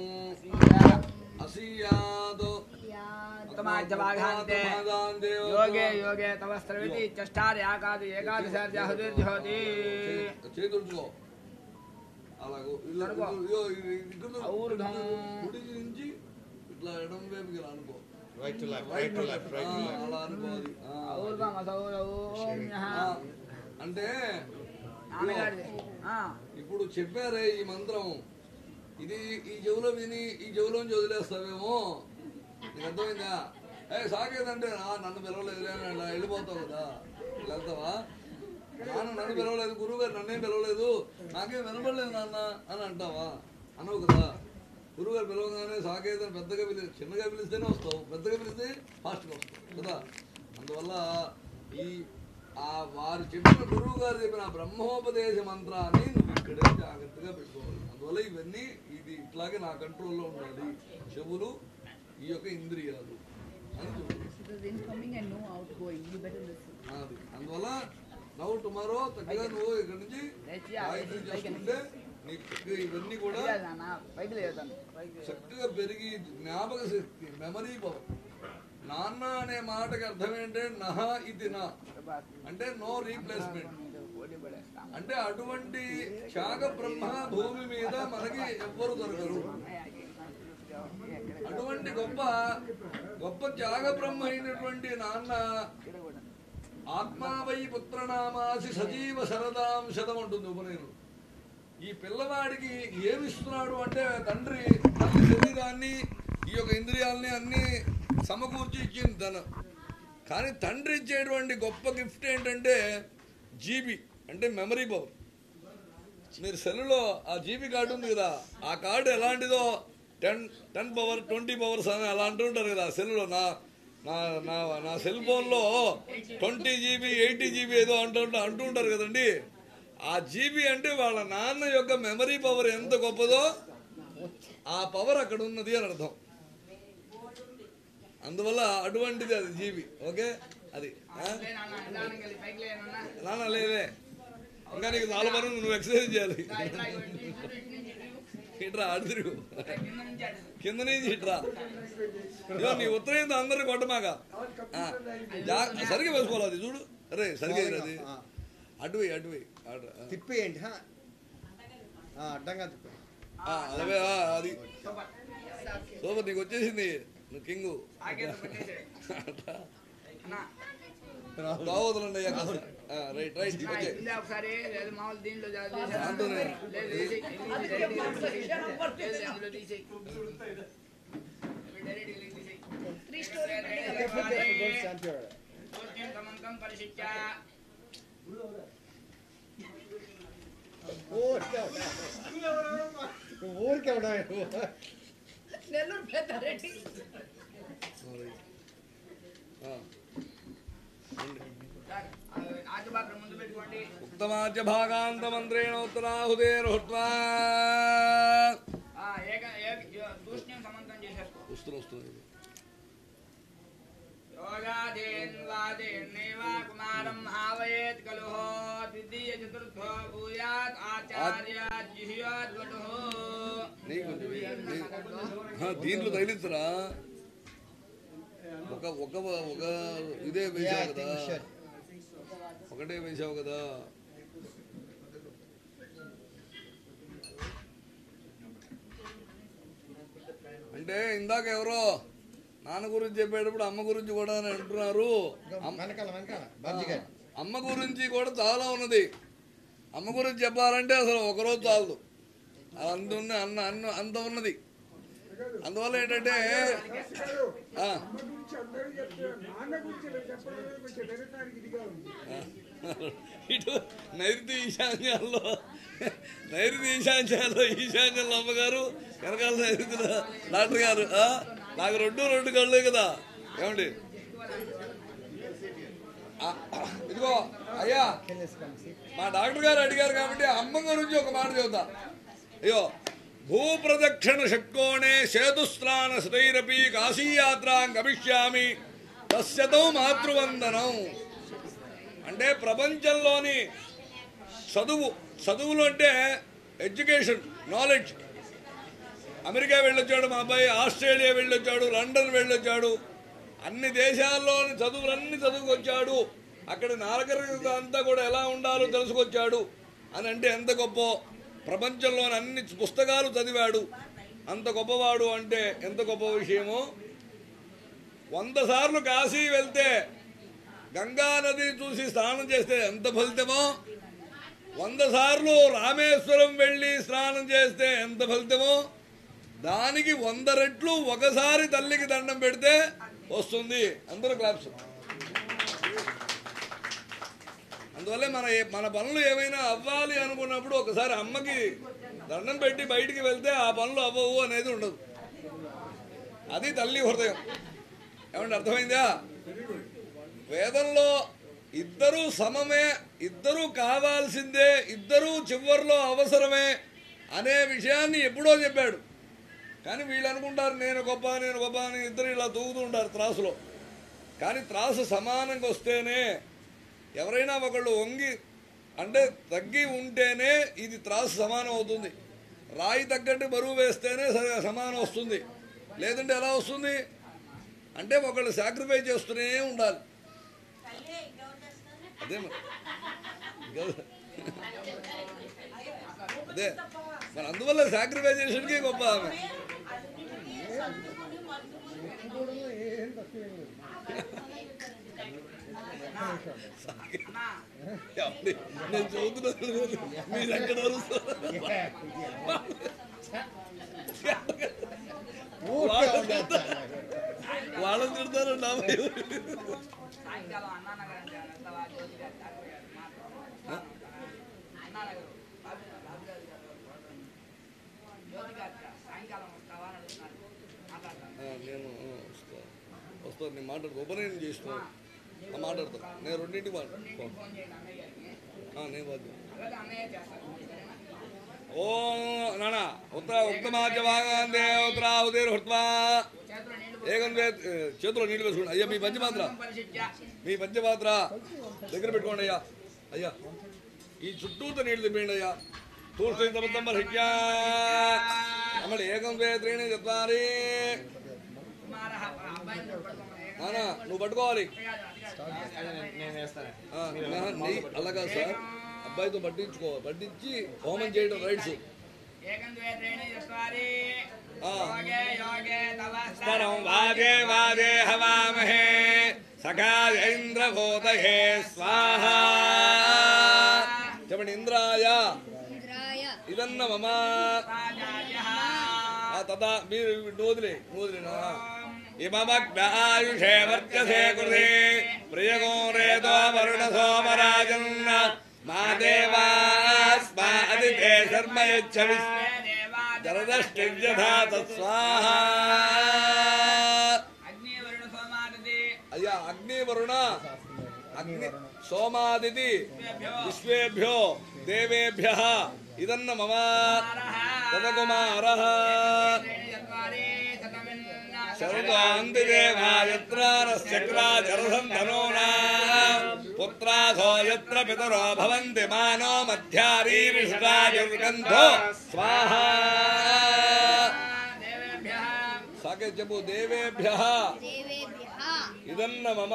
అసీయాదో ఉత్తమాజ్యభాగాంతే యోగే యోగే తవ స్రవితి చష్టారి ఆకాది ఏకాదశార్జాహుతిర్జోతి చేతుడుచుకో అలాగో ఇలా ఇదిగో ఇది ఇక్కడ ఔర్ధం. కుడి నుంచి ఇట్లా ఎడం వైపుకి ఇలా అనుకో Right to left, right to left, right to ఆ, left. అలా అనుకోవాలి ఆ, ఔర్ధమసౌరౌమ్యః. ఆ, అంటే నాన్నగారిది. ఆ. ఇప్పుడు చెప్పారే ఈ మంత్రం ఇది ఈ చెవులో విని ఈ చెవులోంచి వదిలేస్తావేమో నీకు అర్థమైందా ఏ సాగేదంటే "ఆ, నన్ను పిలవలేదులే అని ఇలా వెళ్ళిపోతావు కదా ఇలా వెళ్తావా నాన్న నన్ను పిలవలేదు గురువు గారు నన్నేం పిలవలేదు నాకేం వినపడలేదు నాన్న అని అంటావా అనవు కదా గురువు గారు పిలవగానే సాకేదని పెద్దగా పిలి చిన్నగా పిలిస్తేనే వస్తావు పెద్దగా పిలిస్తే ఫాస్ట్గా వస్తావు కదా అందువల్ల ఈ ఆ వారు చెప్పిన గురువు గారు చెప్పిన ఆ బ్రహ్మోపదేశ మంత్రాన్ని నువ్వు ఇక్కడే జాగ్రత్తగా పెట్టుకోవాలి అందువల్ల ఇవన్నీ ఇది ఇట్లాగే నా కంట్రోల్లో ఉండాలి చెవులు ఈ యొక్క ఇంద్రియాలు అని చెప్పారు. It is incoming and no outgoing. You better listen. అది అందువల్ల నవ్వు టుమారో చక్కగా నువ్వు ఇక్కడ నుంచి గాయత్రి చేసుకుంటే నీకు చక్కగా ఇవన్నీ కూడా పైకి లేదాను పైకి చక్కగా పెరిగి జ్ఞాపక శక్తి మెమరీ పవర్ నాన్న అనే మాటకి అర్థం ఏంటంటే నహ ఇది నా అంటే నో రీప్లేస్మెంట్ అంటే అటువంటి త్యాగ బ్రహ్మ భూమి మీద మనకి ఎవ్వరు దొరకరు అటువంటి గొప్ప గొప్ప త్యాగ బ్రహ్మ అయినటువంటి నాన్న ఆత్మావై పుత్రనామాసి సజీవ శరదాం శతం ఉంటుంది ఉపనయనం ఈ పిల్లవాడికి ఏమిస్తున్నాడు అంటే తండ్రి తల్లి శరీరాన్ని ఈ యొక్క ఇంద్రియాలని అన్ని సమకూర్చి ఇచ్చింది తను కానీ తండ్రి ఇచ్చేటువంటి గొప్ప గిఫ్ట్ ఏంటంటే జీబీ అంటే మెమరీ పవర్ మీరు సెల్లులో ఆ జీబీ కార్డు ఉంది కదా ఆ కార్డు ఎలాంటిదో ten ten power twenty powers అని అలా అంటుంటారు కదా సెల్లులో నా నా నా నా సెల్ ఫోన్లో ట్వంటీ జీబీ ఎయిటీ జీబీ ఏదో అంటూ అంటుంటారు కదండి ఆ జీబీ అంటే వాళ్ళ నాన్న యొక్క మెమరీ పవర్ ఎంత గొప్పదో ఆ పవర్ అక్కడ ఉన్నది అని అర్థం అందువల్ల అటువంటిది అది జీబీ ఓకే అది ఆ? నాన్న లేదే ఇంకా నీకు నాలుగు వరకు నువ్వు ఎక్సర్సైజ్ చేయాలి ఇట్రా అడుగురు కింద నుంచి ఇట్రా ఇదిగో నీ ఉత్తరం అందరు కొట్టమాక ఆ, జా- సరిగ్గా వేసుకోవాలి అది చూడు అరే సరిగ్గా వేయరు అది అటువై అటువై అటు ఆ. తిప్పేయండి హా? ఆ, అడ్డంగా తిప్పేయండి ఆ, అలాగే ఆ, అది సూపర్ నీకు వచ్చేసింది నువ్వు కింగు బాగోదులండి అయ్యా కాస్త. ఆ, రైట్ రైట్ ఓకే ఇలా ఒకసారి లేదు మామూలు దీంట్లో జాగ్రత్త దాంట్లోనే. చేసేయ్. లేదు, తీసేయ్. లేదు, అందులో తీసేయ్. డైరెక్ట్గా ఇలా తీసేయ్. పూర్తిం సమంతం పరిశిష్య. ఊరికే నెల్లూరు పెద్దారెడ్డి ఆ. ఆజుబాజు ముందు పెట్టుకోండి ఉత్తమాద్య భాగాంత మంత్రేణ ఉత్తరాహుదేర్హుత్వా ఆ, ఏక ఏక తూష్ణ్యం సమంతం చేసేసుకో వస్తుంది వస్తుంది యోగాదేన్వాదేన్నేవ కుమారం ఆవయేత్ కలుః ద్వితీయ చతుర్థో భూయాత్ ఆచార్య జిహ్యోద్వటుః నీకు కొంచెం వెయ్యి. నీ- ఆ, దీంట్లో తగిలించరా ఒక ఒక ఒక ఇదే వేసావు కదా ఒకటే వేసావు కదా అంటే ఇందాక ఎవరో నాన్న గురించి చెప్పేటప్పుడు అమ్మ గురించి కూడా అని అంటున్నారు అమ్మ- వెనకాల వెనకాల బాబ్జీ గారు అమ్మ గురించి కూడా చాలా ఉన్నది అమ్మ గురించి చెప్పాలంటే అసలు ఒకరోజు చాలదు అంత ఉన్న అన్న అన్న అంత ఉన్నది అందువల్ల ఏంటంటే ఆ, ఇటు నైరుతి ఈశాన్యాల్లో నైరుతి ఈశాన్యాల్లో ఈశాన్యంలో అమ్మగారు వెనకాల నైరుతిలో డాక్టర్ గారు ఆ, నాకు రెండు రెండు కళ్ళు కదా ఏమండి ఆ, ఇదిగో అయ్యా మా డాక్టర్ గారు అడిగారు కాబట్టి అమ్మ గురించి ఒక మాట చెబుతా అయ్యో భూప్రదక్షిణ షట్కోణే సేతుస్నాన శ్రైరపి కాశీయాత్రాం గమిష్యామి తస్యతో మాతృవందనం అంటే ప్రపంచంలోని చదువు చదువులు అంటే ఎడ్యుకేషన్ నాలెడ్జ్ అమెరికా వెళ్ళొచ్చాడు మా అబ్బాయి ఆస్ట్రేలియా వెళ్ళొచ్చాడు లండన్ వెళ్ళొచ్చాడు అన్ని దేశాల్లోని చదువులన్నీ చదువుకొచ్చాడు అక్కడ నాగరికత అంతా కూడా ఎలా ఉండాలో తెలుసుకొచ్చాడు అని అంటే ఎంత గొప్ప ప్రపంచంలోని అన్ని పుస్తకాలు చదివాడు అంత గొప్పవాడు అంటే ఎంత గొప్ప విషయమో వంద సార్లు కాశీ వెళ్తే గంగా నది చూసి స్నానం చేస్తే ఎంత ఫలితమో వంద సార్లు రామేశ్వరం వెళ్ళి స్నానం చేస్తే ఎంత ఫలితమో దానికి వంద రెట్లు ఒకసారి తల్లికి దండం పెడితే వస్తుంది అందరూ క్లాప్స్ అందువల్ల మన ఏ- మన పనులు ఏమైనా అవ్వాలి అనుకున్నప్పుడు ఒకసారి అమ్మకి దండం పెట్టి బయటికి వెళ్తే ఆ పనులు అవ్వవు అనేది ఉండదు అది తల్లి హృదయం ఏమంటే అర్థమైందా వేదంలో ఇద్దరూ సమమే ఇద్దరూ కావాల్సిందే ఇద్దరూ చివరిలో అవసరమే అనే విషయాన్ని ఎప్పుడో చెప్పాడు కానీ వీళ్ళు అనుకుంటారు నేను గొప్ప నేను గొప్ప అని ఇద్దరు ఇలా తూగుతూ ఉంటారు త్రాసులో కానీ త్రాసు సమానంగా వస్తేనే ఎవరైనా ఒకళ్ళు వంగి అంటే తగ్గి ఉంటేనే ఇది త్రాసు సమానం అవుతుంది రాయి తగ్గట్టు బరువు వేస్తేనే సరే సమానం వస్తుంది లేదంటే ఎలా వస్తుంది అంటే ఒకళ్ళు సాక్రిఫైస్ చేస్తూనే ఉండాలి అదే మరి. గౌ- అదే మరి అందువల్ల సాక్రిఫైజేషన్కి గొప్ప ఆమె ఏమండి? నేను చూస్తున్నాను మీరు ఎక్కడ అరుస్తారు? వాళ్ళని తిడతారు. వాళ్ళని తిడతారు నా భయం. సాయంకాలం అన్నానగర్ అంటే అంత బాగా జ్యోతి గారు డాక్టర్ గారు మాట్లాడుతున్నారు. అన్నానగర్ బాబు గారు, బాబు గారు గారు. జ్యోతి గారు సాయంకాలం వస్తావా అని అడుగుతున్నారు మాట్లాడతాను ఆ, నేను ఆ, వస్తా వస్తాను నేను మాట్లాడుతా ఉపనయనం చేస్తున్నాను ఆ, మాట్లాడతాను నేను రెండింటికి మాట్లాడతాను ఫోన్ చేయండి అన్నయ్య గారికి నేను బాధ్యత అలాగే అన్నయ్య చేస్తారు ఓ నాన్న ఉత్తర ఉత్తమాజవాగాందే ఉత్తరా ఉదయం హృత్వా ఏకం వే- ఏ, చేతిలో నీళ్ళు వేసుకోండి అయ్యా మీ పంచమాత్ర మీ పంచమాత్ర దగ్గర పెట్టుకోండి అయ్యా అయ్యా ఈ చుట్టూతో నీళ్లు తిప్పండి అయ్యా తూర్పు తమ హిత్యా అమ్మడి ఏకం వే త్రీణి చత్వారి నాన్న నువ్వు పట్టుకోవాలి నేను వేస్తాను ఆ, నా- నెయ్యి అలాగా సార్ అబ్బాయితో పట్టించుకో పట్టించి హోమం చేయడం రైట్స్ ఏకం ద్వే త్రీణి చత్వారి ఆ. యోగే యోగే తవ స్తరం వాదే వాదే హవామహే సఖాయేంద్రభూతహే స్వాహ చెప్పండి ఇంద్రాయ ఇదన్న మమ ఆ, తదా మీరు నూదిలే నూదిలేనా ఇమమగ్నాయుషే వర్చసే కృతే ప్రియగో రేదో వరుణ సోమరాజన్న మా దేవాస్మా అదితే శర్మ యచ్చవి జరదష్టిర్యథా తత్స్వాహ అయ్యా అగ్ని వరుణ అగ్ని సోమాదితి విశ్వేభ్యో దేవేభ్య ఇదన్న మమ తదకుమార శరదాంతి దేవాయత్రారశ్చక్రా జరసంధనోనా పుత్రాధో యత్ర పితరో భవంతి మానో మధ్యారీరిష్టాయుర్గంధో స్వాహ సాకే చెప్పు దేవేభ్య ಇದನ್ನ ಮಮ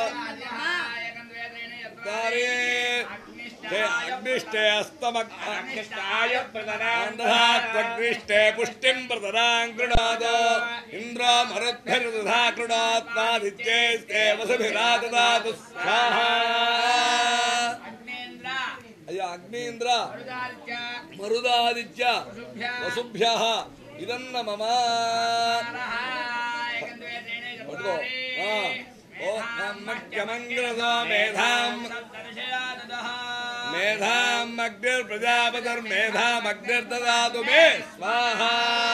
ತಾರೆ ते अग्निष्टे अस्तमग् अग्निष्टाय प्रदनाग्निष्टे पुष्टिं प्रदनां गृणाद इन्द्रो मरुद्भिर्दधा कृणात्मादित्यैस्ते वसुभिराददातु स्वाहा अय्य अग्नीन्द्र मरुदादित्य वसुभ्यः इदन्न मम पठो ओमग्रमङ्ग्रसो मेधाम् मेधामग्निर्प्रजापतिर्मेधामग्निर्ददातु मे स्वाहा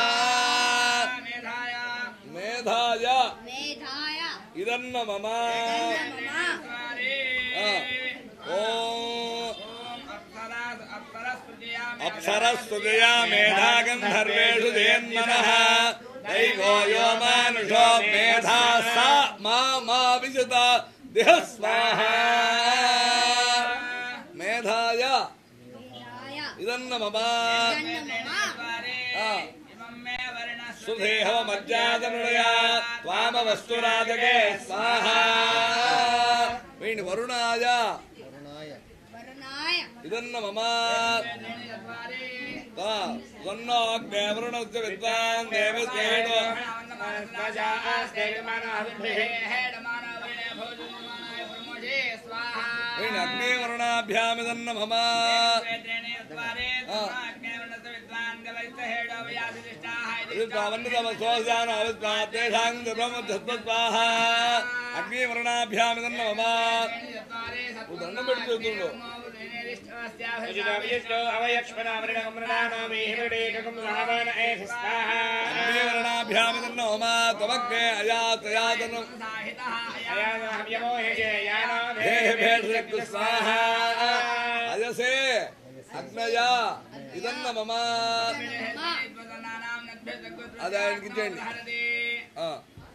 मेधाय इदन्न मम अप्सरस्तुतया मेधा गन्धर्वेषु जयन्मनः दैवो यो मानुषो मेधा सा मा मा विजता देह स्वाहा मेधाय ಇದನ್ನ ಮಮ ಸುಧೇಹ ಮಜ್ಜಾದನುಳಯ ತ್ವಾಮ ವಸ್ತುರಾಜಗೆ ಸ್ವಾಹ ವೀಣಿ ವರುಣಾಯ ಇದನ್ನ ಮಮ ಸ್ವನ್ನೋಗ್ನೇ ವರುಣಸ್ಯ ವಿದ್ವಾನ್ ದೇವಸ್ಯೇಣು ವೀಣಿ ಅಗ್ನಿವರುಣಾಭ್ಯಾಮಿದನ್ನ ಮಮ అగ్నివర్ణాభ్యామిదన్న మమ దండం పెడుతుండు అగ్నివర్ణాభ్యామిదన్న మమ తమగ్నే అయాతయాతనం స్వాహ అజసే అగ్నయ ఇదన్న మమ అది ఆయనకి ఇచ్చేయండి ఆ.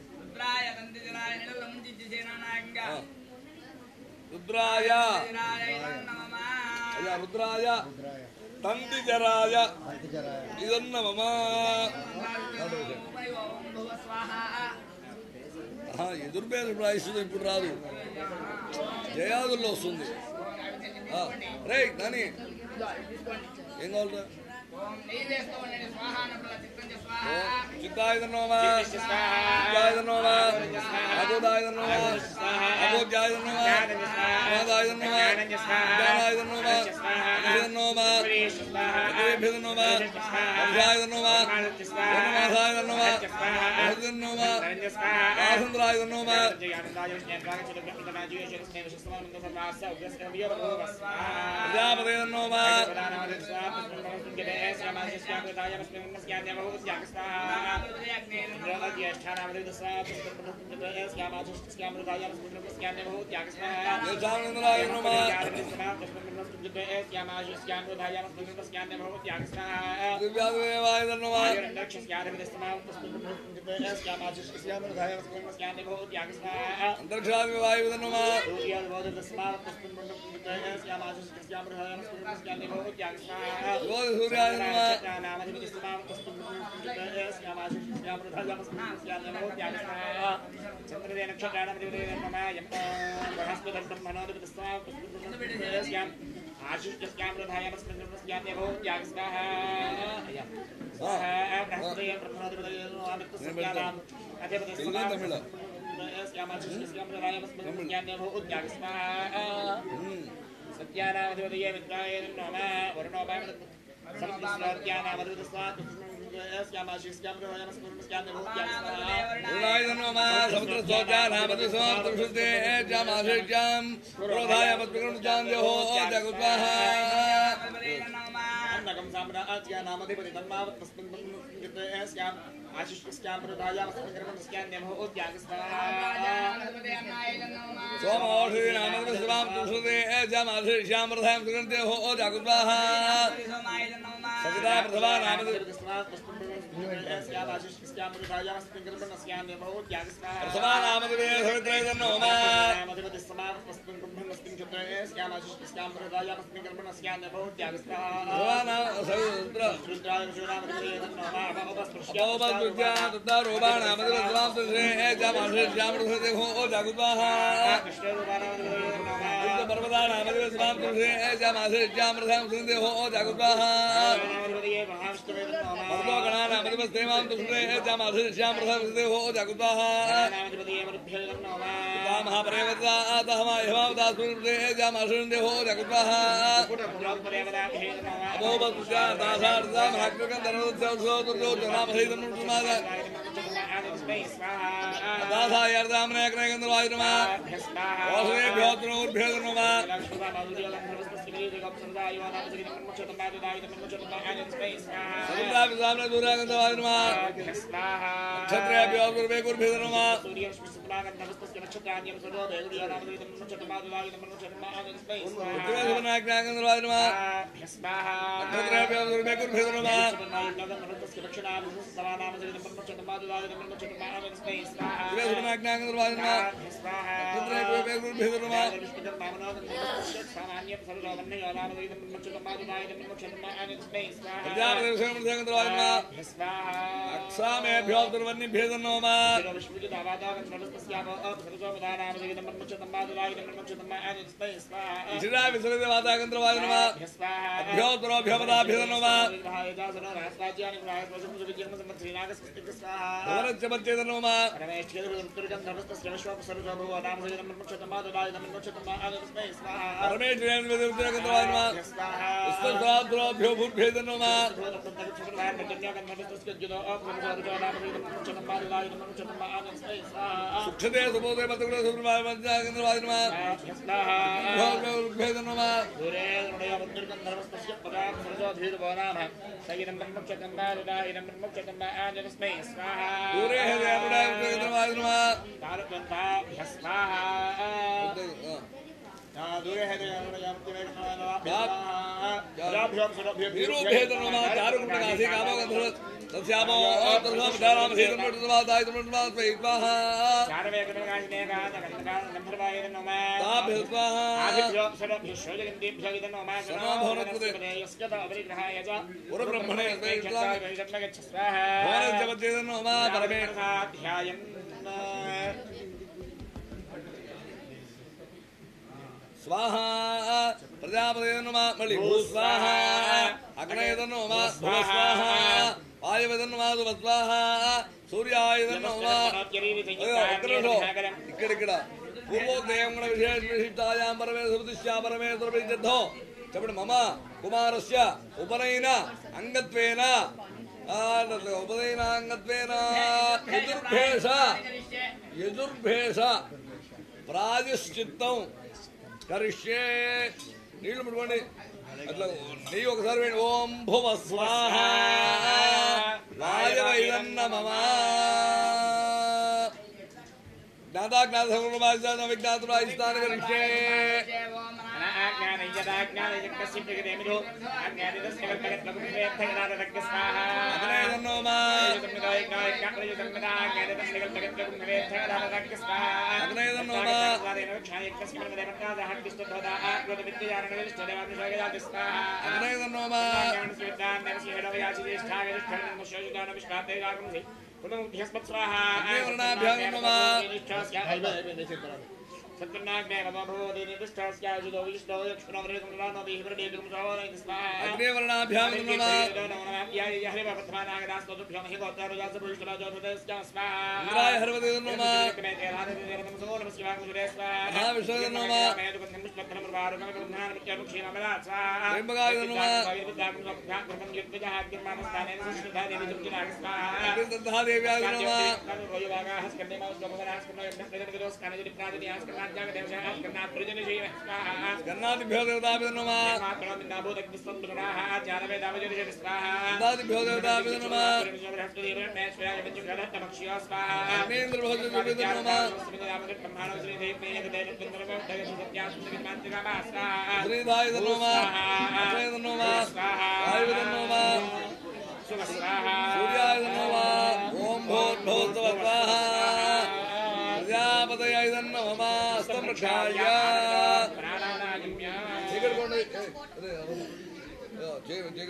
ఆ. రుద్రాయ అయ్యా రుద్రాయ తంతి జరాయ ఇదన్న మమ ఆహా, ఎదురుపేద ప్రాయశ్చితం ఇప్పుడు రాదు జయాదుల్లో వస్తుంది ఆ, రే నాని ఏం కావాలరా చిత్తాయుధనోమ చిత్తాయుధనోమ అగోదాయుధనోమ అగోద్యాయుధనోమ అగోదాయుధనోమ జ్ఞానాయుధనోమ అభిధనోమ అభిధనోమ అభిధాయుధనోమ వనమాసాయుధనోమ అభిధనోమ ఆసంద్రాయుధనోమ ప్రజాపతిధనోమ అంతరిక్షాది వాయుధనోమ సత్యానామధిపతయే మిత్రాయ నమ వరుణోపాయ గురునాయుధనోమ సముద్రస్తోత్యానామతి సమాప్తం శుద్ధే జామాశిష్యాం క్రోధాయ మత్వికృణుజాం దేహో జగుత్వాహ అన్నకం సామ్రాజ్యానామధిపతి తన్మావత్ తస్మిన్ స్యాం ఆశిష్యాం ప్రదాయామస్మిన్ కర్మణస్యాం నమో సోమౌషధి నామతి సమాప్తం శుద్ధే జామాశిష్యాం ప్రధాయం సుగంధ దేహో జగుత్వాహ సవితా ప్రథమా నామతి ప్రథమా నామతి సవిత్రైదన్నోమ ప్రథమా సహస్ర అపోపస్పృశ్యా తత్తా రూపాణామది వస్వాం తుష్రే జామాశ్రే జామృతే హో ఓ జాగుద్వాహ పర్వతానామది వస్వాం తుష్రే జామాశ్రే జామృతాం సుందే హో ఓ జాగుద్వాహ పర్వగణానామది వస్తేమాం తుష్రే జామాశ్రే జామృతాం సుందే హో ఓ జాగుద్వాహ మహాపరేవతాహమాయమావతాస్మృతే జామాశ్రే హో జాగుద్వాహ అపోపస్పృశ్యా దాసార్థా మహాగ్రగం ధనోత్సవ దుర్గో జనామసైతం సుమాద దాసాయార్దామనేకనేకంద్రవాయునమా వాసుదేభ్యోత్నోర్భ్యోర్నమా సర్వాపి సామ్న దూరాగంధవాయునమా క్షత్రేభ్యోర్భేకుర్భేదనమా ఉత్తరేశుభనాజ్ఞాగంధవాయునమా క్షత్రేభ్యోర్భేకుర్భేదనమా సురేశుభనాజ్ఞాగంధవాయునమా క్షత్రేభ్యోర్భేకుర్భేదనమా ప్రజాపతిర్భేదనమా అక్షామేభ్యోర్వన్నిభేదనమా ఇషిరా విశ్వవిద్యమాతాగంధ్రవాయునమా అభ్యోత్తరోభ్యపదాభ్యదనమా భవనత్యమచ్చేదనమా పరమేశ్వరేంద్రగంధ్రవాయునమా విశ్వసహస్రాభ్యో భూర్భేదనమా సుక్షతే సుబోధే మతకుల సుబ్రహ్మణ్యాగంధ్రవాయునమా భేదనమా దూరే హేదేవడాగంధ్రవాయునమా వీరూపేదనమా చారుకుండకాసి కామగంధ్ర తస్యామో తస్యామధారామ సీతమృతమాదాయితమృతమా స్వైత్వాహ భువనశ్చమచ్చేదన్నోమా పరమే స్వాహ ప్రజాపతినమా మళ్ళీ భూ స్వాహ అగ్నయదన్నోమా భూ స్వాహ వాయువేదన్నమా ధువ స్వాహ సూర్యాయుధన్నోమా ఇక్కడిక్కడ పూర్వోదయం కూడా విశేష విశిష్టాయాం పరమేశ్వర ప్రతిష్ఠా పరమేశ్వర ప్రతిద్ధో చెప్పండి మమ కుమారస్య ఉపనయన అంగత్వేన ఉపనయన అంగత్వేన యజుర్భేష యజుర్భేష ప్రాయశ్చిత్తం కరిష్యే నీళ్లు ముట్టుకోండి అట్లా నెయ్యి ఒకసారి వేయండి ఓం భువ స్వాహ వాయవైదన్న మమ జ్ఞాతాజ్ఞాత సర్వమాచార విజ్ఞాతురాయిస్తాను కరిష్యే అగ్నివర్ణాభ్యాం ఇంద్రాయ హర్వదే నమ మహావిష్ణువే నమ త్రింబకాయ నమ అగ్నిదత్తాదేవ్యాయ నమ గన్నాదిభ్యో దేవతాభ్యో నమ గన్నాదిభ్యో దేవతాభ్యో నమ అగ్నేంద్రభ్యో దేవతాభ్యో నమ శ్రీధాయ నమ అక్షయ నమ వాయువ నమ సూర్యాయ నమ ఓం భూర్భూత్వ స్వాహ ప్రజాపతయ నమ సంరక్షాయ చీకటి కొండ చీకటి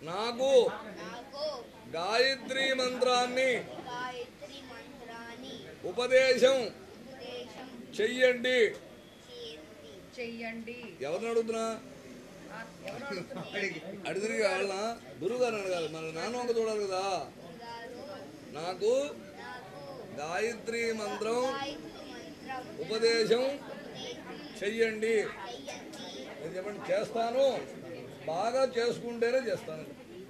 నాకు గాయత్రి మంత్రాన్ని ఉపదేశం చెయ్యండి చెయ్యండి ఎవరిని అడుగుతున్నా అడిగిరిగి వాళ్ళ గురువు గారిని అడగాలి మన నాన్న వంక చూడాలి కదా నాకు గాయత్రి మంత్రం ఉపదేశం చెయ్యండి నేను చెప్పండి చేస్తాను బాగా చేసుకుంటేనే చేస్తాను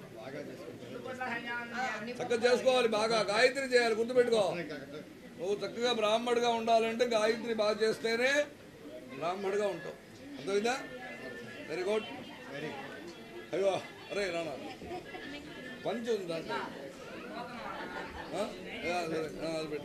చక్కగా చేసుకోవాలి బాగా గాయత్రి చేయాలి గుర్తుపెట్టుకో నువ్వు చక్కగా బ్రాహ్మడుగా ఉండాలంటే గాయత్రి బాగా చేస్తేనే బ్రాహ్మడుగా ఉంటావు అర్థమైందా వెరీ గుడ్ అయ్యో అరే రానా పంచి ఉంది దాంట్లో ఆ? ఆ, సరే. ఆ, అది పెట్టు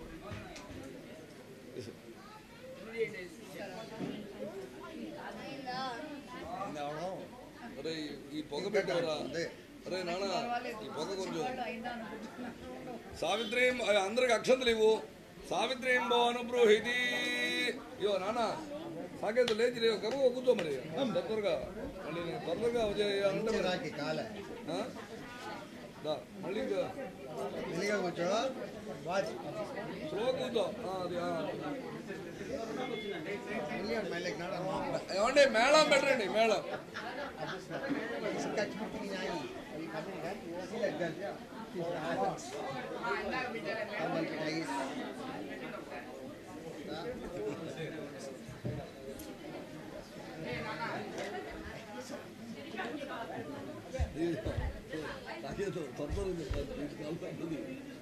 అరే ఈ- ఈ పొగ పెట్టవరా అరే నాన్న ఈ పొగ కొంచెం సావిత్రి అందరికి అక్షంతలు ఇవ్వు సావిత్రి అనుబ్రూహితి ఇయో నాన్న సాకేత లేచి లేవు కమ్మ కూర్చో మరి తొందరగా మళ్ళీ నేను తొందరగా చేయాలంటే మరి- ఆ? దా, మళ్ళీ ఇంకా మెల్లిగా కూర్చో వాచ్ స్లో కూర్చో ఆ, అది ఆ. మెల్లిగా మెల్లకి నాడమ్మా ఏమండి మేళం పెట్టండి మేళం इसका छुट्टी नहीं आई अभी खाने का इसी लग गया कमल पिटाई సాకేత తొందరగా చెప్పాలి. వీటి కాలం అన్నది.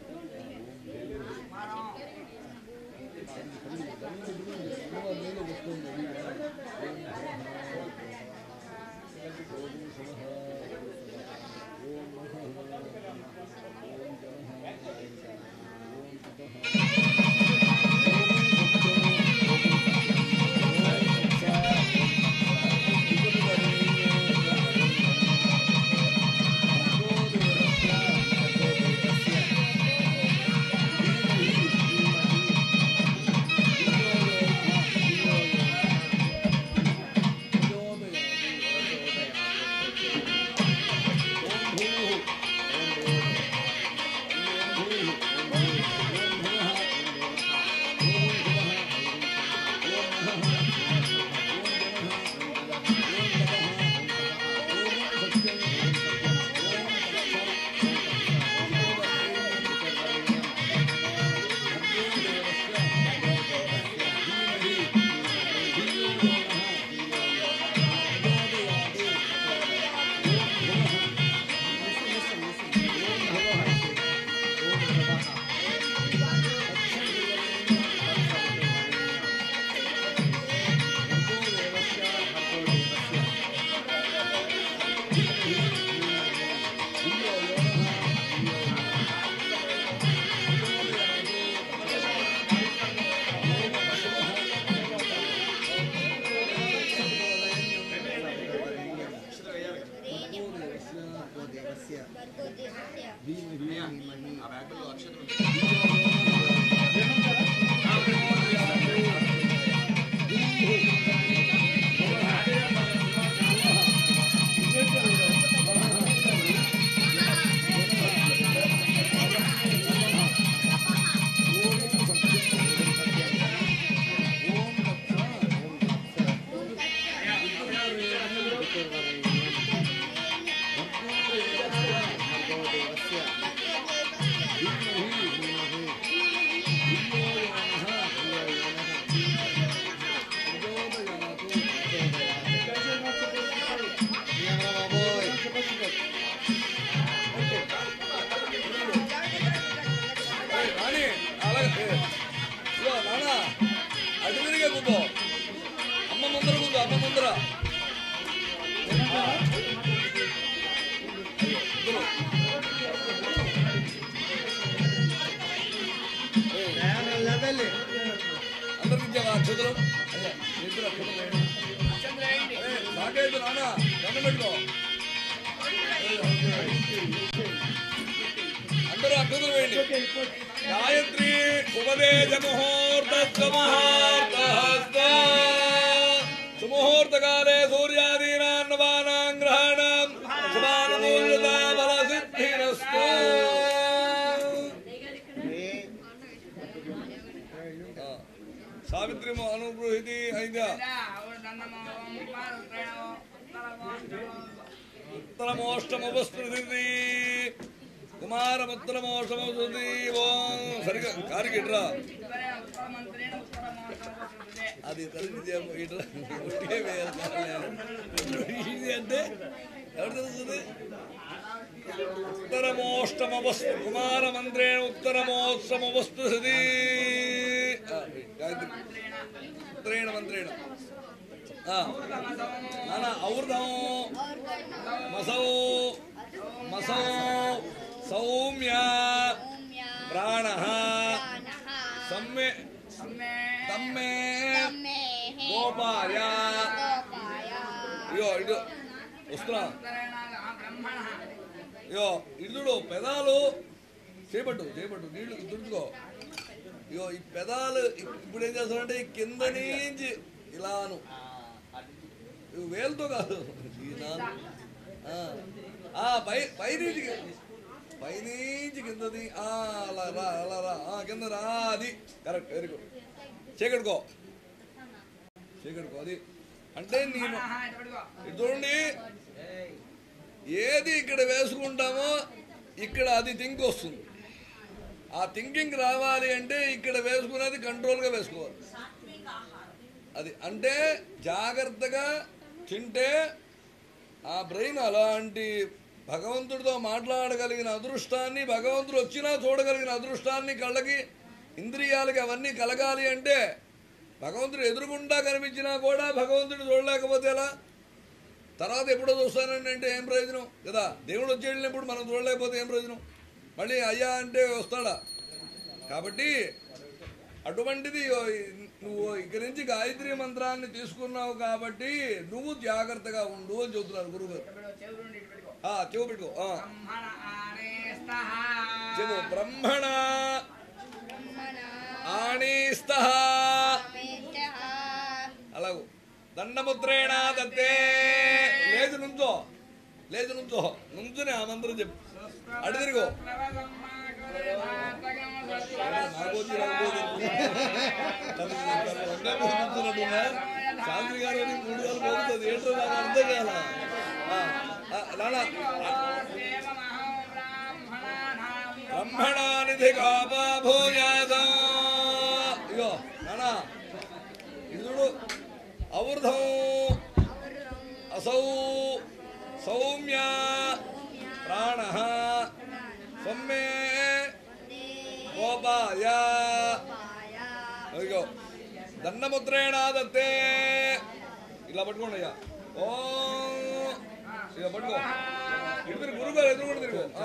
రాణి అలాగే ఇదిగో నాన్న అటు తిరిగే కూర్చో అమ్మ ముందర కూర్చో అమ్మ ముందర ఇద్దరు. అందరికి ఇచ్చావా అక్షతలు అయ్యా ఇద్దరు అక్షతలు వేయండి అరే, నాకైతే నాన్న దండం పెట్టుకో అందరూ అక్షతలు వేయండి గాయత్రి ఉపదేశ ముహూర్త ముహూర్త సుముహూర్తకాలే సూర్యాదీనాం నవానాం గ్రహాణం శుభానుకూల ఆ. సావిత్రి అనుగృహితి అయిందా ఉత్తరమోష్టమవస్మృతి కుమారముత్తరమోష్టమవస్మృతి ఓం సరిగా కారికి ఇట్రా అది తల్లి ఇట్రా ఒట్టిగా వేయాలి ఇది అంటే ఎవరు తెలుస్తుంది ఉత్తరమోష్టమవస్తు కుమారమంత్రేణ ఉత్తరమోష్టమవస్తు సది గాయత్రి ఉత్తరేణ మంత్రేణ ఆ. నానా ఔర్ధం మసౌ మసౌ సౌమ్య ప్రాణ సమ్మె తమ్మే గోపాయ అయ్యో ఇటు వస్తున్నా అయ్యో ఇల్లుడు పెదాలు చేపట్టు చేపట్టు నీళ్లు తుడుచుకో అయ్యో ఈ పెదాలు ఇప్పుడు ఏం చేస్తారంటే ఈ కింద నుంచి ఇలాను ఇవి వేలుతో కాదు ఈ నాలుగు. ఆ. ఆ, పై పై నుంచి పై నుంచి కిందది ఆ, అలా రా అలా రా ఆ, కింద రా అది కరెక్ట్ వెరీ గుడ్ చీకట్టుకో చీకట్టుకో అది అంటే నేను ఇటు చూడండి ఏది ఇక్కడ వేసుకుంటామో ఇక్కడ అది థింక్ వస్తుంది ఆ థింకింగ్ రావాలి అంటే ఇక్కడ వేసుకున్నది కంట్రోల్గా వేసుకోవాలి అది అంటే జాగ్రత్తగా తింటే ఆ బ్రెయిన్ అలాంటి భగవంతుడితో మాట్లాడగలిగిన అదృష్టాన్ని భగవంతుడు వచ్చినా చూడగలిగిన అదృష్టాన్ని కళ్ళకి ఇంద్రియాలకి అవన్నీ కలగాలి అంటే భగవంతుడు ఎదురుగుండా కనిపించినా కూడా భగవంతుడు చూడలేకపోతే ఎలా తర్వాత ఎప్పుడో చూస్తానండి అంటే ఏం ప్రయోజనం కదా దేవుడు వచ్చి వెళ్ళినప్పుడు మనం చూడలేకపోతే ఏం ప్రయోజనం మళ్ళీ అయ్యా అంటే వస్తాడా కాబట్టి అటువంటిది ఓ నువ్వు ఇక్కడి నుంచి గాయత్రి మంత్రాన్ని తీసుకున్నావు కాబట్టి నువ్వు జాగ్రత్తగా ఉండు అని చెబుతున్నారు గురుగారు ఆ, చెవు పెట్టుకో ఆ. చెవు బ్రహ్మణ ఆణీస్త అలాగూ దండముద్రేణ దత్తే లేదు నుంచో లేదు నుంచో నుంచుని ఆ మంత్రం చెప్పు అటు తిరుగు శాంతి గారు అని మూడు వేలు పోతుంది ఏంటో నాకు అర్థం కాల నానా బ్రహ్మణానిధి కాపా భూయాసం ఇగో నానా ఇది చూడు ఔర్ధం అసౌ సౌమ్య ప్రాణ సౌమ్యే గోపాయ అదిగో దండముద్రేణ దత్తే ఇలా పట్టుకోండి అయ్యా ఓం ఇక పట్టుకో ఇటు తిరుగు గురుగారు ఎదురు తిరుగు ఆ.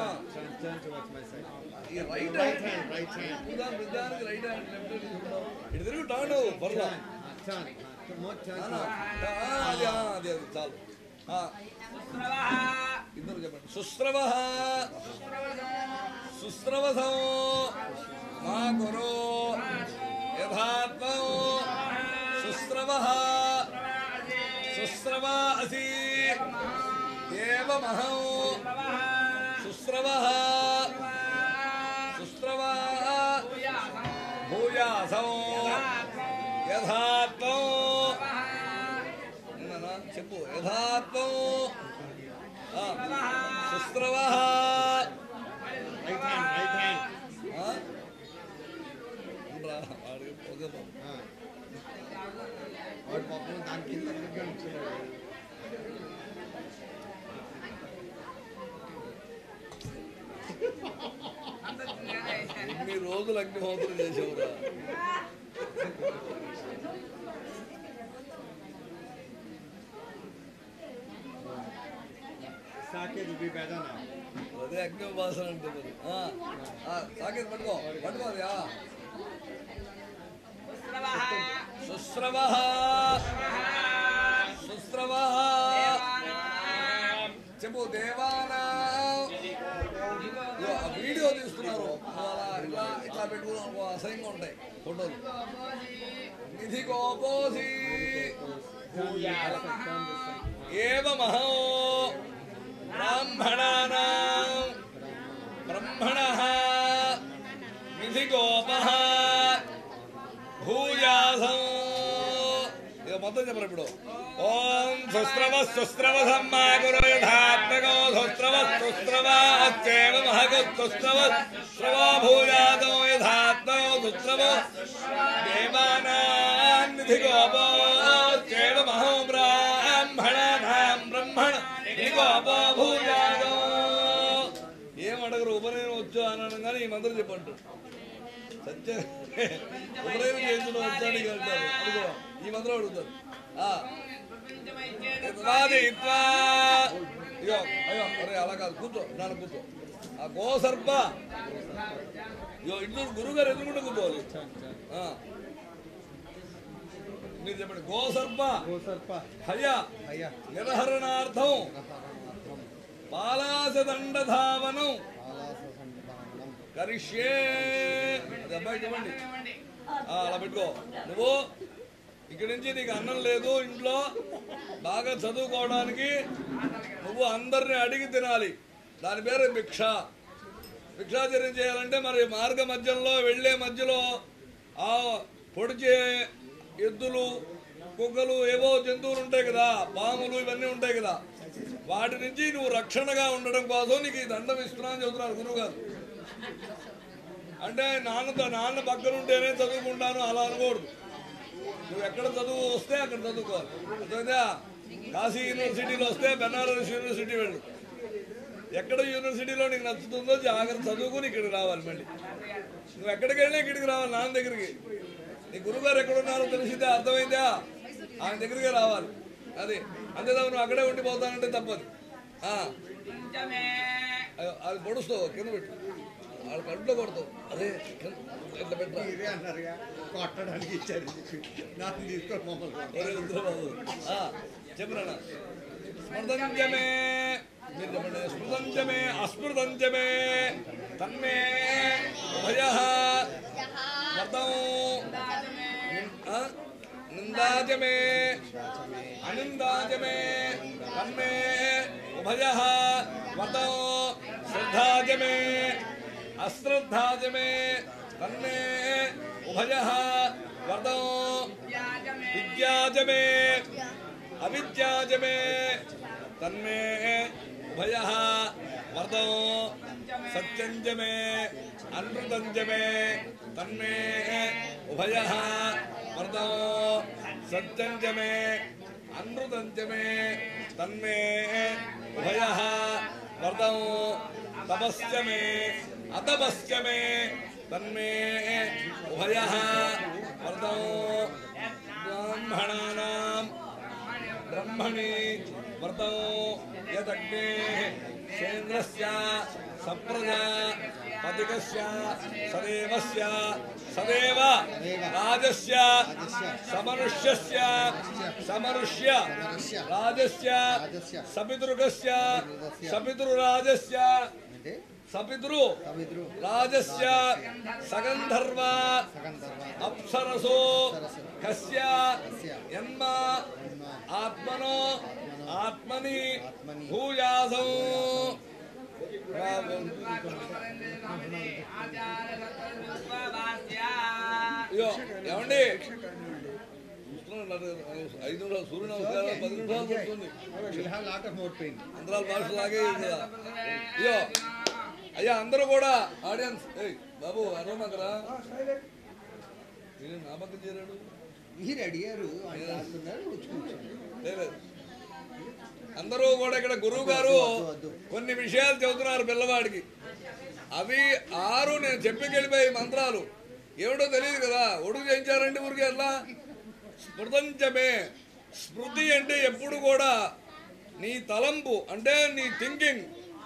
ఈ రైట్ హ్యాండ్ రైట్ హ్యాండ్ నిదానికి రైట్ హ్యాండ్ లెఫ్ట్ హ్యాండ్ ఇటు తిరుగు టర్న్ పర్లా ఆ, అది ఆ, అది అది చాలు ఆ. ఇద్దరు చెప్పండి సుస్రవ సుస్రవసం మా గురు యథాత్మం సుస్రవ సుస్రవ అసి ఏవమహం సుస్రవ సుస్రవ భూయాసం యథాత్మం విన్నానా? చెప్పు యథాత్మం ఆ, సుస్రవ రైట్ హ్యాండ్ రైట్ హ్యాండ్ ఆ? ఉండరా, వాడికి ఓకే బాబు. వాడు పాపం దాని కింద కూర్చున్నాడు. ఎన్ని రోజులు అగ్నిహోత్రం చేసేవరా సాకేత్ బి బెటర్ నా అదే అగ్ని ఉపాసన అంటే మరి ఆ, ఆ, సాకేత్ పట్టుకో పట్టుకో అది ఆ. సుస్రవ సుస్రవ చెప్పు దేవానా ఇదిగో ఆ వీడియో తీస్తున్నారు అలా ఇట్లా ఇట్లా పెట్టుకున్నాను అసహ్యంగా ఉంటాయి ఫోటోలు నిధి కోపోసి ఏవమహో బ్రాహ్మణానాం బ్రహ్మణః నిధి గోపః మొత్తం చెప్పరు ఇప్పుడు ఓం సుస్రవ సుస్రవ సమ్మా గురు యథాత్మకో సుస్రవ సుస్రవ అచ్చేవ మహగు సుస్రవ స్రవ భూయాదో యథాత్మకో సుస్రవ దేవానాన్నిధి గోపో చేవ మహో బ్రాహ్మణానాం బ్రహ్మణ నిధి గోపో భూయాదో ఏం అడగరు ఉపనయనం వచ్చు అని అనగానే ఈ మంత్రం చెప్పంటారు సత్య ఉపనయనం చేయించడం వచ్చాడు ఇక అంటారు అడుగు ఈ మంత్రం అడుగుతారు ఆ. యత్వాదిత్వా. ఇగో అయ్యో అరే అలా కాదు కూర్చో నాన్న కూర్చో ఆ గోసర్ప ఇగో ఇంట్లో గురుగారు ఎదురుకుంటే కూర్చోవాలి ఆ. మీరు చెప్పండి గోసర్ప గోసర్ప హయ హయ నిర్హరణార్థం పాలాసదండధావనం కరిష్యే అది అబ్బాయికి ఇవ్వండి ఆ, అలా పెట్టుకో నువ్వు ఇక్కడి నుంచి నీకు అన్నం లేదు ఇంట్లో బాగా చదువుకోవడానికి నువ్వు అందరిని అడిగి తినాలి దాని పేరు భిక్ష భిక్షాచర్యం చేయాలంటే మరి మార్గ మధ్యంలో వెళ్ళే మధ్యలో ఆ పొడిచే ఎద్దులు కుక్కలు ఏవో జంతువులు ఉంటాయి కదా పాములు ఇవన్నీ ఉంటాయి కదా వాటి నుంచి నువ్వు రక్షణగా ఉండడం కోసం నీకు ఈ దండం ఇస్తున్నాను చెబుతున్నారు గురువు గారు అంటే నాన్నతో నాన్న పక్కన ఉంటేనే చదువుకుంటాను అలా అనకూడదు నువ్వు ఎక్కడ చదువు వస్తే అక్కడ చదువుకోవాలి అర్థమైందా కాశీ యూనివర్సిటీలో వస్తే బెనారస్ యూనివర్సిటీ వెళ్ళు ఎక్కడ యూనివర్సిటీలో నీకు నచ్చుతుందో జాగ్రత్త చదువుకుని ఇక్కడికి రావాలి మళ్ళీ నువ్వు ఎక్కడికి వెళ్ళినా ఇక్కడికి రావాలి నాన్న దగ్గరికి నీ గురుగారు ఎక్కడ ఉన్నారో తెలిసిందే అర్థమైందా ఆయన దగ్గరికి రావాలి అది అంతేదా నువ్వు అక్కడే ఉండిపోతానంటే తప్పదు ఆ. అయ్యో, అది పొడుస్తావు కింద పెట్టు వాళ్ళ కంట్లో కొడతావు అదే కింద- ఇట్లా పెట్టరా మీరే అన్నారుగా కొట్టడానికి ఇచ్చారు నాకు తీసుకొని మమ్మల్ని ఒరే రుద్రబాబు. ఆ, చెప్పురా స్మృతంజమే మీరు చెప్పండి స్మృతంజమే అస్మృతంజమే తన్మే ఉభయ వ్రతం ఆ? నిందాజమే అనిందాజమే తన్మే ఉభయ వ్రతం శ్రద్ధాజమే అశ్రద్ధాజమే తన్మే ఉభయ వ్రతం విద్యాజమే అవిద్యాజమే తన్మే ఉభయ వర్తం సత్యంజమే అనృతంజమే తన్మే ఉభయ వర్తం సత్యంజమే అనృతంజమే తన్మే ఉభయ వర్తం తపస్యమే అతపస్యమే తన్మే ఉభయ వర్తం బ్రాహ్మణానాం బ్రహ్మణి వ్రతం యదగ్నే సేంద్రస్య సప్రజా పదికస్య సదేవస్య సదేవ రాజస్య సమనుష్యస్య సమనుష్య రాజస్య సపితృగస్య సపితృరాజస్య సపితృ రాజస్య సగంధర్వ అప్సరసో కస్య యన్మ ఆత్మనో ఆత్మని భూయాసం అయ్యో ఏమండి చూస్తున్నారు, ఐదు నిమిషాలు సూర్య నమస్కారం పది నిమిషాలు పడుతుంది అంతరాల భాష లాగే ఉంది కదా అయ్యో అయ్యా అందరూ కూడా ఆడియన్స్ ఏయ్ బాబు అరవమంకరా మీరు నా పక్కన చేరాడు మీరు అడిగారు ఆయన రాస్తున్నారు వచ్చి కూర్చోండి. లేదు అందరూ కూడా ఇక్కడ గురువు గారు కొన్ని విషయాలు చెబుతున్నారు పిల్లవాడికి అవి ఆరు నేను చెప్పికెళ్ళిపోయి మంత్రాలు ఏమిటో తెలియదు కదా ఒడుగు చేయించారంటే ఊరికి ఎట్లా స్మృతంచమే స్మృతి అంటే ఎప్పుడు కూడా నీ తలంపు అంటే నీ థింకింగ్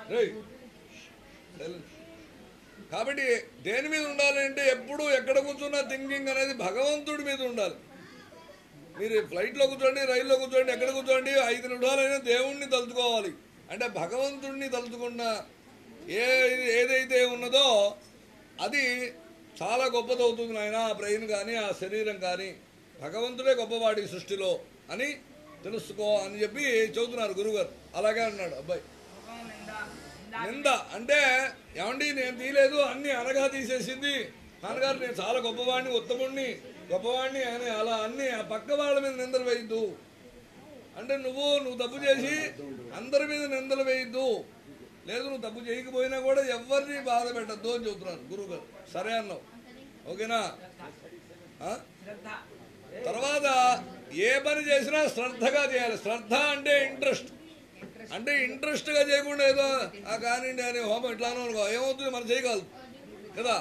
కాబట్టి దేని మీద ఉండాలి అంటే ఎప్పుడు ఎక్కడ కూర్చున్నా థింకింగ్ అనేది భగవంతుడి మీద ఉండాలి మీరు ఫ్లైట్లో కూర్చోండి రైల్లో కూర్చోండి ఎక్కడ కూర్చోండి ఐదు నిమిషాలైనా దేవుణ్ణి తలుచుకోవాలి అంటే భగవంతుడిని తలుచుకున్న ఏ ఏదైతే ఉన్నదో అది చాలా గొప్పదవుతుంది నాయన ఆ బ్రెయిన్ కానీ ఆ శరీరం కానీ భగవంతుడే గొప్పవాడి సృష్టిలో అని తెలుసుకో అని చెప్పి చెబుతున్నారు గురుగారు అలాగే అన్నాడు అబ్బాయి నింద అంటే ఏమండి నేను తీయలేదు అన్ని అనగా తీసేసింది నాన్నగారు నేను చాలా గొప్పవాడిని ఉత్తముణ్ణి గొప్పవాడిని అని అలా అన్ని ఆ పక్క వాళ్ళ మీద నిందలు వేయద్దు అంటే నువ్వు నువ్వు తప్పు చేసి అందరి మీద నిందలు వేయద్దు లేదు నువ్వు తప్పు చేయకపోయినా కూడా ఎవరిని బాధ పెట్టద్దు అని చెబుతున్నాను గురువు గారు సరే అన్నావు ఓకేనా ఆ? తర్వాత ఏ పని చేసినా శ్రద్ధగా చేయాలి శ్రద్ధ అంటే ఇంట్రెస్ట్ అంటే ఇంట్రెస్ట్గా చేయకుండా ఏదో ఆ కానివ్వండి అని హోమం ఇట్లానో అనుకో ఏమవుతుంది మనం చేయగలదు కదా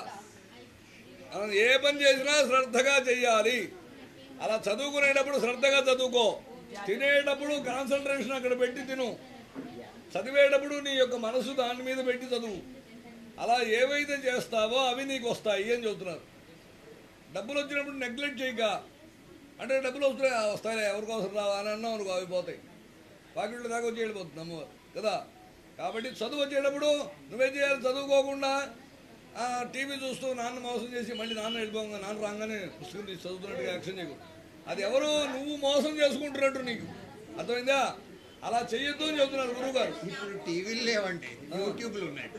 మనం ఏ పని చేసినా శ్రద్ధగా చెయ్యాలి అలా చదువుకునేటప్పుడు శ్రద్ధగా చదువుకో తినేటప్పుడు కాన్సన్ట్రేషన్ అక్కడ పెట్టి తిను చదివేటప్పుడు నీ యొక్క మనసు దాని మీద పెట్టి చదువు అలా ఏవైతే చేస్తావో అవి నీకు వస్తాయి అని చెబుతున్నారు డబ్బులు వచ్చినప్పుడు నెగ్లెక్ట్ చేయక అంటే డబ్బులు వస్తున్నాయి "ఆ, వస్తాయిలే ఎవరికోసం రావు అని అన్నాం అనుకో అవి పోతాయి పాకెట్లో దాకా వచ్చి వెళ్ళిపోతుంది అమ్మవారు కదా కాబట్టి చదువు వచ్చేటప్పుడు నువ్వేం చేయాలి చదువుకోకుండా ఆ, టీవీ చూస్తూ నాన్న మోసం చేసి మళ్ళీ నాన్న వెళ్ళిపోగా నాన్న రాగానే పుస్తకం తీసి చదువుతున్నట్టుగా యాక్షన్ చేయకూడదు అది ఎవరు నువ్వు మోసం చేసుకుంటున్నట్టు నీకు అర్థమైందా అలా చెయ్యొద్దు అని చెబుతున్నారు గురువు గారు ఇప్పుడు టీవీలు లేవండి యూట్యూబ్లు ఉన్నాయి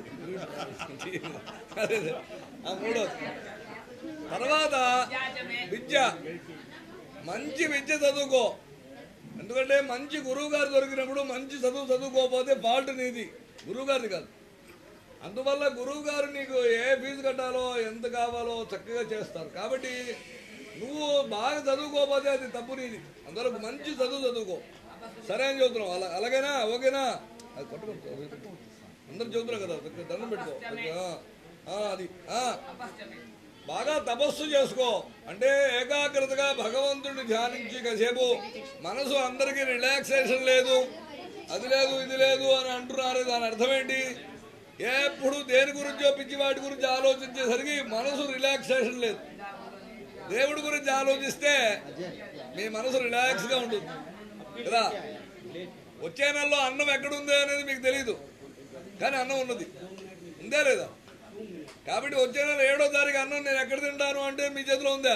అదే అదే. ఆ మూడోది తర్వాత విద్య మంచి విద్య చదువుకో ఎందుకంటే మంచి గురువు గారు దొరికినప్పుడు మంచి చదువు చదువుకోకపోతే ఫాల్ట్ నీది గురువు గారిది కాదు అందువల్ల గురువు గారు నీకు ఏ ఫీజు కట్టాలో ఎంత కావాలో చక్కగా చేస్తారు కాబట్టి నువ్వు బాగా చదువుకోకపోతే అది తప్పు నీది అందువల్ల మంచి చదువు చదువుకో సరే అని చెబుతున్నావు అలా అలాగేనా ఓకేనా అది కొట్టుకో అందరు చెబుతున్నారు కదా చక్కగా దండం పెట్టుకో చక్కగా. ఆ, అది ఆ. బాగా తపస్సు చేసుకో అంటే ఏకాగ్రతగా భగవంతుడిని ధ్యానించి కాసేపు మనసు అందరికీ రిలాక్సేషన్ లేదు అది లేదు ఇది లేదు అని అంటున్నారు దాని అర్థం ఏంటి ఎప్పుడు దేని గురించో పిచ్చి వాటి గురించి ఆలోచించేసరికి మనసు రిలాక్సేషన్ లేదు దేవుడి గురించి ఆలోచిస్తే మీ మనసు రిలాక్స్గా ఉంటుంది కదా వచ్చే నెలలో అన్నం ఎక్కడుంది అనేది మీకు తెలియదు కానీ అన్నం ఉన్నది ఉందే లేదా కాబట్టి వచ్చే నెల ఏడో తారీఖు అన్నం నేను ఎక్కడ తింటాను అంటే మీ చేతిలో ఉందా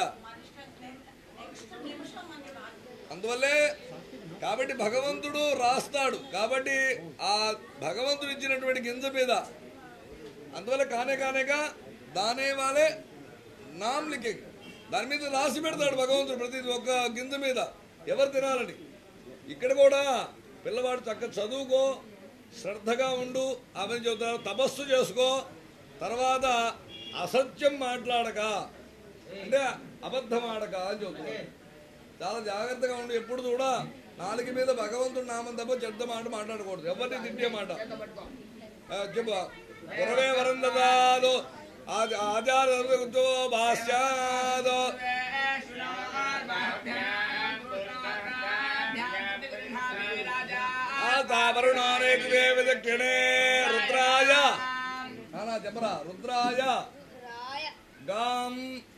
అందువల్లే కాబట్టి భగవంతుడు రాస్తాడు కాబట్టి ఆ భగవంతుడు ఇచ్చినటువంటి గింజ మీద అందువల్ల కానే కానేగా దానే వాళ్ళే నామ్ లిఖే దాని మీద రాసి పెడతాడు భగవంతుడు ప్రతి ఒక్క గింజ మీద ఎవరు తినాలని ఇక్కడ కూడా పిల్లవాడు చక్క చదువుకో శ్రద్ధగా ఉండు అవని చెబుతారు తపస్సు చేసుకో తర్వాత అసత్యం మాట్లాడక అంటే అబద్ధం ఆడక అని చెబుతున్నారు చాలా జాగ్రత్తగా ఉండి ఎప్పుడు కూడా నాలుగు మీద భగవంతుడు నామం తప్ప చెడ్డ మాట మాట్లాడకూడదు ఎవరిని తిట్టే మాట ఆ, చెప్పు పురవే వరందదాదు ఆచార భాష్యాదో వరుణానేకువే విదక్షిణే రుద్రాయ నానా చెప్పరా రుద్రాయ గాం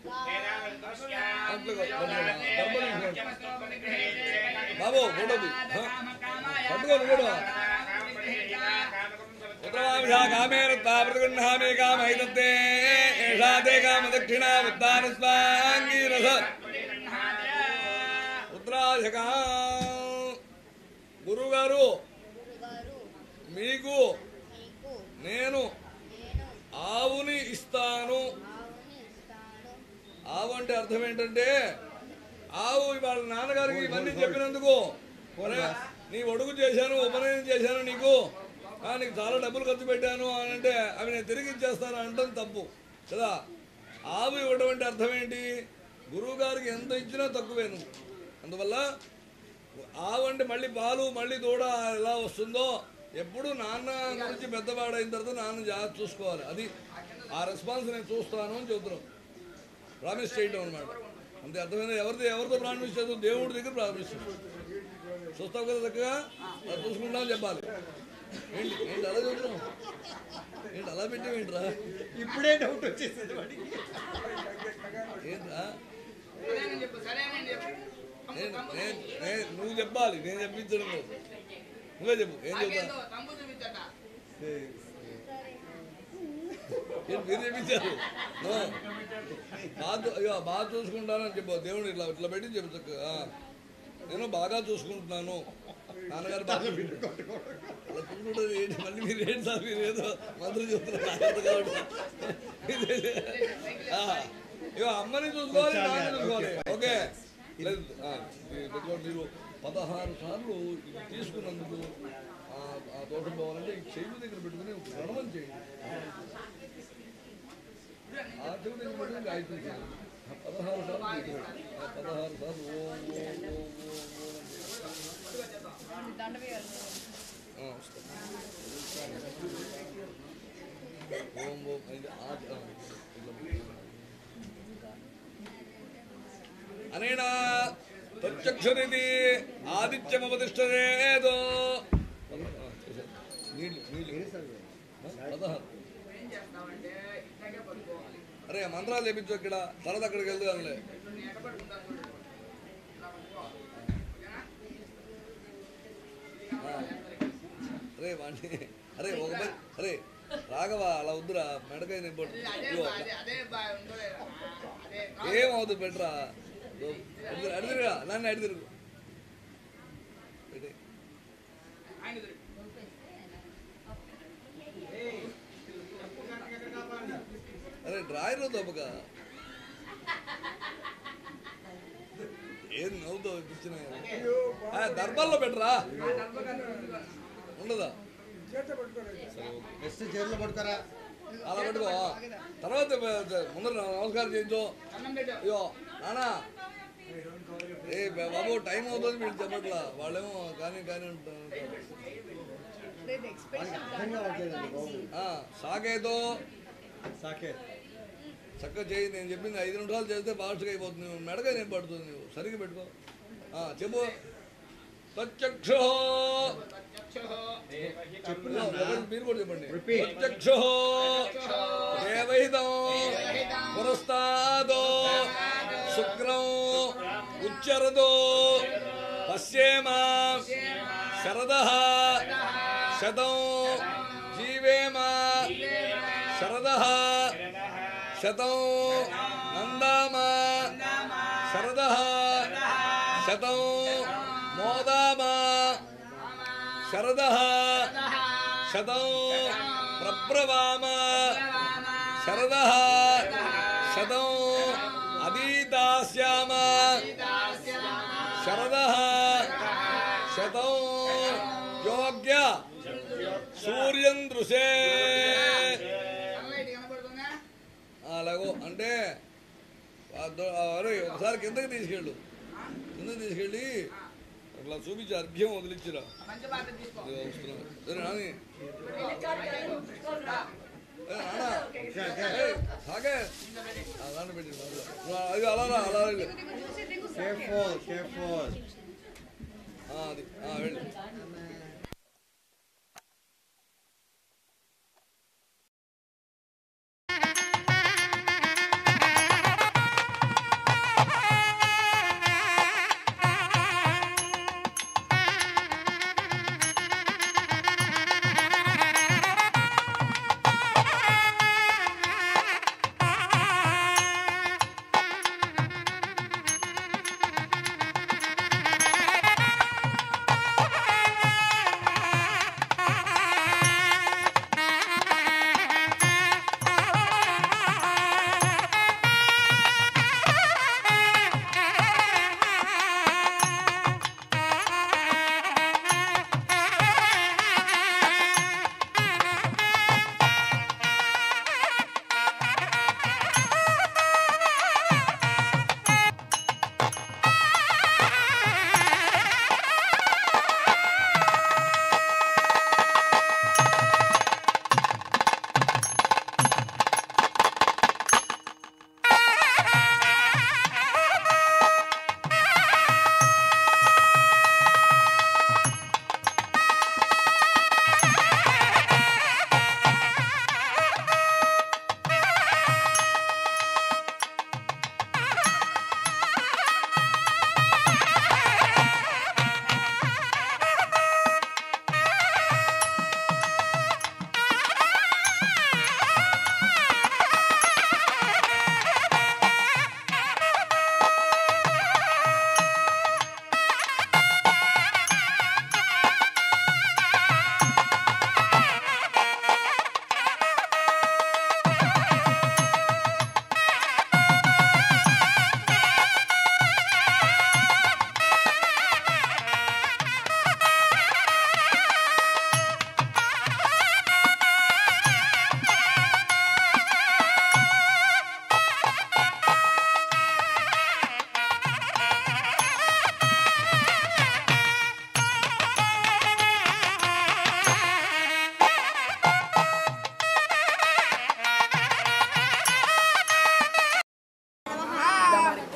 బాబు ఫోటోది పట్టుకోను కూడా ఉత్తరాభిషా కామేన తాపృగృహామి కామైతే ఏషాదే కామ దక్షిణ ఉత్తాన స్వాంగీరస ఉత్తరాశక గురుగారు మీకు నేను ఆవుని ఇస్తాను ఆవు అంటే అర్థం ఏంటంటే ఆవు వాళ్ళ నాన్నగారికి ఇవన్నీ చెప్పినందుకు ఒరే, నీ ఒడుగు చేశాను ఉపనయనం చేశాను నీకు ఆ, నీకు చాలా డబ్బులు ఖర్చు పెట్టాను అని అంటే అవి నేను తిరిగి ఇచ్చేస్తాను అంటాం తప్పు కదా ఆవు ఇవ్వడం అంటే అర్థం ఏంటి గురువు గారికి ఎంత ఇచ్చినా తక్కువే నువ్వు అందువల్ల ఆవు అంటే మళ్ళీ పాలు మళ్ళీ దూడ ఎలా వస్తుందో ఎప్పుడు నాన్న గురించి పెద్దవాడైన తర్వాత నాన్న జాగ్రత్త చూసుకోవాలి అది ఆ రెస్పాన్స్ నేను చూస్తాను అని చెబుతున్నాం ప్రామిస్ చేయడం అనమాట అంతే అర్థమైంది ఎవరిది ఎవరితో ప్రామిస్ చేయదు దేవుడి దగ్గర ప్రామిస్ చూస్తావు కదా చక్కగా అలా చూసుకుంటామని చెప్పాలి ఏంటి ఏంటి అలా చూస్తున్నావు ఏంటి అలా పెట్టావేంట్రా ఇప్పుడే డౌట్ వచ్చేసింది వాడికి ఏంట్రా సరేనని చెప్పు సరేనని చెప్పు నేను నేను నేను- నువ్వు చెప్పాలి నేను చెప్పించడం లేదు నువ్వే చెప్పు ఏం చెప్తా నాకేందో తమ్ము చూపించట ఏం మీరు చెప్పించారు నో. బాగా అయ్యో బాగా చూసుకుంటానని చెప్పు దేవుడు ఇట్లా ఇట్లా పెట్టి చెప్పు చక్కగా. ఆ. నేను బాగా చూసుకుంటున్నాను నాన్నగారు బాగా అలా చూసుకుంటారు ఏంటి మళ్ళీ మీరు ఏంటి సార్ మీరు ఏదో మంత్రులు చెప్తున్నారు నాకు అర్థం కావట్లేదు. ఆ. ఇగో అమ్మని చూసుకోవాలి నాన్నని చూసుకోవాలి లేదు ఆ, ఇది పెట్టుకోండి మీరు పదహారు సార్లు ఇది తీసుకున్నందుకు ఆ, ఆ దోషం పోవాలంటే ఈ చెయ్యి దగ్గర పెట్టుకుని ప్రణవం చేయండి ఆ చెవి దగ్గర పెట్టుకుని గాయత్రి చేయండి ఆ పదహారు సార్లు చేయండి. ఆ పదహారు సార్లు ఓం ఓం ఓం ఓం ఓం దండ వేయాలి ఆ, వస్తా. ఓం ఓం ఇది ఆ ఆ, ఇట్లా. అనేన ప్రత్యక్షనిధి ఆదిత్యమవతిష్టరేదో నీళ్ళు నీళ్ళు పదహారు అరే ఆ మంత్రాలు చేపించు ఇక్కడ తర్వాత అక్కడికి వెళ్దు అందులే అరే వాణ్ణి అరే ఒక పని అరే రాఘవ అలా వద్దురా మెడకాయ నింపడు ఏమవుతుంది బెటరా అడిదిరుగా నన్ను అడిదిరు పెట్టే అరే డ్రాయర్లో దొబ్బక ఏం నవ్వుతావు పిచ్చిన దర్బాల్లో పెట్టరా ఉండదా నెక్స్ట్ జైల్లో పట్టుకోరా అలా పెట్టుకో తర్వాత ముందర నమస్కారం చేయించు అయ్యో నానా ఏ బాబు టైం అవుతుంది వీళ్ళు చెప్పట్లా వాళ్ళేమో కానీ కానీ అంటారు. ఆ, సాకేతో సాకేత్ చక్కగా చేయి నేను చెప్పింది ఐదు నిమిషాలు చేస్తే ఫాస్ట్గా అయిపోతుంది నువ్వు మెడగా నేను పడుతుంది నువ్వు సరిగ్గా పెట్టుకో ఆ, చెప్పు ప్రత్యక్షో చెప్పు మీరు కూడా చెప్పండి ప్రత్యక్షో దేవహితం పురస్తాదో శుక్రం ఉచ్చరదో పశ్యేమ శరద శతం జీవేమ శరద శతం నందామ శరద శతం మోదామ శరద శతం ప్రబ్రవామ శరద శతం అదీతాస్యామ శరద శతం యోగ్య సూర్యం దృశే అలాగో అంటే ఆ దో- ఆ అరే ఒకసారి కిందకి తీసుకెళ్ళు కిందకి తీసుకెళ్ళి అట్లా చూపించి అర్ఘ్యం వదిలిచ్చిరా ఇదిగో వస్తున్నా. సరే నాని ఏ నానా ఏ, సాగే ఆ దాంట్లో పెట్టి దాంట్లో. అది అలా రా, అలా వెళ్ళు. కేర్ఫుల్ కేర్ఫుల్ ఆ, అది ఆ, వెళ్ళు Thank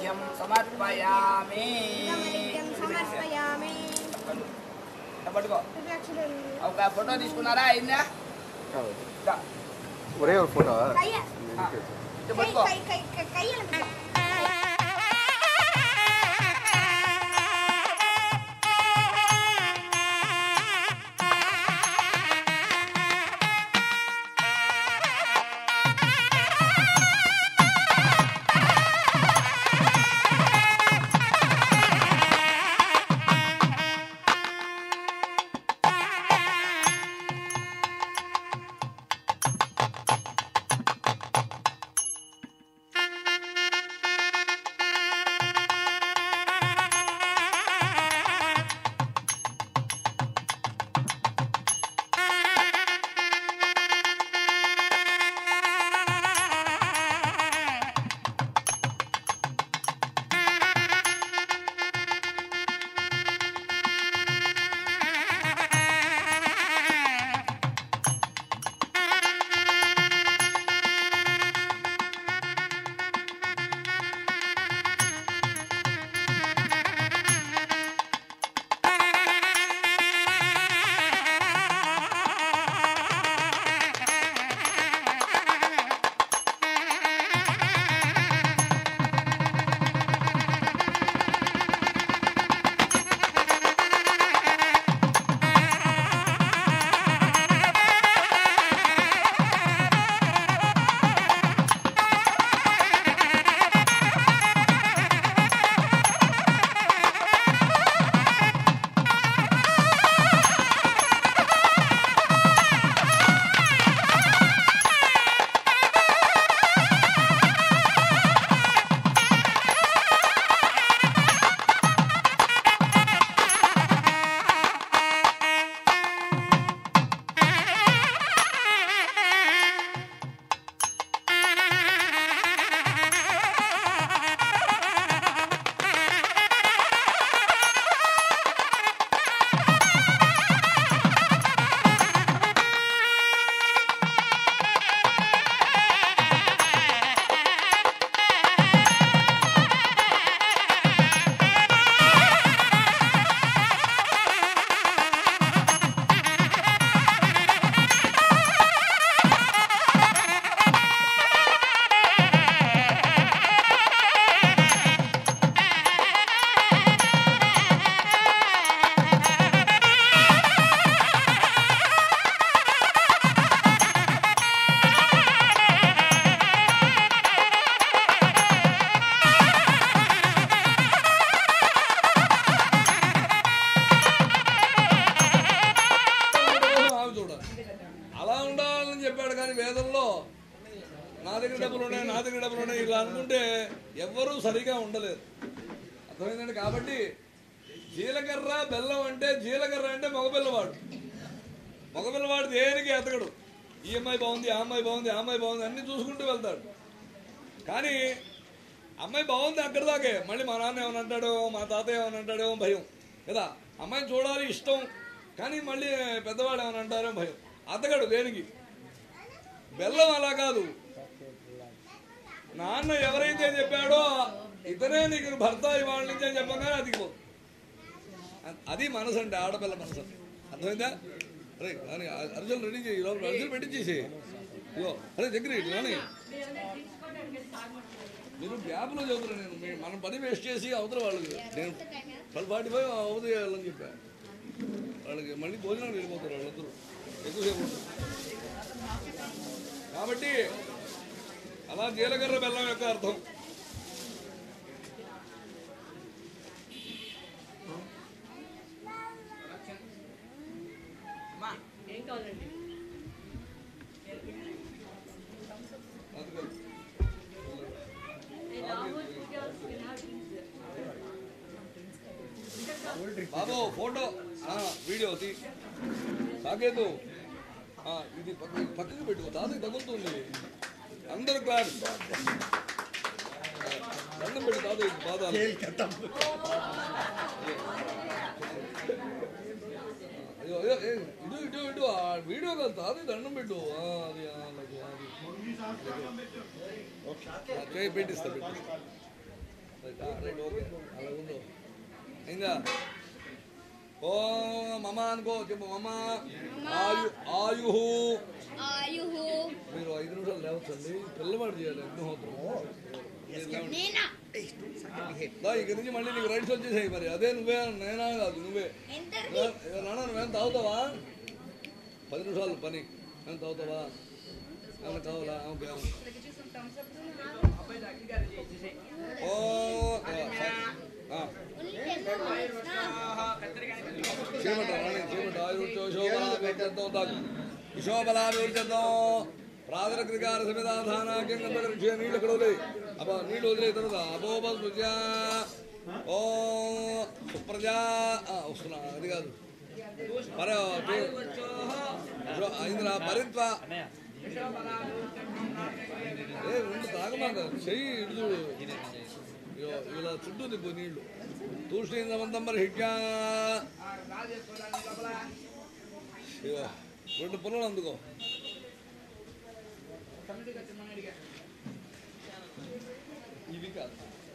నైవేద్యం సమర్పయామి సమర్పయామి పట్టుకో ఒక ఫోటో తీసుకున్నారా అయిందా దా. ఒరే ఒక ఫోటో ఇది పట్టుకో కై కై కై కై ఆమె చూడాలి అలా ఉండాలని చెప్పాడు కానీ వేదంలో నా దగ్గర డబ్బులు ఉన్నాయి నా దగ్గర డబ్బులు ఉన్నాయి ఇలా అనుకుంటే ఎవ్వరూ సరిగా ఉండలేరు అర్థమైందండి కాబట్టి జీలకర్ర బెల్లం అంటే జీలకర్ర అంటే మగపిల్లవాడు మగపిల్లవాడు దేనికి ఎతకడు ఈ అమ్మాయి బాగుంది ఆ అమ్మాయి బాగుంది ఆ అమ్మాయి బాగుంది అన్ని చూసుకుంటూ వెళ్తాడు కానీ అమ్మాయి బాగుంది అక్కడ దాకే మళ్ళీ మా నాన్న ఏమని అంటాడో మా తాతయ్య ఏమని అంటాడో భయం కదా అమ్మాయిని చూడాలి ఇష్టం కానీ మళ్ళీ పెద్దవాడు ఏమని అంటారో భయం అతగడు దేనికి బెల్లం అలా కాదు నాన్న ఎవరైతే చెప్పాడో ఇతనే నీకు భర్త ఇవాళ నుంచి అని చెప్పగానే అదిగిపోతుంది అది మనసు అంటే ఆడపిల్ల మనసు అంటే అర్థమైందా అరే కానీ అర్జున్ రెడీ చేయి లోపల అర్జున్ పెట్టించేసి ఇగో అరే దగ్గర ఇటు కానీ మీరు గ్యాప్లో చదువుతున్నారు నేను మీ- మనం పని వేస్ట్ చేసి అవతల వాళ్ళకి నేను ట్వెల్వ్ ఫార్టీ ఫైవ్ అవతల చెప్పా వాళ్ళకి మళ్ళీ భోజనాలు వెళ్ళిపోతారు వాళ్ళందరూ ఎక్కువసేపు ఉంటారు. కాబట్టి అలా జీలకర్ర బెల్లం యొక్క అర్థం ఏం కావాలండి బాబు ఫోటో ఆ, వీడియో తీ సాకేతు ఆ, ఇది పక్క- పక్కకి పెట్టు తాతకి తగులుతుంది అందరూ క్లాస్ దండం పెట్టు తాతయ్య పాదాలు అయ్యో అయ్యో ఏ, ఇటు ఇటు ఇటు ఆ వీడియో కాదు తాతయ్య దండం పెట్టు ఆ, అది ఆ, అలాగే, అది. ఆ, చేయి పెట్టిస్తా పెట్టిస్తా రైట్, ఆ, రైట్, ఓకే అలా ఉండు అయిందా ఓ మమ అనుకో చెప్పు మమ ఆయు ఆయు ఆయు మీరు ఐదు నిమిషాలు లేవచ్చండి పిల్లవాడు చేయాలి అగ్నిహోత్రం నేనా దా, ఇక్కడి నుంచి మళ్ళీ నీకు రైట్స్ వచ్చేసాయి మరి అదే నువ్వే నేనా కాదు నువ్వే నాన్న నువ్వేం తాగుతావా పది నిమిషాలు పని ఏం తాగుతావా ఏమైనా కావాలా ఓకే ఓ ఆ, ఆ. చీమట రాణి చీమట ఆయుర్చో శోభలాభివృద్ధిద్దాం విశోభలాభివృద్ధిద్దాం ప్రాదరకృతికార సమిధానాఖ్యం గంధకృష్య నీళ్ళు ఇక్కడ వదిలేయి అబ్బా నీళ్ళు వదిలే తర్వాత అపోప సుజ ఓ సుప్రజా ఆ, వస్తున్నా అది కాదు పర అయిందిరా పరిత్వ ఏ రెండు తాగమాక చెయ్యి ఇటు చూడు ఇగో ఇలా చుట్టూ తిప్పు నీళ్లు తూష్ణీంద్రమంతం మరి హిట్యా ఇగో రెండు పుల్లలు అందుకో ఇవి కాదు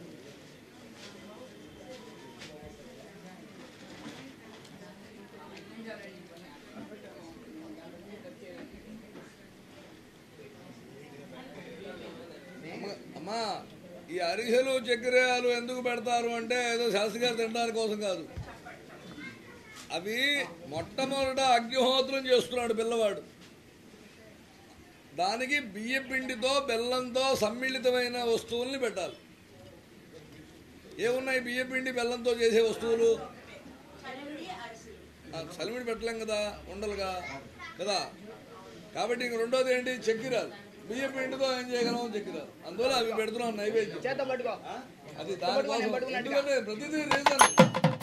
అమ్మ- అమ్మా ఈ అరిసెలు చక్కెరలు ఎందుకు పెడతారు అంటే ఏదో శాస్త్రిగా తినడానికి కోసం కాదు అవి మొట్టమొదట అగ్నిహోత్రం చేస్తున్నాడు పిల్లవాడు దానికి బియ్య పిండితో బెల్లంతో సమ్మిళితమైన వస్తువుల్ని పెట్టాలి ఏమున్నాయి బియ్య పిండి బెల్లంతో చేసే వస్తువులు ఆ, చలిమిడి పెట్టలేం కదా ఉండలుగా కదా కాబట్టి ఇంక రెండోది ఏంటి చక్కెరాలు బియ్య పిండితో ఏం చేయగలం చక్కెరాలు అందువల్ల అవి పెడుతున్నాం నైవేద్యం చేత పట్టుకో అది దానికోసం ఎందుకంటే ప్రతిదీ రీజన్